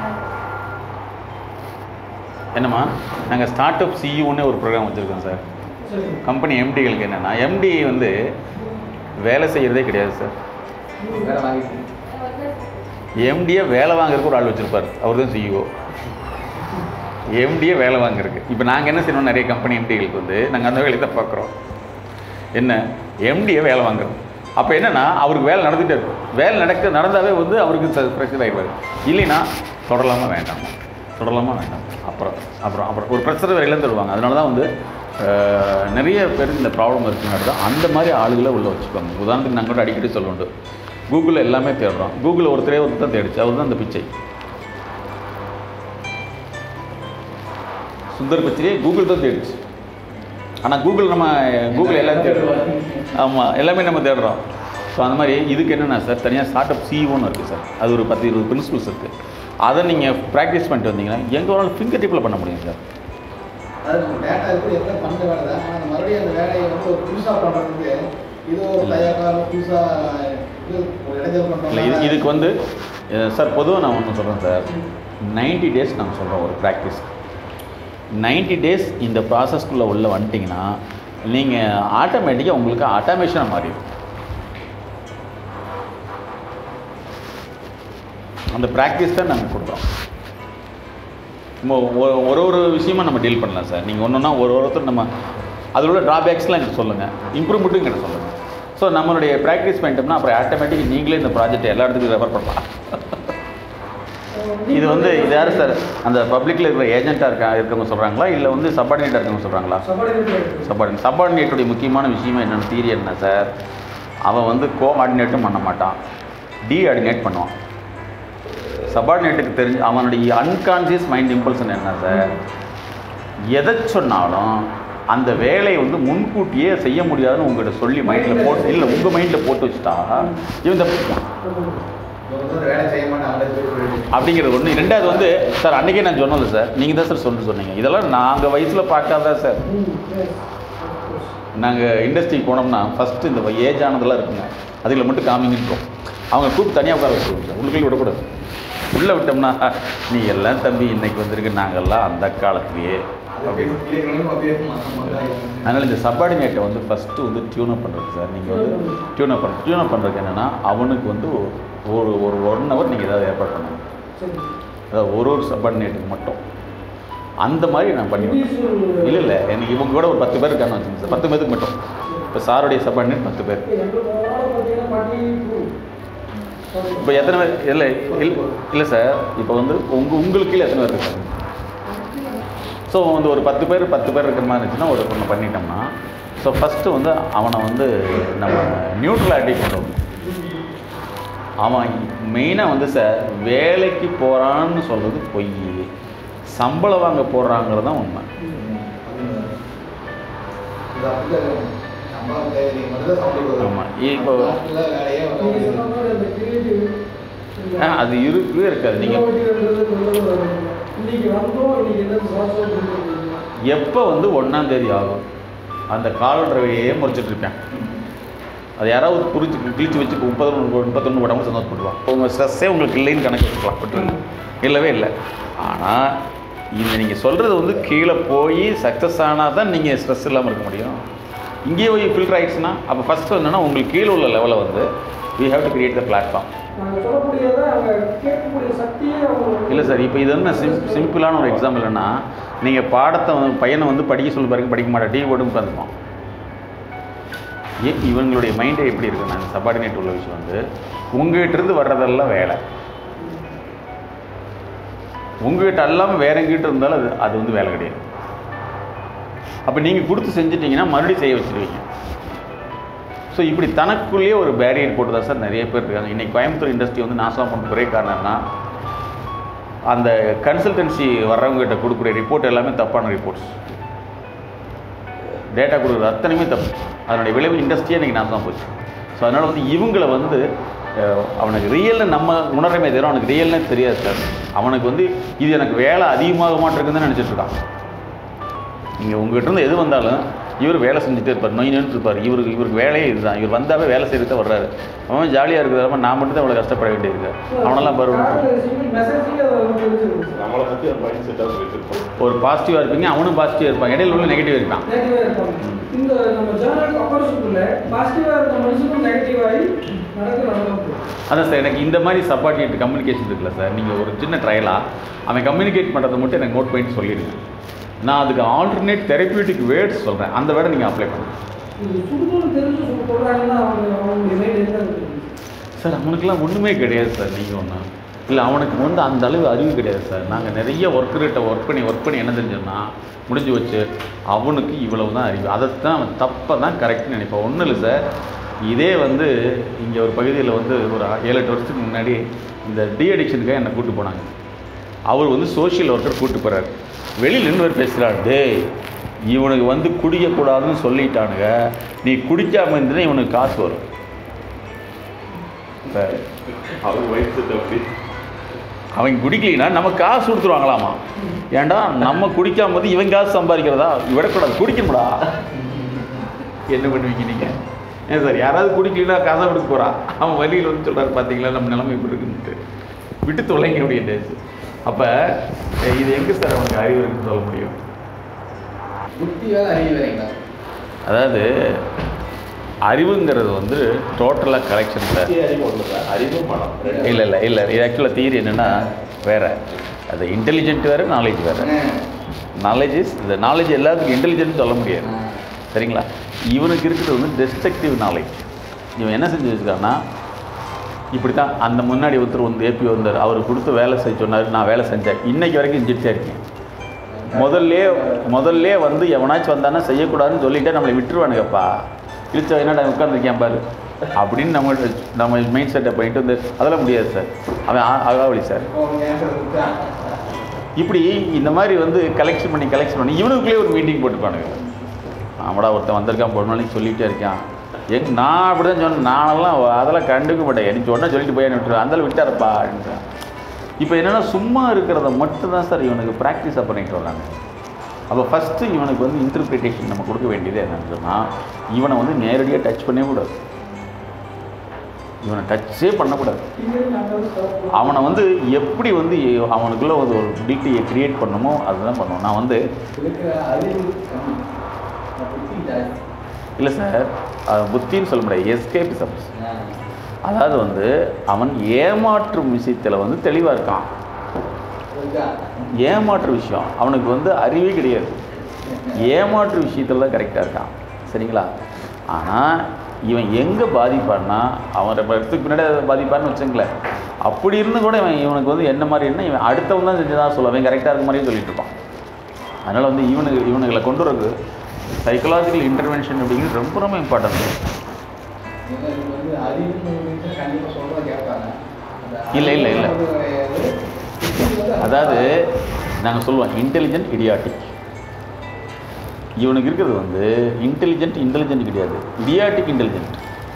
என்னம்மா நாங்கள் ஸ்டார்ட் அப் சிஇஓன்னு ஒரு ப்ரோக்ராம் வச்சுருக்கோம் சார் கம்பெனி எம்டிகளுக்கு என்னென்னா எம்டி வந்து வேலை செய்கிறதே கிடையாது சார் வேலை வாங்கிட்டு எம்டியை வேலை வாங்குறதுக்கு ஒரு ஆள் வச்சுருப்பார் அவர் தான் சிஇஓ எம்டியை வேலை வாங்குறதுக்கு இப்போ நாங்கள் என்ன செய்யணும் நிறைய கம்பெனி எம்டிகளுக்கு வந்து நாங்கள் அந்த வேலையை தான் பார்க்குறோம் என்ன எம்டியை வேலை வாங்குறோம் அப்போ என்னென்னா அவருக்கு வேலை நடந்துகிட்டே இருக்கும் வேலை நடக்க நடந்தாவே வந்து அவருக்கு ப்ரெஷர் ஆகிடுவார் இல்லைன்னா தொடரலாமா வேண்டாம் தொடரலாமா வேண்டாம் அப்புறம் அப்புறம் அப்புறம் ஒரு ப்ரெஷர் வரையிலும் தருவாங்க அதனால தான் வந்து அஹ், நிறைய பேருக்கு இந்த ப்ராப்ளம் இருக்குங்கிறது தான் அந்த மாதிரி ஆளுகளை உள்ளே வச்சுக்கோங்க உதாரணத்துக்கு நாங்கள் கூட அடிக்கடி சொல்ல உண்டு கூகுளில் எல்லாமே தேடுறோம் கூகுளில் ஒருத்தரே ஒருத்தர் தான் தேடிச்சு அவர் தான் அந்த பிச்சை சுந்தர் பிச்சையே கூகுள் தான் தேடிச்சு ஆனால் கூகுள் நம்ம கூகுள் எல்லாம் தேடுறோம் ஆமாம் எல்லாமே நம்ம தேடுறோம் ஸோ அந்த மாதிரி இதுக்கு என்னென்னா சார் தனியாக ஸ்டார்ட் அப் சிஇஓன்னு இருக்குது சார் அது ஒரு பத்து இருபது பிரின்சிபல்ஸ் இருக்குது அதை நீங்கள் ப்ராக்டிஸ் பண்ணிட்டு வந்தீங்கன்னா எங்கே வேணாலும் ஃபிங்கர் டிப்பில் பண்ண முடியும் சார் அது நம்ம டேட்டா இருக்குது எல்லாம் பண்ண வேலை தான் ஆனால் அந்த மறுபடியும் அந்த வேலையை வந்து ஒரு புதுசாக பண்ணுறதுக்கு இது ஒரு தயாராக புதுசாக இது ஒரு இடைஞ்சல் இல்லை இது பண்ணுறோம் இதுக்கு வந்து அஹ், சார் பொதுவாக நான் ஒன்று சொல்கிறேன் சார் 90 டேஸ் நாங்கள் சொல்கிறோம் ஒரு ப்ராக்டிஸ் 90 டேஸ் இந்த ப்ராசஸ்க்குள்ளே உள்ள வந்துட்டிங்கன்னா நீங்கள் ஆட்டோமேட்டிக்காக உங்களுக்கு ஆட்டோமேஷனாக மாறிடும் அந்த ப்ராக்டிஸ் தான் நாங்கள் கொடுக்குறோம் நம்ம ஒ- ஒரு ஒரு விஷயமா நம்ம டீல் பண்ணலாம் சார் நீங்கள் ஒன்றுனா ஒரு ஒருத்தர் நம்ம அதில் உள்ள ட்ராபேக்ஸ்லாம் எனக்கு சொல்லுங்கள் இம்ப்ரூவ்மெண்ட்டும் எனக்கு சொல்லுங்கள் ஸோ நம்மளுடைய ப்ராக்டிஸ் பண்ணிட்டோம்னா அப்புறம் ஆட்டோமேட்டிக் நீங்களே இந்த ப்ராஜெக்ட் எல்லா இடத்துக்கும் ரெஃபர் பண்ணலாம் இது வந்து இது யார் சார் அந்த பப்ளிக்கில் இருக்கிற ஏஜென்ட்டாக இருக்கா இருக்கவங்க சொல்கிறாங்களா இல்லை வந்து சப்பார்டினேட்டாக இருக்கவங்க சொல்கிறாங்களா சப்பார்டினேட் சப்பார்டினேட்டுடைய முக்கியமான விஷயமே என்னென்ன தீரி என்ன சார் அவன் வந்து கோஆர்டினேட்டும் பண்ண மாட்டான் டீஆர்டினேட் பண்ணுவான் சப்பார்டினேட்டுக்கு தெரிஞ்சு அவனுடைய அன்கான்சியஸ் மைண்ட் இம்பல்ஷன் என்ன சார் எதை சொன்னாலும் அந்த வேலையை வந்து முன்கூட்டியே செய்ய முடியாதுன்னு உங்கள்கிட்ட சொல்லி மைண்டில் போட்டு இல்லை உங்கள் மைண்டில் போட்டு வச்சுட்டா இவன் தப்பிப்பான் இவங்க வந்து வேலை செய்ய மாட்டாங்க அவங்களே போய் போயிட்டு அப்படிங்கிறது ஒன்று ரெண்டாவது வந்து சார் அன்றைக்கே நான் சொன்னது சார் நீங்கள் தான் சார் சொல்லி சொன்னீங்க இதெல்லாம் நாங்கள் வயசில் பார்க்காதா சார் நாங்கள் இண்டஸ்ட்ரிக்கு போனோம்னா ஃபஸ்ட்டு இந்த ஏஜ் ஆனதெல்லாம் இருக்குங்க அதில் மட்டும் காமிங்கன்றோம் அவங்க கூப்பிட்டு தனியாக உட்கார வச்சுருவோம் சார் உள்ளுக்குள்ளே விடக்கூடாது உள்ளே விட்டோம்னா நீ எல்லாம் தம்பி இன்னைக்கு வந்திருக்கு நாங்கள்லாம் அந்த காலத்துலேயே அப்படின்னு அதனால் இந்த சப்பார்டினேட்டை வந்து ஃபஸ்ட்டு வந்து டியூனப் பண்ணுறது சார் நீங்கள் வந்து டியூனப் பண்ண டியூனப் பண்ணுறதுக்கு என்னென்னா அவனுக்கு வந்து ஒரு ஒரு ஒன் ஹவர் நீங்கள் ஏதாவது ஏற்பாடு பண்ணணும் அதாவது ஒரு ஒரு சப்பார்டினேட்டுக்கு மட்டும் அந்த மாதிரி நான் பண்ணி விட்டேன் இல்லை இல்லை எனக்கு இவங்க கூட ஒரு பத்து பேர் இருக்கான்னு வச்சுங்க சார் பத்து பேருக்கு மட்டும் இப்போ சாருடைய சப்பார்டினேட் பத்து பேர் இப்போ எத்தனை பேர் இல்லை இல்லை இல்லை சார் இப்போ வந்து உங்கள் உங்களுக்கு கீழே எத்தனை பேர் இருக்காங்க ஸோ வந்து ஒரு பத்து பேர் பத்து பேர் இருக்கிற மாதிரி இருந்துச்சுன்னா ஒரு ஒன்று பண்ணிட்டோம்னா ஸோ ஃபஸ்ட்டு வந்து அவனை வந்து நம்ம நியூட்ரலாட்டி கொண்டு வரணும் அவன் மெயினாக வந்து சார் வேலைக்கு போகிறான்னு சொல்கிறது பொய் சம்பளம் வாங்க போடுறாங்கிறது தான் உண்மை ஆமா. இப்போ- ஆ, அது இருக்கவே இருக்காது நீங்கள் இன்னைக்கு வந்தோம் இன்னைக்கு என்ன சாப்பிட்டு எப்போ வந்து ஒன்றாம் தேதி ஆகும் அந்த காலண்டரையே முறைச்சிட்டு இருப்பேன் அது யாராவது குறிச்சு கிழிச்சு வச்சு முப்பது முப்பத்தொன்று போடாமல் சந்தோஷப்படுவான் உங்கள் ஸ்ட்ரெஸ்ஸே உங்களுக்கு இல்லைன்னு கணக்கு வச்சுக்கலாம் பட்டுருங்க இல்லவே இல்லை ஆனால் இந்த நீங்கள் சொல்கிறது வந்து கீழே போய் சக்ஸஸ் ஆனால் தான் நீங்கள் ஸ்ட்ரெஸ் இல்லாமல் இருக்க முடியும் இங்கேயே போய் ஃபில்டர் ஆயிடுச்சுன்னா அப்போ ஃபஸ்ட்டு என்னென்னா உங்களுக்கு கீழே உள்ள லெவலில் வந்து we have to create the platform நாங்கள் சொல்லக்கூடியதை அவங்க கேட்கக்கூடிய சக்தியே அவங்க இல்லை சார் இப்போ இது என்ன சிம் சிம்பிளான ஒரு எக்ஸாம்பிள் என்னன்னா நீங்கள் பாடத்தை வந்து பையனை வந்து படிக்க சொல்லி பாருங்க படிக்க மாட்டா டீ போட்டு உட்காந்துப்பான் ஏன் இவங்களுடைய மைண்டே எப்படி இருக்கு நாங்கள் சப்பார்டினேட் உள்ள விஷயம் வந்து உங்ககிட்ட இருந்து வர்றதெல்லாம் வேலை உங்ககிட்ட அல்லாமல் வேற எங்கிட்ட இருந்தாலும் அது அது வந்து வேலை கிடையாது அப்போ நீங்கள் கொடுத்து செஞ்சிட்டிங்கன்னா மறுபடியும் செய்ய வச்சிருவீங்க ஸோ இப்படி தனக்குள்ளேயே ஒரு பேரியர் போட்டு தான் சார் நிறைய பேர் இருக்காங்க இன்றைக்கி கோயம்புத்தூர் இண்டஸ்ட்ரி வந்து நாசமாக பண்ண ஒரே காரணம் என்ன அந்த கன்சல்டன்சி வர்றவங்ககிட்ட கொடுக்குற ரிப்போர்ட் எல்லாமே தப்பான ரிப்போர்ட்ஸ் டேட்டா கொடுக்குறது அத்தனையுமே தப்பு அதனுடைய விளைவு இண்டஸ்ட்ரியே இன்றைக்கி நாசமாக போச்சு ஸோ அதனால் வந்து இவங்களை வந்து அஹ், அவனுக்கு ரியல்னு நம்ம உணர்றமே தவிர அவனுக்கு ரியல்னே தெரியாது சார் அவனுக்கு வந்து இது எனக்கு வேலை அதிகமாக மாட்டிருக்குன்னு தான் நினச்சிட்டு இருக்கான் நீங்கள் உங்ககிட்ட இருந்து எது வந்தாலும் இவர் வேலை செஞ்சுட்டே இருப்பார் நொய் நின்று இருப்பார் இவருக்கு இவருக்கு வேலையே இதுதான் இவர் வந்தாவே வேலை செய்யறது தான் வர்றாரு அவன் ஜாலியாக இருக்கிறதாம நான் மட்டும் தான் அவ்வளோ கஷ்டப்பட வேண்டியிருக்கு அவனெல்லாம் பாரு மெசேஜிங் அதை வந்து தெரிஞ்சுக்கணும் நம்மளை பற்றி ஒரு மைண்ட் செட்டாக வச்சுருப்போம் ஒரு பாசிட்டிவாக இருப்பீங்க அவனும் பாசிட்டிவாக இருப்பான் இடையில உள்ள நெகட்டிவ் இருப்பான் நெகட்டிவாக இருப்பாங்க இந்த நம்ம ஜேர்னல் ஆப்பர்ச்சுனிட்டியில் பாசிட்டிவாக இருக்க மனுஷனும் நெகட்டிவாகி நடக்க நடக்கும் அதான் சார் எனக்கு இந்த மாதிரி சப்பார்டினேட் கம்யூனிகேஷன் இருக்குல்ல சார் நீங்கள் ஒரு சின்ன ட்ரையலாக அவன் கம்யூனிகேட் பண்ணுறதை மட்டும் எனக்கு நோட் பண்ணி சொல்லிடுங்க நான் அதுக்கு ஆல்டர்னேட் தெரப்பியூட்டிக் வேர்ட்ஸ் சொல்கிறேன் அந்த வேர்டை நீங்கள் அப்ளை பண்ணுங்க இது சுடுதோடு தெரிஞ்சு சொல்ல சொல்கிறாங்கன்னா அவங்க அவங்க மைண்ட் என்ன இருக்குது சார் அவனுக்குலாம் ஒன்றுமே கிடையாது சார் நீங்கள் ஒன்று இல்லை அவனுக்கு வந்து அந்த அளவு அறிவு கிடையாது சார் நாங்கள் நிறைய ஒர்க்கர்கிட்ட ஒர்க் பண்ணி ஒர்க் பண்ணி என்ன தெரிஞ்சோம்னா முடிஞ்சு வச்சு அவனுக்கு இவ்வளவு தான் அறிவு அதைத்தான் அவன் தப்பை தான் கரெக்ட்னு நினைப்பான் ஒன்றும் இல்லை சார் இதே வந்து இங்கே ஒரு பகுதியில் வந்து ஒரு ஏழு எட்டு வருஷத்துக்கு முன்னாடி இந்த டி அடிக்ஷனுக்காக என்னை கூப்பிட்டு போனாங்க அவர் வந்து சோஷியல் ஒர்க்கர் கூப்பிட்டு போகிறார் வெளியில் நின்று பேசுகிறார் டேய் இவனுக்கு வந்து குடிக்கக்கூடாதுன்னு சொல்லிட்டானுங்க நீ குடிக்காமல் இருந்தீங்கன்னா இவனுக்கு காசு வரும் சார் அவர் மைண்ட் செட் அப்படி அவன் குடிக்கலைன்னா நம்ம காசு கொடுத்துருவாங்களாமா ஏன்டா நம்ம குடிக்காம போது இவன் காசு சம்பாதிக்கிறதா விடக்கூடாது குடிக்கணும்டா என்ன பண்ணுவீங்க நீங்கள் ஏன் சார் யாராவது குடிக்கலைன்னா காசை கொடுக்க போகிறான் அவன் வழியில் வந்து சொல்கிறார் பார்த்தீங்களா நம்ம நிலைமை இப்படி இருக்குன்ட்டு விட்டு தொலைங்க அப்படின்னு அப்போ இது எங்கே சார் அவனுக்கு அறிவு இருக்குன்னு சொல்ல முடியும் புத்தி வேலை அறிவு வேலைங்களா அதாவது அறிவுங்கிறது வந்து டோட்டலாக கலெக்ஷன் சார் சுத்தி அறிவு ஒன்று சார் அறிவு மனம் ரெண்டு. இல்லை இல்லை இல்லை இது ஆக்சுவலாக தியரி என்னென்னா வேறு அது இன்டெலிஜென்ட் வேறு நாலேஜ் வேறு நாலேஜ் இஸ் இந்த நாலேஜ் எல்லாத்துக்கும் இன்டெலிஜென்ட் சொல்ல முடியாது சரிங்களா இவனுக்கு இருக்கிறது வந்து டெஸ்ட்ரக்டிவ் நாலேஜ் இவன் என்ன செஞ்சு வச்சுக்கான்னா இப்படி தான் அந்த முன்னாடி ஒருத்தர் வந்து ஏபி வந்தார் அவர் கொடுத்து வேலை செய்ய சொன்னார் நான் வேலை செஞ்சேன் இன்னைக்கு வரைக்கும் செஞ்சுட்டு இருக்கேன் முதல்ல முதல்ல வந்து எவனாச்சும் வந்தானா செய்யக்கூடாதுன்னு சொல்லிட்டு நம்மளை விட்டுருவானுங்கப்பா இழுச்ச என்னடா உட்காந்துருக்கேன் பாரு அப்படின்னு நம்ம நம்ம மைண்ட் செட்டை பண்ணிட்டு வந்து அதெல்லாம் முடியாது சார் அவன் ஆ- அகாவளி சார் இப்படி இந்த மாதிரி வந்து கலெக்ஷன் பண்ணி கலெக்ஷன் பண்ணி இவனுக்குள்ளேயே ஒரு மீட்டிங் போட்டுப்பானுங்க ஆமாடா ஒருத்தன் வந்திருக்கான் போன நாளைக்கு சொல்லிகிட்டே இருக்கான் எங் நான் அப்படி தான் சொன்னேன் நானெல்லாம் அதெல்லாம் கண்டுக்க மாட்டேன் எனக்கு சொன்னால் சொல்லிட்டு போய் விட்டுருவேன் அந்த விட்டாரப்பா அப்படின்றான் இப்போ என்னென்னா சும்மா இருக்கிறத மட்டும் தான் சார் இவனுக்கு ப்ராக்டிஸாக பண்ணிட்டு வராங்க அப்போ ஃபஸ்ட்டு இவனுக்கு வந்து இன்டர்பிரிட்டேஷன் நம்ம கொடுக்க வேண்டியது என்னன்னு சொன்னால் இவனை வந்து நேரடியாக டச் பண்ணவே கூடாது இவனை டச்சே பண்ணக்கூடாது அவனை வந்து எப்படி வந்து அவனுக்குள்ள வந்து ஒரு டிடியை கிரியேட் பண்ணணுமோ அதுதான் பண்ணுவோம் நான் வந்து இருக்கிற அறிவு கம்மி புத்தி ஜாஸ்தி இல்லை சார் அது புத்தின்னு சொல்ல முடியாது எஸ்கேபிசம்ஸ் அதாவது வந்து அவன் ஏமாற்றும் விஷயத்தில் வந்து தெளிவாக இருக்கான் புரியுதா ஏமாற்று விஷயம் அவனுக்கு வந்து அறிவே கிடையாது ஏமாற்று விஷயத்தில் தான் கரெக்டாக இருக்கான் சரிங்களா ஆனால் இவன் எங்கே பாதிப்பான்னா அவன் ரொம்ப இடத்துக்கு பின்னாடி அதை பாதிப்பான்னு வச்சுங்களேன் அப்படி இருந்து கூட இவன் இவனுக்கு வந்து என்ன மாதிரி என்ன இவன் அடுத்தவன் தான் செஞ்சதான் சொல்லுவான் கரெக்டாக இருக்க மாதிரியே சொல்லிட்டு இருப்பான் அதனால் வந்து இவனுக்கு இவனுங்களை கொண்டு வரது சைக்கலாஜிக்கல் இன்டர்வென்ஷன் அப்படிங்கிறது ரொம்ப ரொம்ப இம்பார்ட்டன்ட் ஏன்னா இது வந்து அறிவுன்னு கண்டிப்பாக சொல்கிறத கேட்பாங்க அந்த இல்ல, இல்ல, இல்ல. அறிவு கிடையாது. புத்தி வந்து அதாவது நாங்கள் சொல்லுவோம் இன்டெலிஜென்ட் இடியாட்டிக் இவனுக்கு இருக்கிறது வந்து இன்டெலிஜென்ட் இன்டெலிஜென்ட் கிடையாது இடியாட்டிக் இன்டெலிஜென்ட்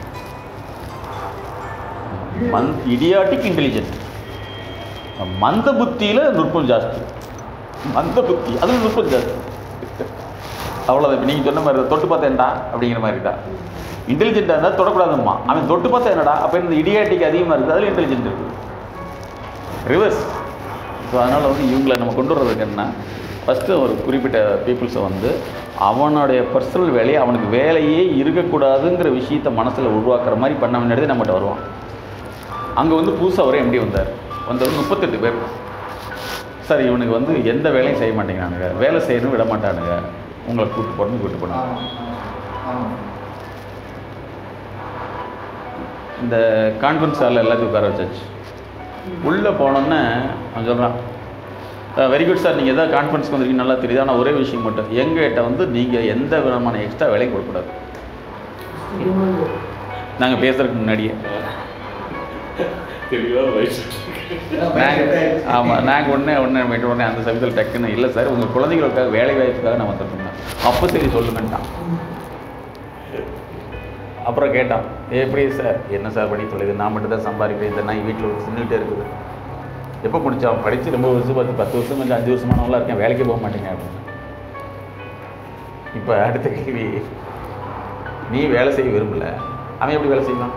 மந் இடியாட்டிக் இன்டெலிஜென்ட் மந்த புத்தியில் நுட்பம் ஜாஸ்தி மந்த புத்தி அதில் நுட்பம் ஜாஸ்தி அவ்வளோதான் இப்போ நீங்கள் சொன்ன மாதிரி தான், தொட்டு பார்த்தேன்டா அப்படிங்கிற மாதிரி தான் இன்டெலிஜென்ட்டாக இருந்தால் தொடக்கூடாதும்மா அவன் தொட்டு பார்த்தா என்னடா அப்போ இந்த இடியாட்டிக் அதிகமாக இருக்குது அதில் இன்டெலிஜென்ட் இருக்குது ரிவர்ஸ் ஸோ அதனால் வந்து இவங்களை நம்ம கொண்டு வர்றதுக்கு என்ன ஃபஸ்ட்டு ஒரு குறிப்பிட்ட பீப்புள்ஸை வந்து அவனுடைய பர்சனல் வேலையை அவனுக்கு வேலையே இருக்கக்கூடாதுங்கிற விஷயத்த மனசில் உருவாக்குற மாதிரி பண்ண முன்னாடி நம்மகிட்ட வருவான் அங்கே வந்து புதுசாக ஒரு எம்டி வந்தார் வந்தவர் முப்பத்தெட்டு பேர் சார் இவனுக்கு வந்து எந்த வேலையும் செய்ய மாட்டேங்கிறானுங்க வேலை செய்யணும் விட மாட்டானுங்க உங்களை கூப்பிட்டு போகணும் கூப்பிட்டு போனாங்க ஆமாம் ஆமாம் இந்த கான்ஃபரன்ஸ் ஹாலில் எல்லாத்தையும் உட்கார வச்சாச்சு உள்ளே போனோன்னே அவன் சொல்கிறான் வெரி குட் சார் நீங்கள் எதாவது கான்ஃபரன்ஸ்க்கு வந்திருக்கீங்க நல்லா தெரியுது ஆனால் ஒரே விஷயம் மட்டும் எங்ககிட்ட வந்து நீங்கள் எந்த விதமான எக்ஸ்ட்ரா வேலையும் கொடுக்கக்கூடாது நாங்கள் பேசுறதுக்கு முன்னாடியே நாங்கள் ஆமாம் நாங்கள் ஒன்றே ஒன்று போயிட்டு உடனே அந்த சமயத்தில் டக்குன்னு இல்லை சார் உங்கள் குழந்தைகளுக்காக வேலை வாய்ப்புக்காக நான் வந்துருந்தேன் அப்போ சரி சொல்லுங்கன்ட்டான் அப்புறம் கேட்டான் எப்படி சார் என்ன சார் பண்ணி தொலைது நான் மட்டும் தான் சம்பாதிக்கிறேன் இந்த நாய் வீட்டில் ஒரு சின்னிகிட்டே இருக்குது எப்போ முடிச்சான் படித்து ரொம்ப வருஷம் பத்து பத்து வருஷம் கொஞ்சம் அஞ்சு வருஷமானவங்களா இருக்கேன் வேலைக்கே போக மாட்டேங்க அப்படின்னு இப்போ அடுத்த கேள்வி நீ வேலை செய்ய விரும்பல அவன் எப்படி வேலை செய்வான்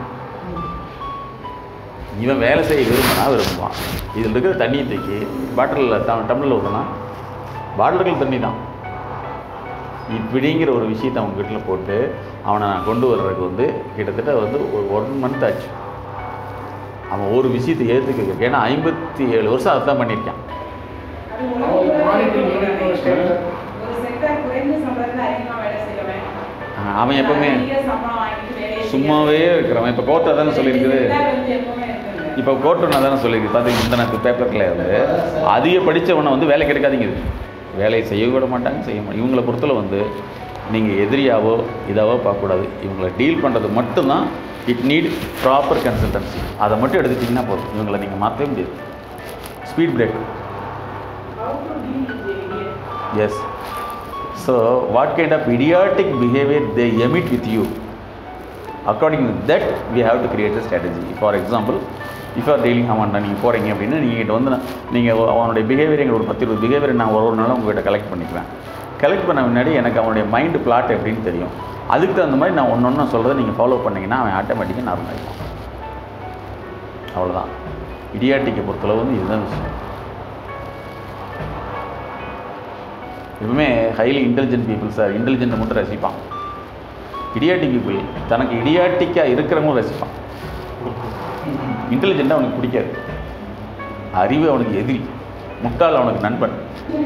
இவன் வேலை செய்ய விரும்பினா விரும்புவான் இதில் இருக்கிற தண்ணியை தூக்கி பாட்டிலில் த டம்ளரில் ஊற்றினா பாட்டிலுக்கு தண்ணி தான் இப்படிங்கிற ஒரு விஷயத்தை அவன் வீட்டில் போட்டு அவனை நான் கொண்டு வர்றதுக்கு வந்து கிட்டத்தட்ட வந்து ஒரு ஒன் மந்த் ஆச்சு அவன் ஒரு விஷயத்தை ஏற்றுக்க ஏன்னா ஐம்பத்தி ஏழு வருஷம் அதுதான் பண்ணியிருக்கான் அது அவங்க உலகம் monitoring பூரா பண்ணி ஒரு step. ஒரு செக்டர் குறைந்த சம்பளத்தில் அதிகமாக வேலை செய்யவன் ஆஹ் அவன் எப்பவுமே அதிக சம்பளம் வாங்கிட்டு வேலையை செய்ய- சும்மாவே இருக்கிறவன் இப்போ கோர்ட்டை தானே சொல்லியிருக்குது sector வந்து எப்பவுமே இருக்குங்க. இப்போ கோர்ட்டு நான் தானே சொல்லியிருக்கு பார்த்தீங்க இந்த நேரத்து பேப்பரில் வந்து அதிக படித்தவனை வந்து வேலை கிடைக்காதீங்க இது வேலையை செய்ய விட மாட்டாங்க செய்ய மாட்டாங்க இவங்களை பொறுத்தல வந்து நீங்கள் எதிரியாவோ இதாவோ பார்க்கக்கூடாது இவங்களை டீல் பண்ணுறது மட்டும்தான் இட் நீட் ப்ராப்பர் கன்சல்டன்சி அதை மட்டும் எடுத்துட்டிங்கன்னா போதும் இவங்களை நீங்கள் மாற்றவே முடியாது speed break How to deal with the idiot? Yes so what kind of idiotic behaviour they emit with you according to that we have to create a strategy for example if you are dealing அவன்கிட்ட நீங்கள் போகிறீங்க அப்படின்னா நீங்கள்கிட்ட வந்து நான் நீங்கள் அவனுடைய behaviour எங்கள் ஒரு பத்து இருபது பிஹேவியர் நான் ஒரு ஒரு நாளும் உங்கள்கிட்ட கலெக்ட் பண்ணிக்குவேன் கலெக்ட் பண்ண முன்னாடி எனக்கு அவனுடைய மைண்டு பிளாட் எப்படின்னு தெரியும் அதுக்கு தகுந்த மாதிரி நான் ஒன்று ஒன்று சொல்கிறத நீங்கள் ஃபாலோ பண்ணீங்கன்னா அவன் ஆட்டோமேட்டிக்காக நார்மல் ஆகிடுவான் அவ்வளோதான் இடியாட்டிக்கை பொறுத்தளவு வந்து இதுதான் விஷயம் எப்பவுமே ஹைலி இன்டெலிஜென்ட் பீப்புள் சார் இன்டெலிஜென்ட்டை மட்டும் ரசிப்பான் இடியாட்டிக் பீப்புள் தனக்கு இடியாட்டிக்காக இருக்கிறவங்களும் ரசிப்பான் இன்டெலிஜென்ட்டாக அவனுக்கு பிடிக்காது அறிவு அவனுக்கு எதிரி முட்டாள் அவனுக்கு நண்பன்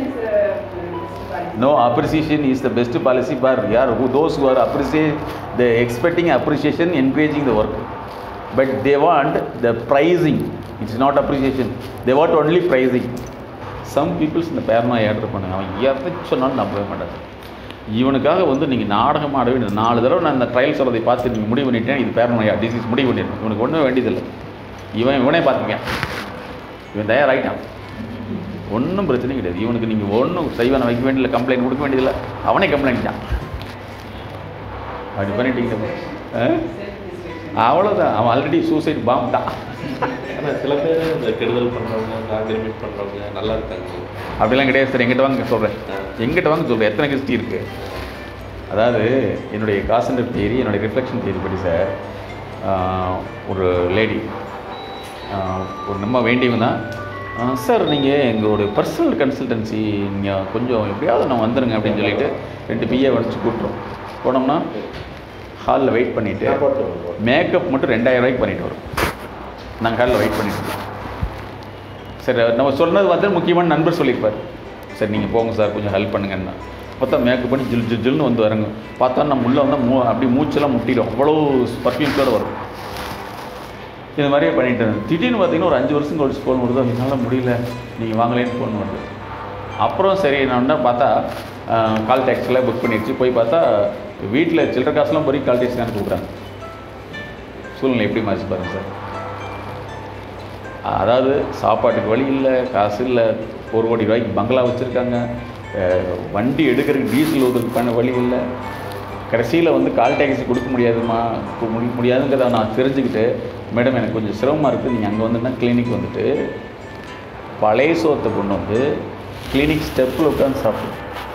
No appreciation is the best policy for yaar who those who are appreciate the expecting appreciation encouraging the work. But they want the pricing. It's not appreciation. They want only pricing. Some people's இந்த பேரனாக ஏற்ற பண்ணுங்க அவன் எதை சொன்னாலும் நம்பவே மாட்டாங்க இவனுக்காக வந்து நீங்கள் நாடகம் ஆட வேண்டியது நாலு தடவை நான் இந்த ட்ரையல் சொல்றதை பார்த்து நீங்கள் முடிவு பண்ணிட்டேன் இது பேரனாயா டிசீஸ் முடிவு பண்ணிடணும் இவனுக்கு ஒன்றும் வேண்டியதில்லை இவன் இவனே பார்த்துக்கேன் இவன் தயாராகிட்டான் ஒன்றும் பிரச்சனை கிடையாது இவனுக்கு நீங்கள் ஒன்றும் செய்வனை வைக்க வேண்டியதில்லை கம்ப்ளைண்ட் கொடுக்க வேண்டியதில்லை அவனே கம்ப்ளைண்ட் தான் அப்படி பண்ணிட்டீங்க ஆ? அவ்வளோதான் அவன் ஆல்ரெடி சூசைட் பாம் தான் ஆனால் சில பேர் இந்த கெடுதல் பண்ணுறவங்க காங்கிரமேட் பண்ணுறவங்க நல்லா இருக்காங்க அப்படிலாம் கிடையாது சார் எங்கிட்ட வாங்க சொல்கிறேன் எங்கிட்ட வாங்க சொல்கிறேன் எத்தனை கிறிஸ்டி இருக்குது அதாவது என்னுடைய காசண்டர் தேரி என்னுடைய ரிஃப்ளெக்ஷன் தேரி படி சார் ஆஹ், ஒரு லேடி ஒரு நம்ம வேண்டியவங்க தான் ஆஹ், சார் நீங்கள் எங்களுடைய பர்சனல் கன்சல்டன்சி நீங்கள் கொஞ்சம் எப்படியாவது நான் வந்துடுங்க அப்படின்னு சொல்லிட்டு ரெண்டு பிஏ வச்சு கூட்டுறோம் போனோம்னா ஹாலில் வெயிட் பண்ணிவிட்டு மேக்கப் மட்டும் ரெண்டாயிரம் ரூபாய்க்கு பண்ணிட்டு வரும் நாங்கள் ஹாலில் வெயிட் பண்ணிட்டு இருக்கோம் சரி நம்ம சொன்னது வந்து முக்கியமான நண்பர் சொல்லியிருப்பார் சரி நீங்கள் போங்க சார் கொஞ்சம் ஹெல்ப் பண்ணுங்கன்னா பார்த்தா மேக்கப் பண்ணி ஜில் ஜில் ஜில்னு வந்து வரங்க பார்த்தா நம்ம உள்ளே வந்தால் மூ அப்படியே மூச்செல்லாம் முட்டிடும் அவ்வளோ பர்ஃப்யூம்ஸோடு வரும் இது மாதிரியே பண்ணிட்டு இருந்தேன் திடீர்னு பார்த்தீங்கன்னா ஒரு அஞ்சு வருஷம் கழிச்சு ஃபோன் வருது என்னால் முடியல நீங்கள் வாங்கலேன்னு ஃபோன் வருது அப்புறம் சரி நான் என்ன பார்த்தா கால் டேக்ஸியில் புக் பண்ணிடுச்சு போய் பார்த்தா வீட்டில் சில்லற காசுலாம் போய் கால் டேக்ஸி தான் கொடுக்குறாங்க சூழ்நிலை எப்படி மாறிச்சு பாருங்க சார் அதாவது சாப்பாட்டுக்கு வழி இல்லை காசு இல்லை ஒரு கோடி ரூபாய்க்கு பங்களா வச்சுருக்காங்க வண்டி எடுக்கிறதுக்கு டீசல் ஊற்றுறதுக்கான வழி இல்லை கடைசியில் வந்து கால் டாக்ஸி கொடுக்க முடியாதுமா கு- முடி முடியாதுங்கிறத நான் தெரிஞ்சுக்கிட்டு மேடம் எனக்கு கொஞ்சம் சிரமமாக இருக்குது நீங்கள் அங்கே வந்துன்னா கிளினிக் வந்துட்டு பழைய சோத்தை கொண்டு வந்து கிளினிக் ஸ்டெப்பில் உட்காந்து சாப்பிடு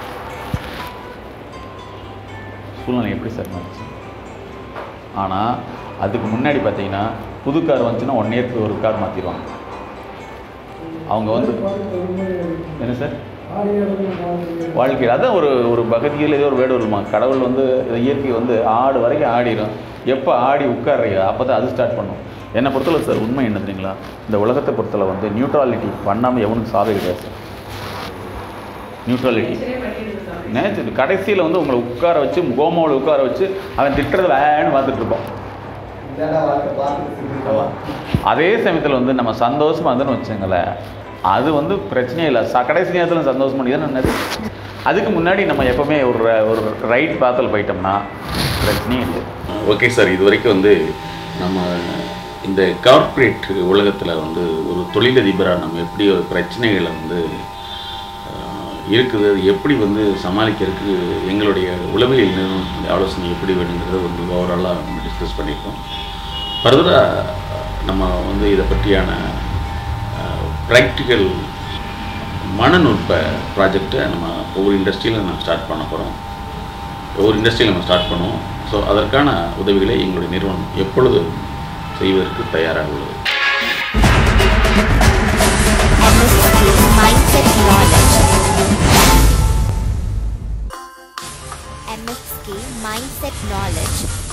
சூழ்நிலை எப்படி சார் மாறிச்சு ஆனால் அதுக்கு முன்னாடி பார்த்தீங்கன்னா புது கார் வந்துச்சுன்னா ஒன் இயர்க்கு ஒரு கார் மாற்றிடுவாங்க அவங்க வந்து என்ன சார் வாழ்க்கை அதான் ஒரு ஒரு பகதியில் ஏதோ ஒரு வேடு வருமா கடவுள் வந்து இந்த இயற்கை வந்து ஆடு வரைக்கும் ஆடிடும் எப்போ ஆடி உட்கார்றியோ அப்போ தான் அது ஸ்டார்ட் பண்ணும் என்னை பொறுத்தளவு சார் உண்மை என்ன தெரியுங்களா இந்த உலகத்தை பொறுத்தளவு வந்து நியூட்ராலிட்டி பண்ணாமல் எவனுக்கு சாதம் கிடையாது சார் நியூட்ராலிட்டி நேச்சர் கடைசியில் வந்து உங்களை உட்கார வச்சு கோமாவில் உட்கார வச்சு அவன் திட்டுறது வேன்னு பார்த்துட்டு இருப்போம் இதாடா வாழ்க்கை பார்த்துட்டு ஆமா. அதே சமயத்தில் வந்து நம்ம சந்தோஷமா இருந்தோம்னு வச்சுங்களேன் அது வந்து பிரச்சனையே இல்லை ச கடைசி நேரத்தில் சந்தோஷம் பண்ணி என்னது அதுக்கு முன்னாடி நம்ம எப்போவுமே ஒரு ர- ஒரு ரைட் பாத்தில் போயிட்டோம்னா பிரச்சனையே இல்லை ஓகே சார் இது வரைக்கும் வந்து நம்ம இந்த கார்ப்பரேட் உலகத்தில் வந்து ஒரு தொழிலதிபராக நம்ம எப்படி ஒரு பிரச்சனைகளை வந்து ஆஹ், இருக்குது அது எப்படி வந்து சமாளிக்கிறதுக்கு எங்களுடைய உளவியல் நிறுவனத்தினுடைய ஆலோசனை எப்படி வேணுங்கிறத வந்து ஓவராலாக நம்ம டிஸ்கஸ் பண்ணியிருக்கோம் ஃபர்தராக நம்ம வந்து இதை பற்றியான ப்ராக்டிக்கல் மனநுட்ப ப்ராஜெக்டை நம்ம ஒவ்வொரு இண்டஸ்ட்ரியிலும் நம்ம ஸ்டார்ட் பண்ண போகிறோம் ஒவ்வொரு இண்டஸ்ட்ரியில் நம்ம ஸ்டார்ட் பண்ணுவோம் ஸோ அதற்கான உதவிகளை எங்களுடைய நிறுவனம் எப்பொழுது செய்வதற்கு தயாராக உள்ளது MSK Mindset Knowledge. MSK Mindset Knowledge